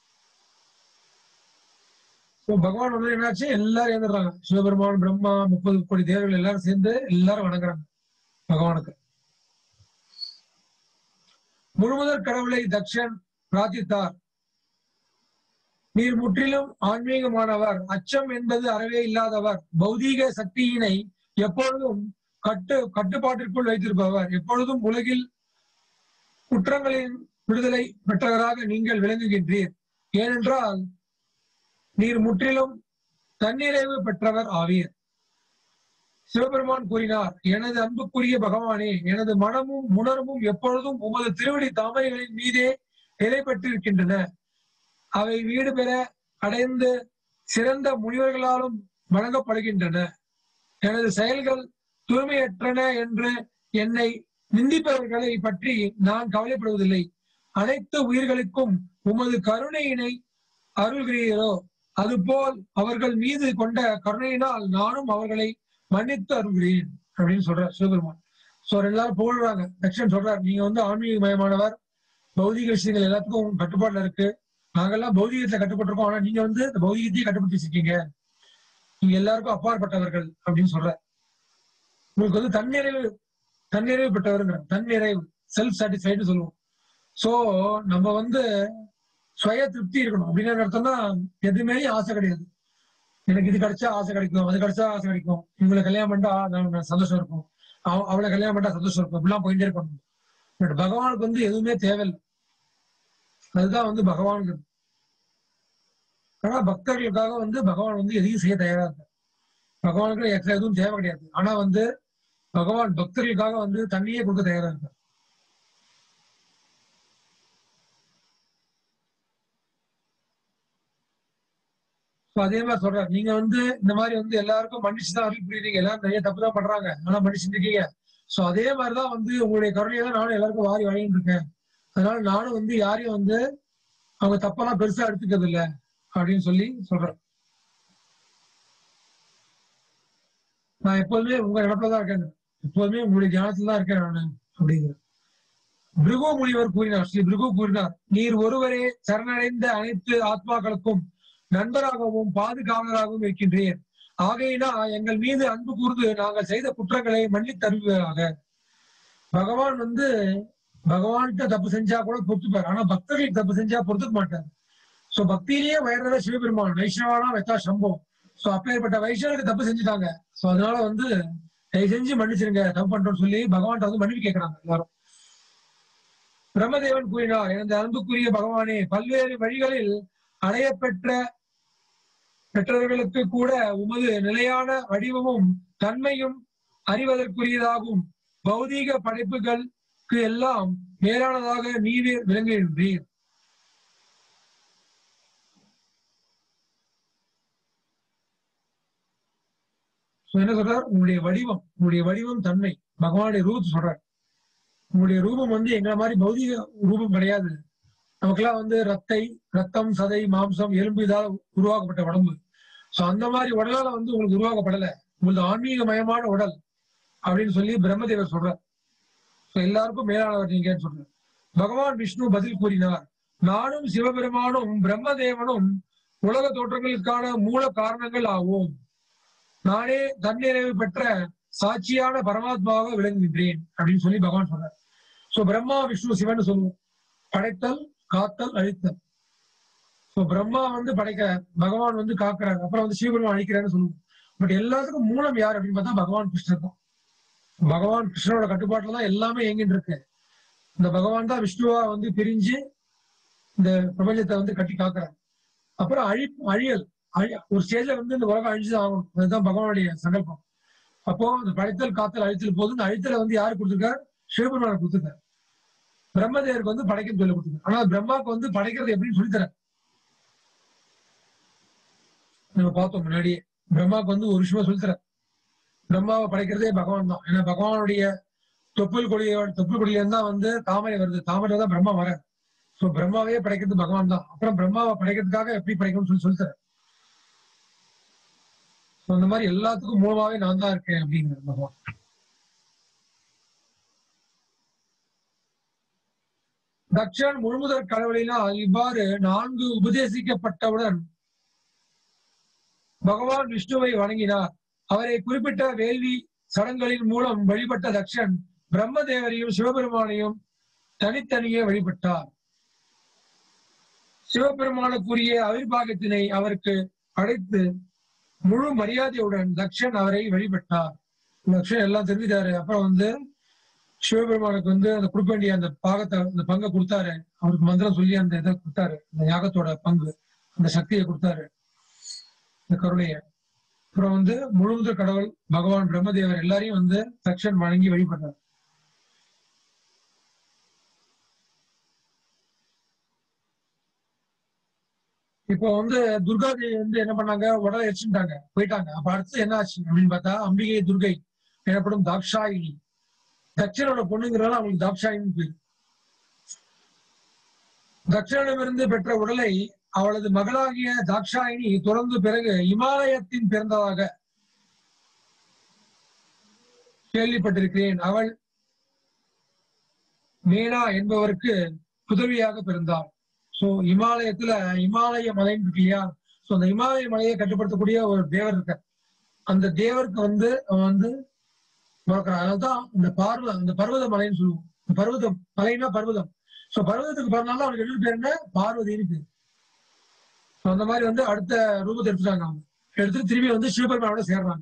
So, பகவான் வந்து என்னாச்சு எல்லாரும் எழுந்துடுறாங்க சிவபெருமான் பிரம்மா முப்பது கோடி தேவர்கள் எல்லாரும் சேர்ந்து எல்லாரும் வணங்குறாங்க பகவானுக்கு முழுமுதற் கடவுளை தக்ஷன் பிரார்த்தித்தார் நீர் முற்றிலும் ஆன்மீகமானவர் அச்சம் என்பது அறவே இல்லாதவர் பௌதீக சக்தியினை எப்பொழுதும் கட்டு கட்டுப்பாட்டிற்குள் வைத்திருப்பவர் எப்பொழுதும் உலகில் குற்றங்களின் விடுதலை பெற்றவராக நீங்கள் விளங்குகின்றீர் ஏனென்றால் நீர் முற்றிலும் தன்னிறைவு பெற்றவர் ஆவீர் சிவபெருமான் கூறினார் எனது அன்புக்குரிய பகவானே எனது மனமும் உணர்வும் எப்பொழுதும் உமது திருவடி தாமரைகளின் மீதே நிலை பெற்றிருக்கின்றன அவை வீடு பெற அடைந்து சிறந்த முனிவர்களாலும் வழங்கப்படுகின்றன எனது செயல்கள் தூய்மையற்றன என்று என்னை நிந்திப்பவர்களை பற்றி நான் கவலைப்படுவதில்லை அனைத்து உயிர்களுக்கும் உமது கருணையினை அருள்கிறீரோ அதுபோல் அவர்கள் மீது கொண்ட கருணையினால் நானும் அவர்களை மன்னித்து அருள்கிறேன் அப்படின்னு சொல்றார் சிவபெருமான் சோ எல்லாரும் புகழ்றாங்க தக்ஷன் சொல்றார் நீங்க வந்து ஆன்மீக மயமானவர் பௌதிக விஷயங்கள் எல்லாத்துக்கும் கட்டுப்பாடுல இருக்கு நாங்கெல்லாம் பௌதிகத்துல கட்டுப்பட்டிருக்கோம் ஆனா நீங்க வந்து இந்த பௌதிகத்தையும் கட்டுப்படுத்தி வச்சிருக்கீங்க நீங்க எல்லாருக்கும் அப்பாற்பட்டவர்கள் அப்படின்னு சொல்ற உங்களுக்கு வந்து தன்னிறைவு தன்னிறைவு பெற்றவருங்கிற தன்னிறைவு செல்ஃப் சாட்டிஸ்ஃபைடு சொல்லுவோம் சோ நம்ம வந்து சுய திருப்தி இருக்கணும் அப்படின்னு அர்த்தம்னா எதுவுமே ஆசை கிடையாது எனக்கு இது கிடைச்சா ஆசை கிடைக்கும் அது கிடைச்சா ஆசை கிடைக்கும் இவங்களை கல்யாணம் பண்ணா நான் நான் சந்தோஷம் இருக்கும் அவ- அவளை கல்யாணம் பண்ணா சந்தோஷம் இருக்கும் இப்படிலாம் போயிட்டே இருக்கணும் பட் பகவானுக்கு வந்து எதுவுமே தேவையில்லை அதுதான் வந்து பகவானுக்கு ஆனா பக்தர்களுக்காக வந்து பகவான் வந்து எதையும் செய்ய தயாரா இருக்கார் பகவானுக்கு எக்ஸ்ட்ரா எதுவும் தேவை கிடையாது ஆனா வந்து பகவான் பக்தர்களுக்காக வந்து தண்ணியே கொடுக்க தயாரா இருக்கார் So அதே மாதிரி சொல்றாரு நீங்க வந்து இந்த மாதிரி வந்து எல்லாருக்கும் மன்னிச்சு தான் அருள் புரியுறீங்க எல்லாரும் நிறைய தப்பு தான் பண்றாங்க ஆனா மன்னிச்சுட்டு இருக்கீங்க சோ அதே மாதிரிதான் வந்து உங்களுடைய கருணையை தான் நானும் எல்லாருக்கும் வாரி வழங்கிட்டு இருக்கேன் அதனால நானும் வந்து யாரையும் வந்து அவங்க தப்பெல்லாம் பெருசா எடுத்துக்கிறது இல்ல அப்படின்னு சொல்லி சொல்றேன் நான் எப்போதுமே உங்க இடத்துல தான் இருக்கேன் எப்போதுமே உங்களுடைய தியானத்துல தான் இருக்கேன் நானு அப்படிங்கிற பிருகு முனிவர் கூறினார் ஸ்ரீ பிருகு கூறினார் நீர் ஒருவரே சரணடைந்த அனைத்து ஆத்மாக்களுக்கும் நண்பராகவும் பாதுகாவலராகவும் இருக்கின்றேன் ஆகையினா எங்கள் மீது அன்பு கூர்ந்து நாங்கள் செய்த குற்றங்களை மன்னித் தருவதாக பகவான் வந்து பகவான்கிட்ட தப்பு செஞ்சா கூட பொறுத்துப்பார் ஆனா பக்தர்களுக்கு தப்பு செஞ்சா பொறுத்துக்க மாட்டார் சோ பக்தியிலேயே வயறத சிவபெருமான் வைஷ்ணவானா வெத்தா சம்பவம் சோ அப்பேற்பட்ட வைஷ்ணவருக்கு தப்பு செஞ்சுட்டாங்க சோ அதனால வந்து தயவு செஞ்சு மன்னிச்சிருங்க தப்பு பண்றோம்னு சொல்லி பகவான்கிட்ட வந்து மன்னிப்பு கேட்கறாங்க எல்லாரும் பிரம்மதேவன் கூறினார் எனது அன்புக்குரிய பகவானே பல்வேறு வழிகளில் அடையப்பெற்ற பெற்றவர்களுக்கு கூட உமது நிலையான வடிவமும் தன்மையும் அறிவதற்குரியதாகும் பௌதீக படைப்புகளுக்கு எல்லாம் மேலானதாக நீரே விளங்குகின்றீர் So என்ன சொல்றார் உங்களுடைய வடிவம் உங்களுடைய வடிவம் தன்மை பகவானுடைய ரூபத்தை சொல்றார் உங்களுடைய ரூபம் வந்து எங்களை மாதிரி பௌதிக ரூபம் கிடையாது நமக்கெல்லாம் வந்து ரத்தை ரத்தம் சதை மாம்சம் எலும்பு இதால் உருவாக்கப்பட்ட உடம்பு சோ அந்த மாதிரி உடலால வந்து உங்களுக்கு உருவாக்கப்படல உங்களுக்கு ஆன்மீக மயமான உடல் அப்படின்னு சொல்லி பிரம்மதேவர் சொல்றார் சோ எல்லாருக்கும் மேலானவர் நீங்கன்னு சொல்றார் பகவான் விஷ்ணு பதில் கூறினார் நானும் சிவபெருமானும் பிரம்மதேவனும் உலக தோற்றங்களுக்கான மூல காரணங்கள் ஆவோம் நானே தன்னிறைவு பெற்ற சாட்சியான பரமாத்மாவாக விளங்குகின்றேன் அப்படின்னு சொல்லி பகவான் சொல்றார் சோ பிரம்மா விஷ்ணு சிவன் சொல்லுவோம் படைத்தல் காத்தல் அழித்தல் சோ பிரம்மா வந்து படைக்கிறார் பகவான் வந்து காக்கிறார் அப்புறம் வந்து சிவபெருமான் அழிக்கிறார்னு சொல்லுவோம் பட் எல்லாத்துக்கும் மூலம் யார் அப்படின்னு பார்த்தா பகவான் கிருஷ்ணர் தான் பகவான் கிருஷ்ணரோட கட்டுப்பாட்டுல தான் எல்லாமே இயங்கிட்டு இருக்கு இந்த பகவான் தான் விஷ்ணுவா வந்து பிரிஞ்சு இந்த பிரபஞ்சத்தை வந்து கட்டி காக்குறார் அப்புறம் அழி அழியல் அழி- ஒரு ஸ்டேஜ்ல வந்து இந்த உலகம் அழிஞ்சுதான் ஆகணும் அதுதான் பகவானுடைய சங்கல்பம் அப்போ இந்த படைத்தல் காத்தல் அழித்தல் போது இந்த அழித்தலை வந்து யாரு கொடுத்திருக்கார் சிவபெருமானை கொடுத்திருக்கார் பிரம்மதேவருக்கு வந்து படைக்கன்னு சொல்லி கொடுத்திருக்கார் ஆனா பிரம்மாவுக்கு வந்து படைக்கிறது எப்படின்னு சொல்லித்தர நம்ம பார்த்தோம் முன்னாடியே பிரம்மாவுக்கு வந்து ஒரு விஷயமா சொல்லித்தர பிரம்மாவை படைக்கிறதே பகவான் தான் ஏன்னா பகவானுடைய தொப்புள் கொடியோட தொப்புள் கொடியில இருந்தா வந்து தாமரை வருது தாமரை தான் பிரம்மா வர சோ பிரம்மாவே படைக்கிறது பகவான் தான் அப்புறம் பிரம்மாவை படைக்கிறதுக்காக எப்படி படைக்கணும்னு சொல்லி சொல்லித்தர So, அந்த மாதிரி எல்லாத்துக்கும் மூலமாவே நான் தான் இருக்கேன் அப்படிங்கிற பகவான் தக்ஷன் முழுமுதற் கடவுளினால் இவ்வாறு நான்கு உபதேசிக்கப்பட்டவுடன் பகவான் விஷ்ணுவை வணங்கினார் அவரை குறிப்பிட்ட வேள்வி சடங்குகளின் மூலம் வழிபட்ட தக்ஷன் பிரம்மதேவரையும் சிவபெருமானையும் தனித்தனியே வழிபட்டார் சிவபெருமானுக்குரிய ஆவிர்வாகத்தினை அவருக்கு அழைத்து முழு மரியாதையுடன் தக்ஷன் அவரை வழிபட்டார் தக்ஷன் எல்லாம் தெரிஞ்சுட்டாரு அப்புறம் வந்து சிவபெருமானுக்கு வந்து அந்த கொடுக்க வேண்டிய அந்த பாகத்தை அந்த பங்கை கொடுத்தாரு அவருக்கு மந்திரம் சொல்லி அந்த இதை கொடுத்தாரு அந்த யாகத்தோட பங்கு அந்த சக்தியை கொடுத்தாரு இந்த கருணைய அப்புறம் வந்து முழுமுதற் கடவுள் பகவான் பிரம்மதேவர் எல்லாரையும் வந்து தக்ஷன் வணங்கி வழிபட்டார் இப்போ வந்து துர்கா தேவி வந்து என்ன பண்ணாங்க உடலை எரிச்சுட்டாங்க போயிட்டாங்க அப்ப அடுத்து என்ன ஆச்சு அப்படின்னு பார்த்தா அம்பிகை துர்கை எனப்படும் தாக்ஷாயினி தட்சனோட பொண்ணுங்கிறதால அவங்களுக்கு தாக்ஷாயினி பேர் தட்சனிடமிருந்து பெற்ற உடலை அவளது மகளாகிய தாக்ஷாயினி துறந்து பிறகு இமாலயத்தின் பிறந்ததாக கேள்விப்பட்டிருக்கிறேன் அவள் மீனா என்பவருக்கு புதவியாக பிறந்தாள் சோ இமாலயத்துல இமாலய மலைன்னு இருக்கு இல்லையா சோ அந்த இமாலய மலையை கட்டுப்படுத்தக்கூடிய ஒரு தேவர் இருக்க அந்த தேவருக்கு வந்து அவன் வந்து பிறக்கிறான் அதனால்தான் இந்த பார்வ அந்த பர்வத மலைன்னு சொல்லுவோம் பர்வதம் மலைன்னா பர்வதம் சோ பர்வதத்துக்கு பிறந்தாலும் அவனுக்கு என்ன பேர் என்ன பார்வதின்னு பேர் So அந்த மாதிரி வந்து அடுத்த ரூபத்தை எடுத்துட்டாங்க அவங்க எடுத்துட்டு திரும்பி வந்து சிவபெருமானோட சேர்றாங்க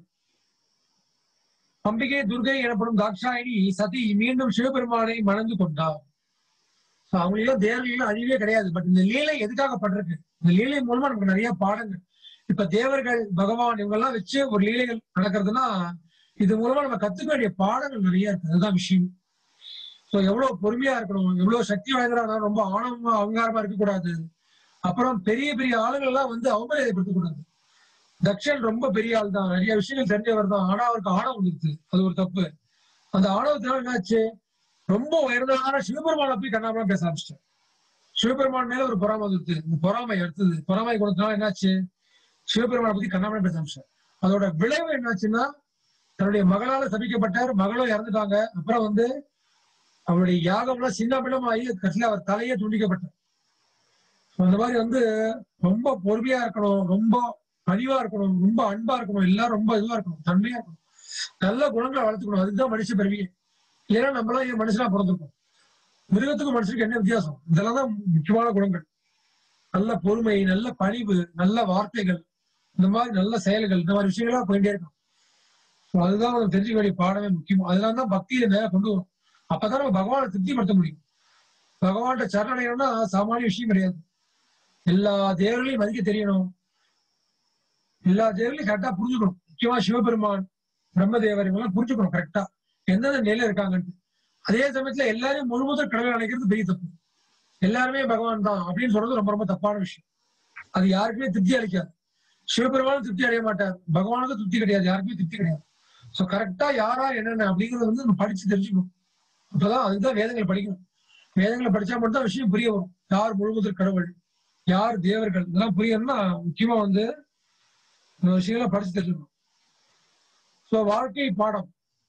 அம்பிகை துர்கை எனப்படும் தாக்ஷாயினி சதி மீண்டும் சிவபெருமானை மணந்து கொண்டார் So அவங்களும் தேவர்களும் அழிவே கிடையாது பட் இந்த லீலை எதுக்காக பண்றது இந்த லீலை மூலமா நமக்கு நிறைய பாடங்கள் இப்ப தேவர்கள் பகவான் இவங்க எல்லாம் வச்சு ஒரு லீலைகள் நடக்கிறதுனா இது மூலமா நம்ம கத்துக்க வேண்டிய பாடங்கள் நிறைய இருக்கு அதுதான் விஷயம் சோ எவ்வளவு பொறுமையா இருக்கணும் எவ்வளவு சக்தி வாய்ந்தா ரொம்ப ஆணவமா அகங்காரமா இருக்கக்கூடாது அப்புறம் பெரிய பெரிய ஆளுகள் எல்லாம் வந்து அவமரியாதைப்படுத்தக் கூடாது தக்ஷன் ரொம்ப பெரிய ஆள் தான் நிறைய விஷயங்கள் தெரிஞ்சவர் தான் ஆனா அவருக்கு ஆணவம் இருக்கு அது ஒரு தப்பு அந்த ஆணவத்தினால என்னாச்சு ரொம்ப உயர்ந்ததான சிவபெருமானை போய் கண்ணாமலாம் பேச ஆரம்பிச்சிட்டேன் சிவபெருமான் மேல ஒரு பொறாமை வந்துருது இந்த பொறாமை எடுத்தது பொறாமை குணத்தினால என்னாச்சு சிவபெருமானை பத்தி கண்ணாமலாம் பேச ஆரம்பிச்சிட்டேன் அதோட விளைவு என்னாச்சுன்னா தன்னுடைய மகளால சபிக்கப்பட்டார் மகளும் இறந்துட்டாங்க அப்புறம் வந்து அவருடைய யாகம்லாம் சின்ன பின்னமாகி கடைசியில அவர் தலையே துண்டிக்கப்பட்டார் So அந்த மாதிரி வந்து ரொம்ப பொறுமையா இருக்கணும் ரொம்ப பணிவா இருக்கணும் ரொம்ப அன்பா இருக்கணும் எல்லாரும் ரொம்ப இதுவா இருக்கணும் தன்மையா இருக்கணும் நல்ல குணங்களை வளர்த்துக்கணும் அதுதான் மனுஷ பிறவியே ஏன்னா நம்மளாம் ஏன் மனுஷனா பிறந்திருக்கோம் மிருகத்துக்கும் மனுஷனுக்கு என்ன வித்தியாசம் இதெல்லாம் தான் முக்கியமான குணங்கள் நல்ல பொறுமை நல்ல பணிவு நல்ல வார்த்தைகள் இந்த மாதிரி நல்ல செயல்கள் இந்த மாதிரி விஷயங்களா போயிட்டே இருக்கும் So அதுதான் நம்ம தெரிஞ்சுக்க வேண்டிய பாடமே முக்கியம் அதெல்லாம் தான் பக்தியில மேல கொண்டு வரும் அப்பதான் நம்ம பகவானை திருப்திப்படுத்த முடியும் பகவான்கிட்ட சரணடையணும்னா சாமானிய விஷயம் கிடையாது எல்லா தேவர்களையும் மதிக்க தெரியணும் எல்லா தேவர்களையும் கரெக்டா புரிஞ்சுக்கணும் முக்கியமா சிவபெருமான் பிரம்மதேவர் இவங்கெல்லாம் புரிஞ்சுக்கணும் கரெக்டா எந்தெந்த நிலையில இருக்காங்கன்ட்டு அதே சமயத்துல எல்லாரையும் முழுமுதல் கடவுள் நினைக்கிறது பெரிய தப்பு எல்லாருமே பகவான் தான் அப்படின்னு சொல்றது ரொம்ப ரொம்ப தப்பான விஷயம் அது யாருக்குமே திருப்தி அளிக்காது சிவபெருமானும் திருப்தி அடைய மாட்டார் பகவானுக்கும் திருப்தி கிடையாது யாருக்குமே திருப்தி கிடையாது சோ கரெக்டா யாரா என்னென்ன அப்படிங்கறத வந்து நம்ம படிச்சு தெரிஞ்சுக்கணும் அப்பதான் அதுதான் வேதங்களை படிக்கணும் வேதங்களை படிச்சா மட்டும் தான் விஷயம் புரிய வரும் யார் முழுமுதல் கடவுள் யார் தேவர்கள் இதெல்லாம் புரியணும்னா முக்கியமா வந்து இந்த விஷயங்களை படிச்சு தெரிஞ்சுக்கணும் சோ வாழ்க்கை பாடம்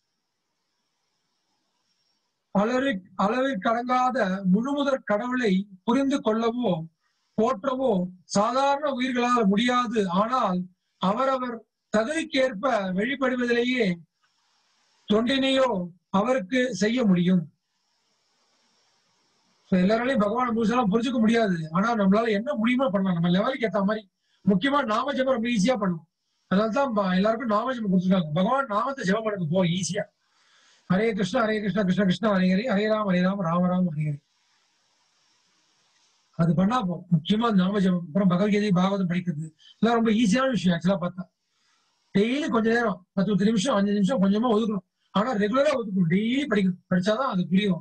அளவி அளவிற்கடங்காத முழுமுதற் கடவுளை புரிந்து கொள்ளவோ போற்றவோ சாதாரண உயிர்களால் முடியாது ஆனால் அவரவர் தகுதிக்கேற்ப வெளிப்படுவதிலேயே தொண்டினையோ அவருக்கு செய்ய முடியும் So எல்லாராலையும் பகவான் முழுசெல்லாம் புரிஞ்சுக்க முடியாது ஆனா நம்மளால என்ன முடியுமோ பண்ணலாம் நம்ம லெவலுக்கு ஏத்த மாதிரி முக்கியமா நாம ஜெபம் ரொம்ப ஈஸியா பண்ணணும் அதனால்தான் ப- எல்லாருக்கும் நாம ஜெபம் கொடுத்துருக்காங்க பகவான் நாமத்தை ஜெபம் பண்ணுங்க போ ஈஸியா ஹரே கிருஷ்ணா ஹரே கிருஷ்ணா கிருஷ்ண கிருஷ்ணா ஹரே ஹரி ஹரே ராம் ஹரே ராம் ராம ராம் ஹரே ஹரி அது பண்ணா போ முக்கியமா இந்த நாம ஜெபம் அப்புறம் பகவத்கீதை பாகவதம் படிக்கிறது இதெல்லாம் ரொம்ப ஈஸியான விஷயம் ஆக்சுவலா பார்த்தா டெய்லி கொஞ்ச நேரம் பத்து பத்து நிமிஷம் அஞ்சு நிமிஷம் கொஞ்சமா ஒதுக்கணும் ஆனா ரெகுலரா ஒதுக்கணும் டெய்லி படிக்கணும் படிச்சாதான் அது புரியும்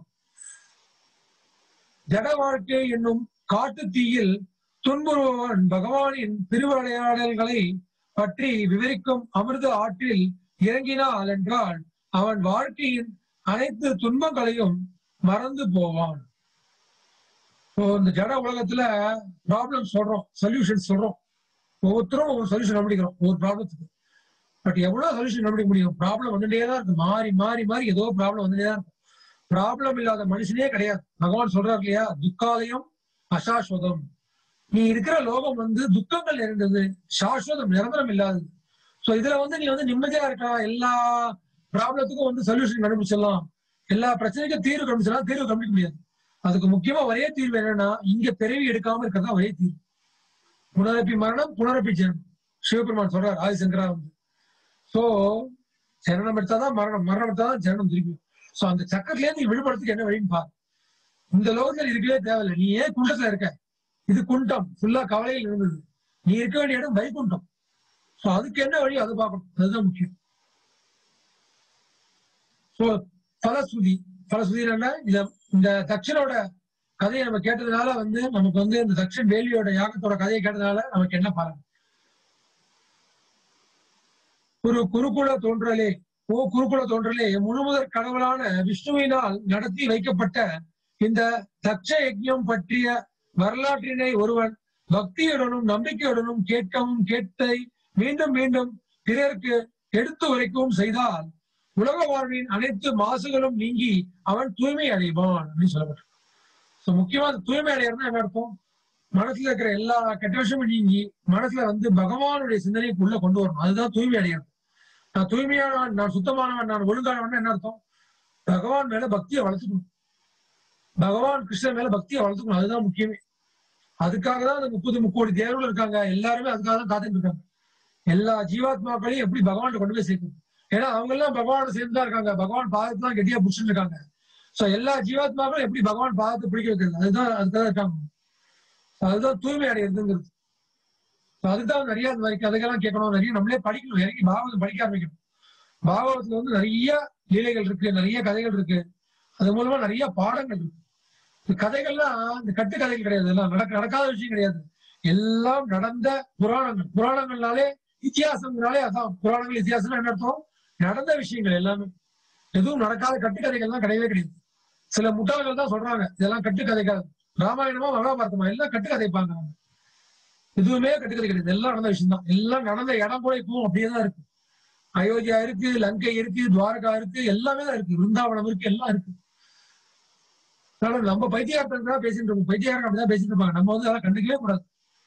ஜட வாழ்க்கை என்னும் காட்டு தீயில் துன்புறுபவன் பகவானின் திருவிளையாடல்களை பற்றி விவரிக்கும் அமிர்த ஆற்றில் இறங்கினாள் என்றால் அவன் வாழ்க்கையின் அனைத்து துன்பங்களையும் மறந்து போவான் இப்போ இந்த ஜட உலகத்துல ப்ராப்ளம் சொல்றோம் சொல்யூஷன் சொல்றோம் ஒவ்வொருத்தரும் ஒவ்வொரு சொல்யூஷன் கண்டுபிடிக்கிறோம் ஒவ்வொரு ப்ராப்ளத்துக்கு பட் எவ்வளவு சொல்யூஷன் கண்டுபிடிக்க முடியும் ப்ராப்ளம் வந்துட்டே தான் இருக்கு மாறி மாறி மாறி ஏதோ ப்ராப்ளம் வந்துட்டே தான் இருக்கும் ப்ராப்ளம் இல்லாத மனுஷனே கிடையாது பகவான் சொல்றாரு இல்லையா துக்காலயம் அசாஸ்வதம் நீ இருக்கிற லோகம் வந்து துக்கங்கள் நிறைந்தது சாஸ்வதம் நிரந்தரம் இல்லாதது சோ இதுல வந்து நீ வந்து நிம்மதியா இருக்கலாம் எல்லா ப்ராப்ளத்துக்கும் வந்து சொல்யூஷன் கண்டுபிடிச்சிடலாம் எல்லா பிரச்சனைக்கும் தீர்வு கண்டுபிடிச்சலாம் தீர்வு கண்டுபிடிக்க முடியாது அதுக்கு முக்கியமா ஒரே தீர்வு என்னன்னா இங்க பிறவி எடுக்காம இருக்கிறதா ஒரே தீர்வு புனரப்பி மரணம் புனரப்பி ஜென்மம் சிவபெருமான் சொல்றார் ஆதிசங்கரா வந்து சோ ஜனனம் எடுத்தாதான் மரணம் மரணம் எடுத்தாதான் ஜனனம் திருப்பி சோ அந்த சக்கரத்துல இருந்து நீ விடுபடுறதுக்கு என்ன வழின்னு பாரு இந்த லோகத்துல இருக்கவே தேவையில்லை நீ ஏன் குண்டத்துல இருக்க இது குண்டம் ஃபுல்லா கவலையில் இருந்தது நீ இருக்க வேண்டிய இடம் வைகுண்டம் சோ அதுக்கு என்ன வழி அதை பார்க்கணும் அதுதான் முக்கியம் சோ பலஸ்ருதி பலஸ்ருதி என்ன இந்த இந்த தட்சனோட கதையை நம்ம கேட்டதுனால வந்து நமக்கு வந்து இந்த தக்ஷன் வேலியோட யாகத்தோட கதையை கேட்டதுனால நமக்கு என்ன பலன் ஒரு குருகுல தோன்றலே ஓ குருகுல தோன்றலே முழுமுதற் கடவுளான விஷ்ணுவினால் நடத்தி வைக்கப்பட்ட இந்த தக்ஷ யஜ்ஞம் பற்றிய வரலாற்றினை ஒருவன் பக்தியுடனும் நம்பிக்கையுடனும் கேட்கவும் கேட்டை மீண்டும் மீண்டும் பிறருக்கு எடுத்து உரைக்கவும் செய்தால் உலக வாழ்வின் அனைத்து மாசுகளும் நீங்கி அவன் தூய்மை அடைவான் அப்படின்னு சொல்லப்பட்டிருக்கு சோ முக்கியமா அந்த தூய்மை அடையறதுனா என்ன அர்த்தம் மனசுல இருக்கிற எல்லா கெட்ட விஷயமும் நீங்கி மனசுல வந்து பகவானுடைய சிந்தனைக்கு உள்ள கொண்டு வரணும் அதுதான் தூய்மை அடையறது நான் தூய்மையானவன் நான் சுத்தமானவன் நான் ஒழுங்கானவன் என்ன அர்த்தம் பகவான் மேல பக்தியை வளர்த்துக்கணும் பகவான் கிருஷ்ணன் மேல பக்தியை வளர்த்துக்கணும் அதுதான் முக்கியமே அதுக்காக தான் அந்த முப்பது முக்கோடி தேவர்கள் இருக்காங்க எல்லாருமே அதுக்காக தான் காத்துட்டு இருக்காங்க எல்லா ஜீவாத்மாக்களையும் எப்படி பகவான் கொண்டு போய் சேர்க்கணும் ஏன்னா அவங்க எல்லாம் பகவானோட சேர்ந்து தான் இருக்காங்க பகவான் பாதத்தை தான் கெட்டியா பிடிச்சிட்டு இருக்காங்க சோ எல்லா ஜீவாத்மாக்களும் எப்படி பகவான் பாதத்தை பிடிக்க வைக்கிறது அதுதான் அதுக்காக இருக்காங்க So அதுதான் தூய்மை அடையிறதுங்கிறது So அதுதான் நிறைய இந்த மாதிரி கதைகள்லாம் கேட்கணும் நிறைய நம்மளே படிக்கணும் இறங்கி பாகவதம் படிக்க ஆரம்பிக்கணும் பாகவதத்துல வந்து நிறைய லீலைகள் இருக்கு நிறைய கதைகள் இருக்கு அது மூலமா நிறைய பாடங்கள் இருக்கு இந்த கதைகள்லாம் இந்த கட்டு கதைகள் கிடையாது எல்லாம் நடக்க நடக்காத விஷயம் கிடையாது எல்லாம் நடந்த புராணங்கள் புராணங்கள்னாலே இத்தியாசம்னாலே அதான் புராணங்கள் இத்தியாசம் என்ன அர்த்தம் நடந்த விஷயங்கள் எல்லாமே எதுவும் நடக்காத கட்டுக்கதைகள் தான் கிடையவே கிடையாது சில முட்டாள்கள் தான் சொல்றாங்க இதெல்லாம் கட்டுக்கதைகள் ராமாயணமா மகாபாரதமா எல்லாம் கட்டுக்கதைப்பாங்க அவங்க. எதுவுமே கட்டுக்கதை கிடையாது எல்லாம் நடந்த விஷயம் தான் எல்லாம் நடந்த இடம் கூட இப்பவும் அப்படியே தான் இருக்கு அயோத்தியா இருக்கு லங்கை இருக்கு துவாரகா இருக்கு எல்லாமே தான் இருக்கு விருந்தாவனம் இருக்கு எல்லாம் இருக்கு அதனால நம்ம பைத்தியார்த்தம் தான் பேசிட்டு இருக்கோம் பைத்தியாரம் அப்படிதான் பேசிட்டு இருப்பாங்க நம்ம வந்து அதெல்லாம் கண்டுக்கவே கூடாது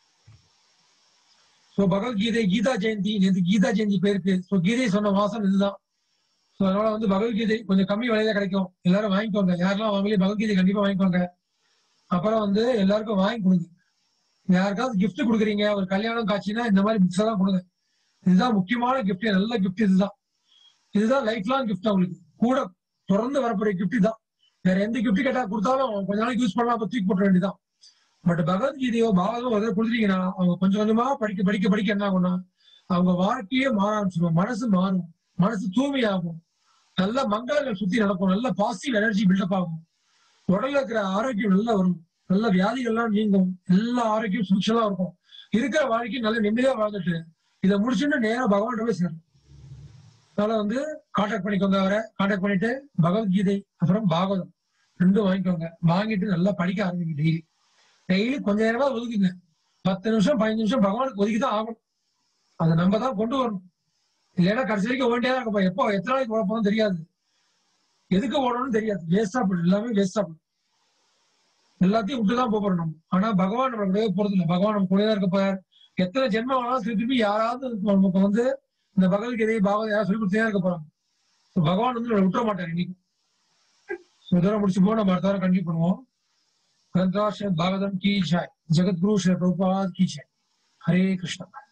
சோ பகவத்கீதை கீதா ஜெயந்தி நேற்று கீதா ஜெயந்தி பேருக்கு சோ கீதை சொன்ன மாசம் இதுதான் சோ அதனால வந்து பகவத்கீதை கொஞ்சம் கம்மி விலையில கிடைக்கும் எல்லாரும் வாங்கிக்கோங்க யாரெல்லாம் வாங்கலையும் பகவத்கீதை கண்டிப்பா வாங்கிக்கோங்க அப்புறம் வந்து எல்லாருக்கும் வாங்கி கொடுங்க யாருக்காவது gift கொடுக்குறீங்க ஒரு கல்யாணம் காட்சினா இந்த மாதிரி புக்ஸ் எல்லாம் கொடுங்க இதுதான் முக்கியமான gift நல்ல gift இதுதான் இதுதான் லைஃப் லாங் gift அவங்களுக்கு கூட தொடர்ந்து வரக்கூடிய gift தான் வேற எந்த gift கேட்டா கொடுத்தாலும் கொஞ்ச நாளைக்கு யூஸ் பண்ணலாம் அப்ப தூக்கி போட்ட வேண்டியதான் பட் பகவத்கீதையோ பாகவதோ எதாவது கொடுத்துட்டீங்கன்னா அவங்க கொஞ்சம் கொஞ்சமா படிக்க படிக்க படிக்க என்ன ஆகும்னா அவங்க வாழ்க்கையே மாற ஆரம்பிச்சிடும் மனசு மாறும் மனசு தூய்மையாகும் நல்ல மங்களங்கள் சுத்தி நடக்கும் நல்ல பாசிட்டிவ் எனர்ஜி பில்டப் ஆகும் உடல்ல இருக்கிற ஆரோக்கியம் நல்லா வரும் நல்ல வியாதிகள்லாம் நீங்கும் எல்லா ஆரோக்கியம் சுபிக்ஷமா இருக்கும் இருக்கிற வாழ்க்கை நல்ல நிம்மதியா வாழ்ந்துட்டு இதை முடிச்சுட்டு நேரா பகவான் போய் சேரும் அதனால வந்து கான்டாக்ட் பண்ணிக்கோங்க அவரை கான்டாக்ட் பண்ணிட்டு பகவத்கீதை அப்புறம் பாகவதம் ரெண்டும் வாங்கிக்கோங்க வாங்கிட்டு நல்லா படிக்க ஆரம்பிங்க டெய்லி டெய்லி கொஞ்ச நேரமா ஒதுக்குங்க பத்து நிமிஷம் பதினஞ்சு நிமிஷம் பகவானுக்கு ஒதுக்கி தான் ஆகணும் அதை நம்ம தான் கொண்டு வரணும் இல்லைன்னா கடைசி வரைக்கும் ஓண்டியா தான் இருக்கப்போ எப்போ எத்தனை நாளைக்கு ஓட போகணும் தெரியாது எதுக்கு ஓடணும்னு தெரியாது வேஸ்டா போயிடும் எல்லாமே வேஸ்டா போயிடும் எல்லாத்தையும் விட்டு தான் போறோம் நம்ம ஆனா பகவான் நம்ம கூடவே போறது இல்லை பகவான் நம்ம கூடவே இருக்க போறார் எத்தனை ஜென்மம் வேணாலும் திருப்பி திருப்பி யாராவது நமக்கு வந்து இந்த பகவத்கீதை பாகவத யாராவது சொல்லி கொடுத்தே இருக்க போறாங்க So பகவான் வந்து நம்மளை விட்டுற மாட்டார் இன்னைக்கு So இதோட முடிச்சு போ நம்ம அடுத்த வாரம் கண்டினியூ பண்ணுவோம் ग्रंथराज भागवतम की जय जगत गुरु श्री प्रभुपाद की जय हरे कृष्ण